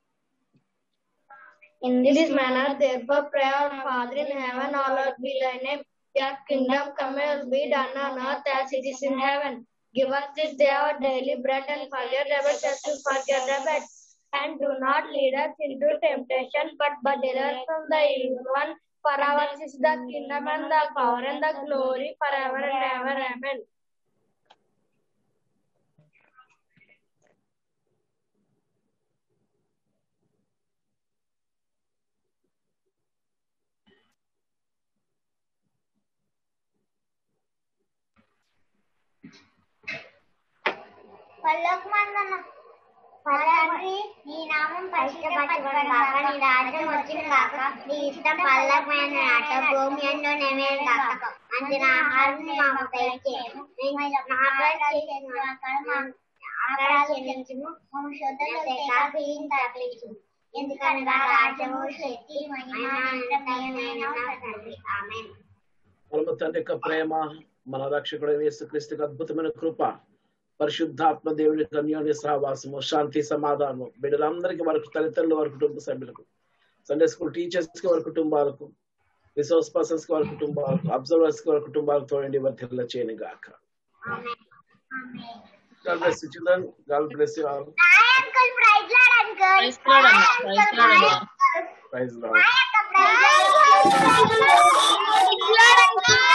In this manner, therefore, pray our Father in heaven, hallowed be thy name. Your kingdom come, your will be done on earth as it is in heaven. Give us this day our daily bread and forgive our debts as we forgive our debtors. And do not lead us into temptation, but but deliver us from the evil one. For ours is the kingdom and the power and the glory forever and ever. Amen. పరలోకమందున్న తండ్రి నీ నామం పరిశుద్ధపరచబడిన గాక నీ రాజ్యం వచ్చిన గాక నీ ఇష్టం పల్లకమైన నాట భూమి అందు నెమేను గాక అందిన ఆహారం మాకు దయచేయము మేము ఆకలి చేసిన ఆకలి చెల్లించుము మమ్మ శుద్ధులు కాకీని తప్పించుము ఎందుకనగా రాజ్యము శక్తి మహిమ అనంతమైన తండ్రి ఆమెన్ పరమ తండ్రి యొక్క ప్రేమ మన రక్షకుడైన యేసుక్రీస్తుకి అద్భుతమైన కృప పరిశుద్ధాత్మ దేవుని అన్యోన్య సహవాసము శాంతి సమాధానం బిడ్డలందరికీ వారి తల్లిదండ్రులు వారి కుటుంబ సభ్యులకు సండే స్కూల్ టీచర్స్ కి వారి కుటుంబాలకు రిసోర్స్ పర్సన్స్ కి వారి కుటుంబాలకు అబ్జర్వర్స్ కి వారి కుటుంబాలకు తోడండి వర్తిల్ల చేయని గాక God bless you children. God bless you all. Uncle praise Lord uncle praise Lord అన్న, ప్రైజ్ లాడ్ అన్న. Praise Lord. Praise Lord uncle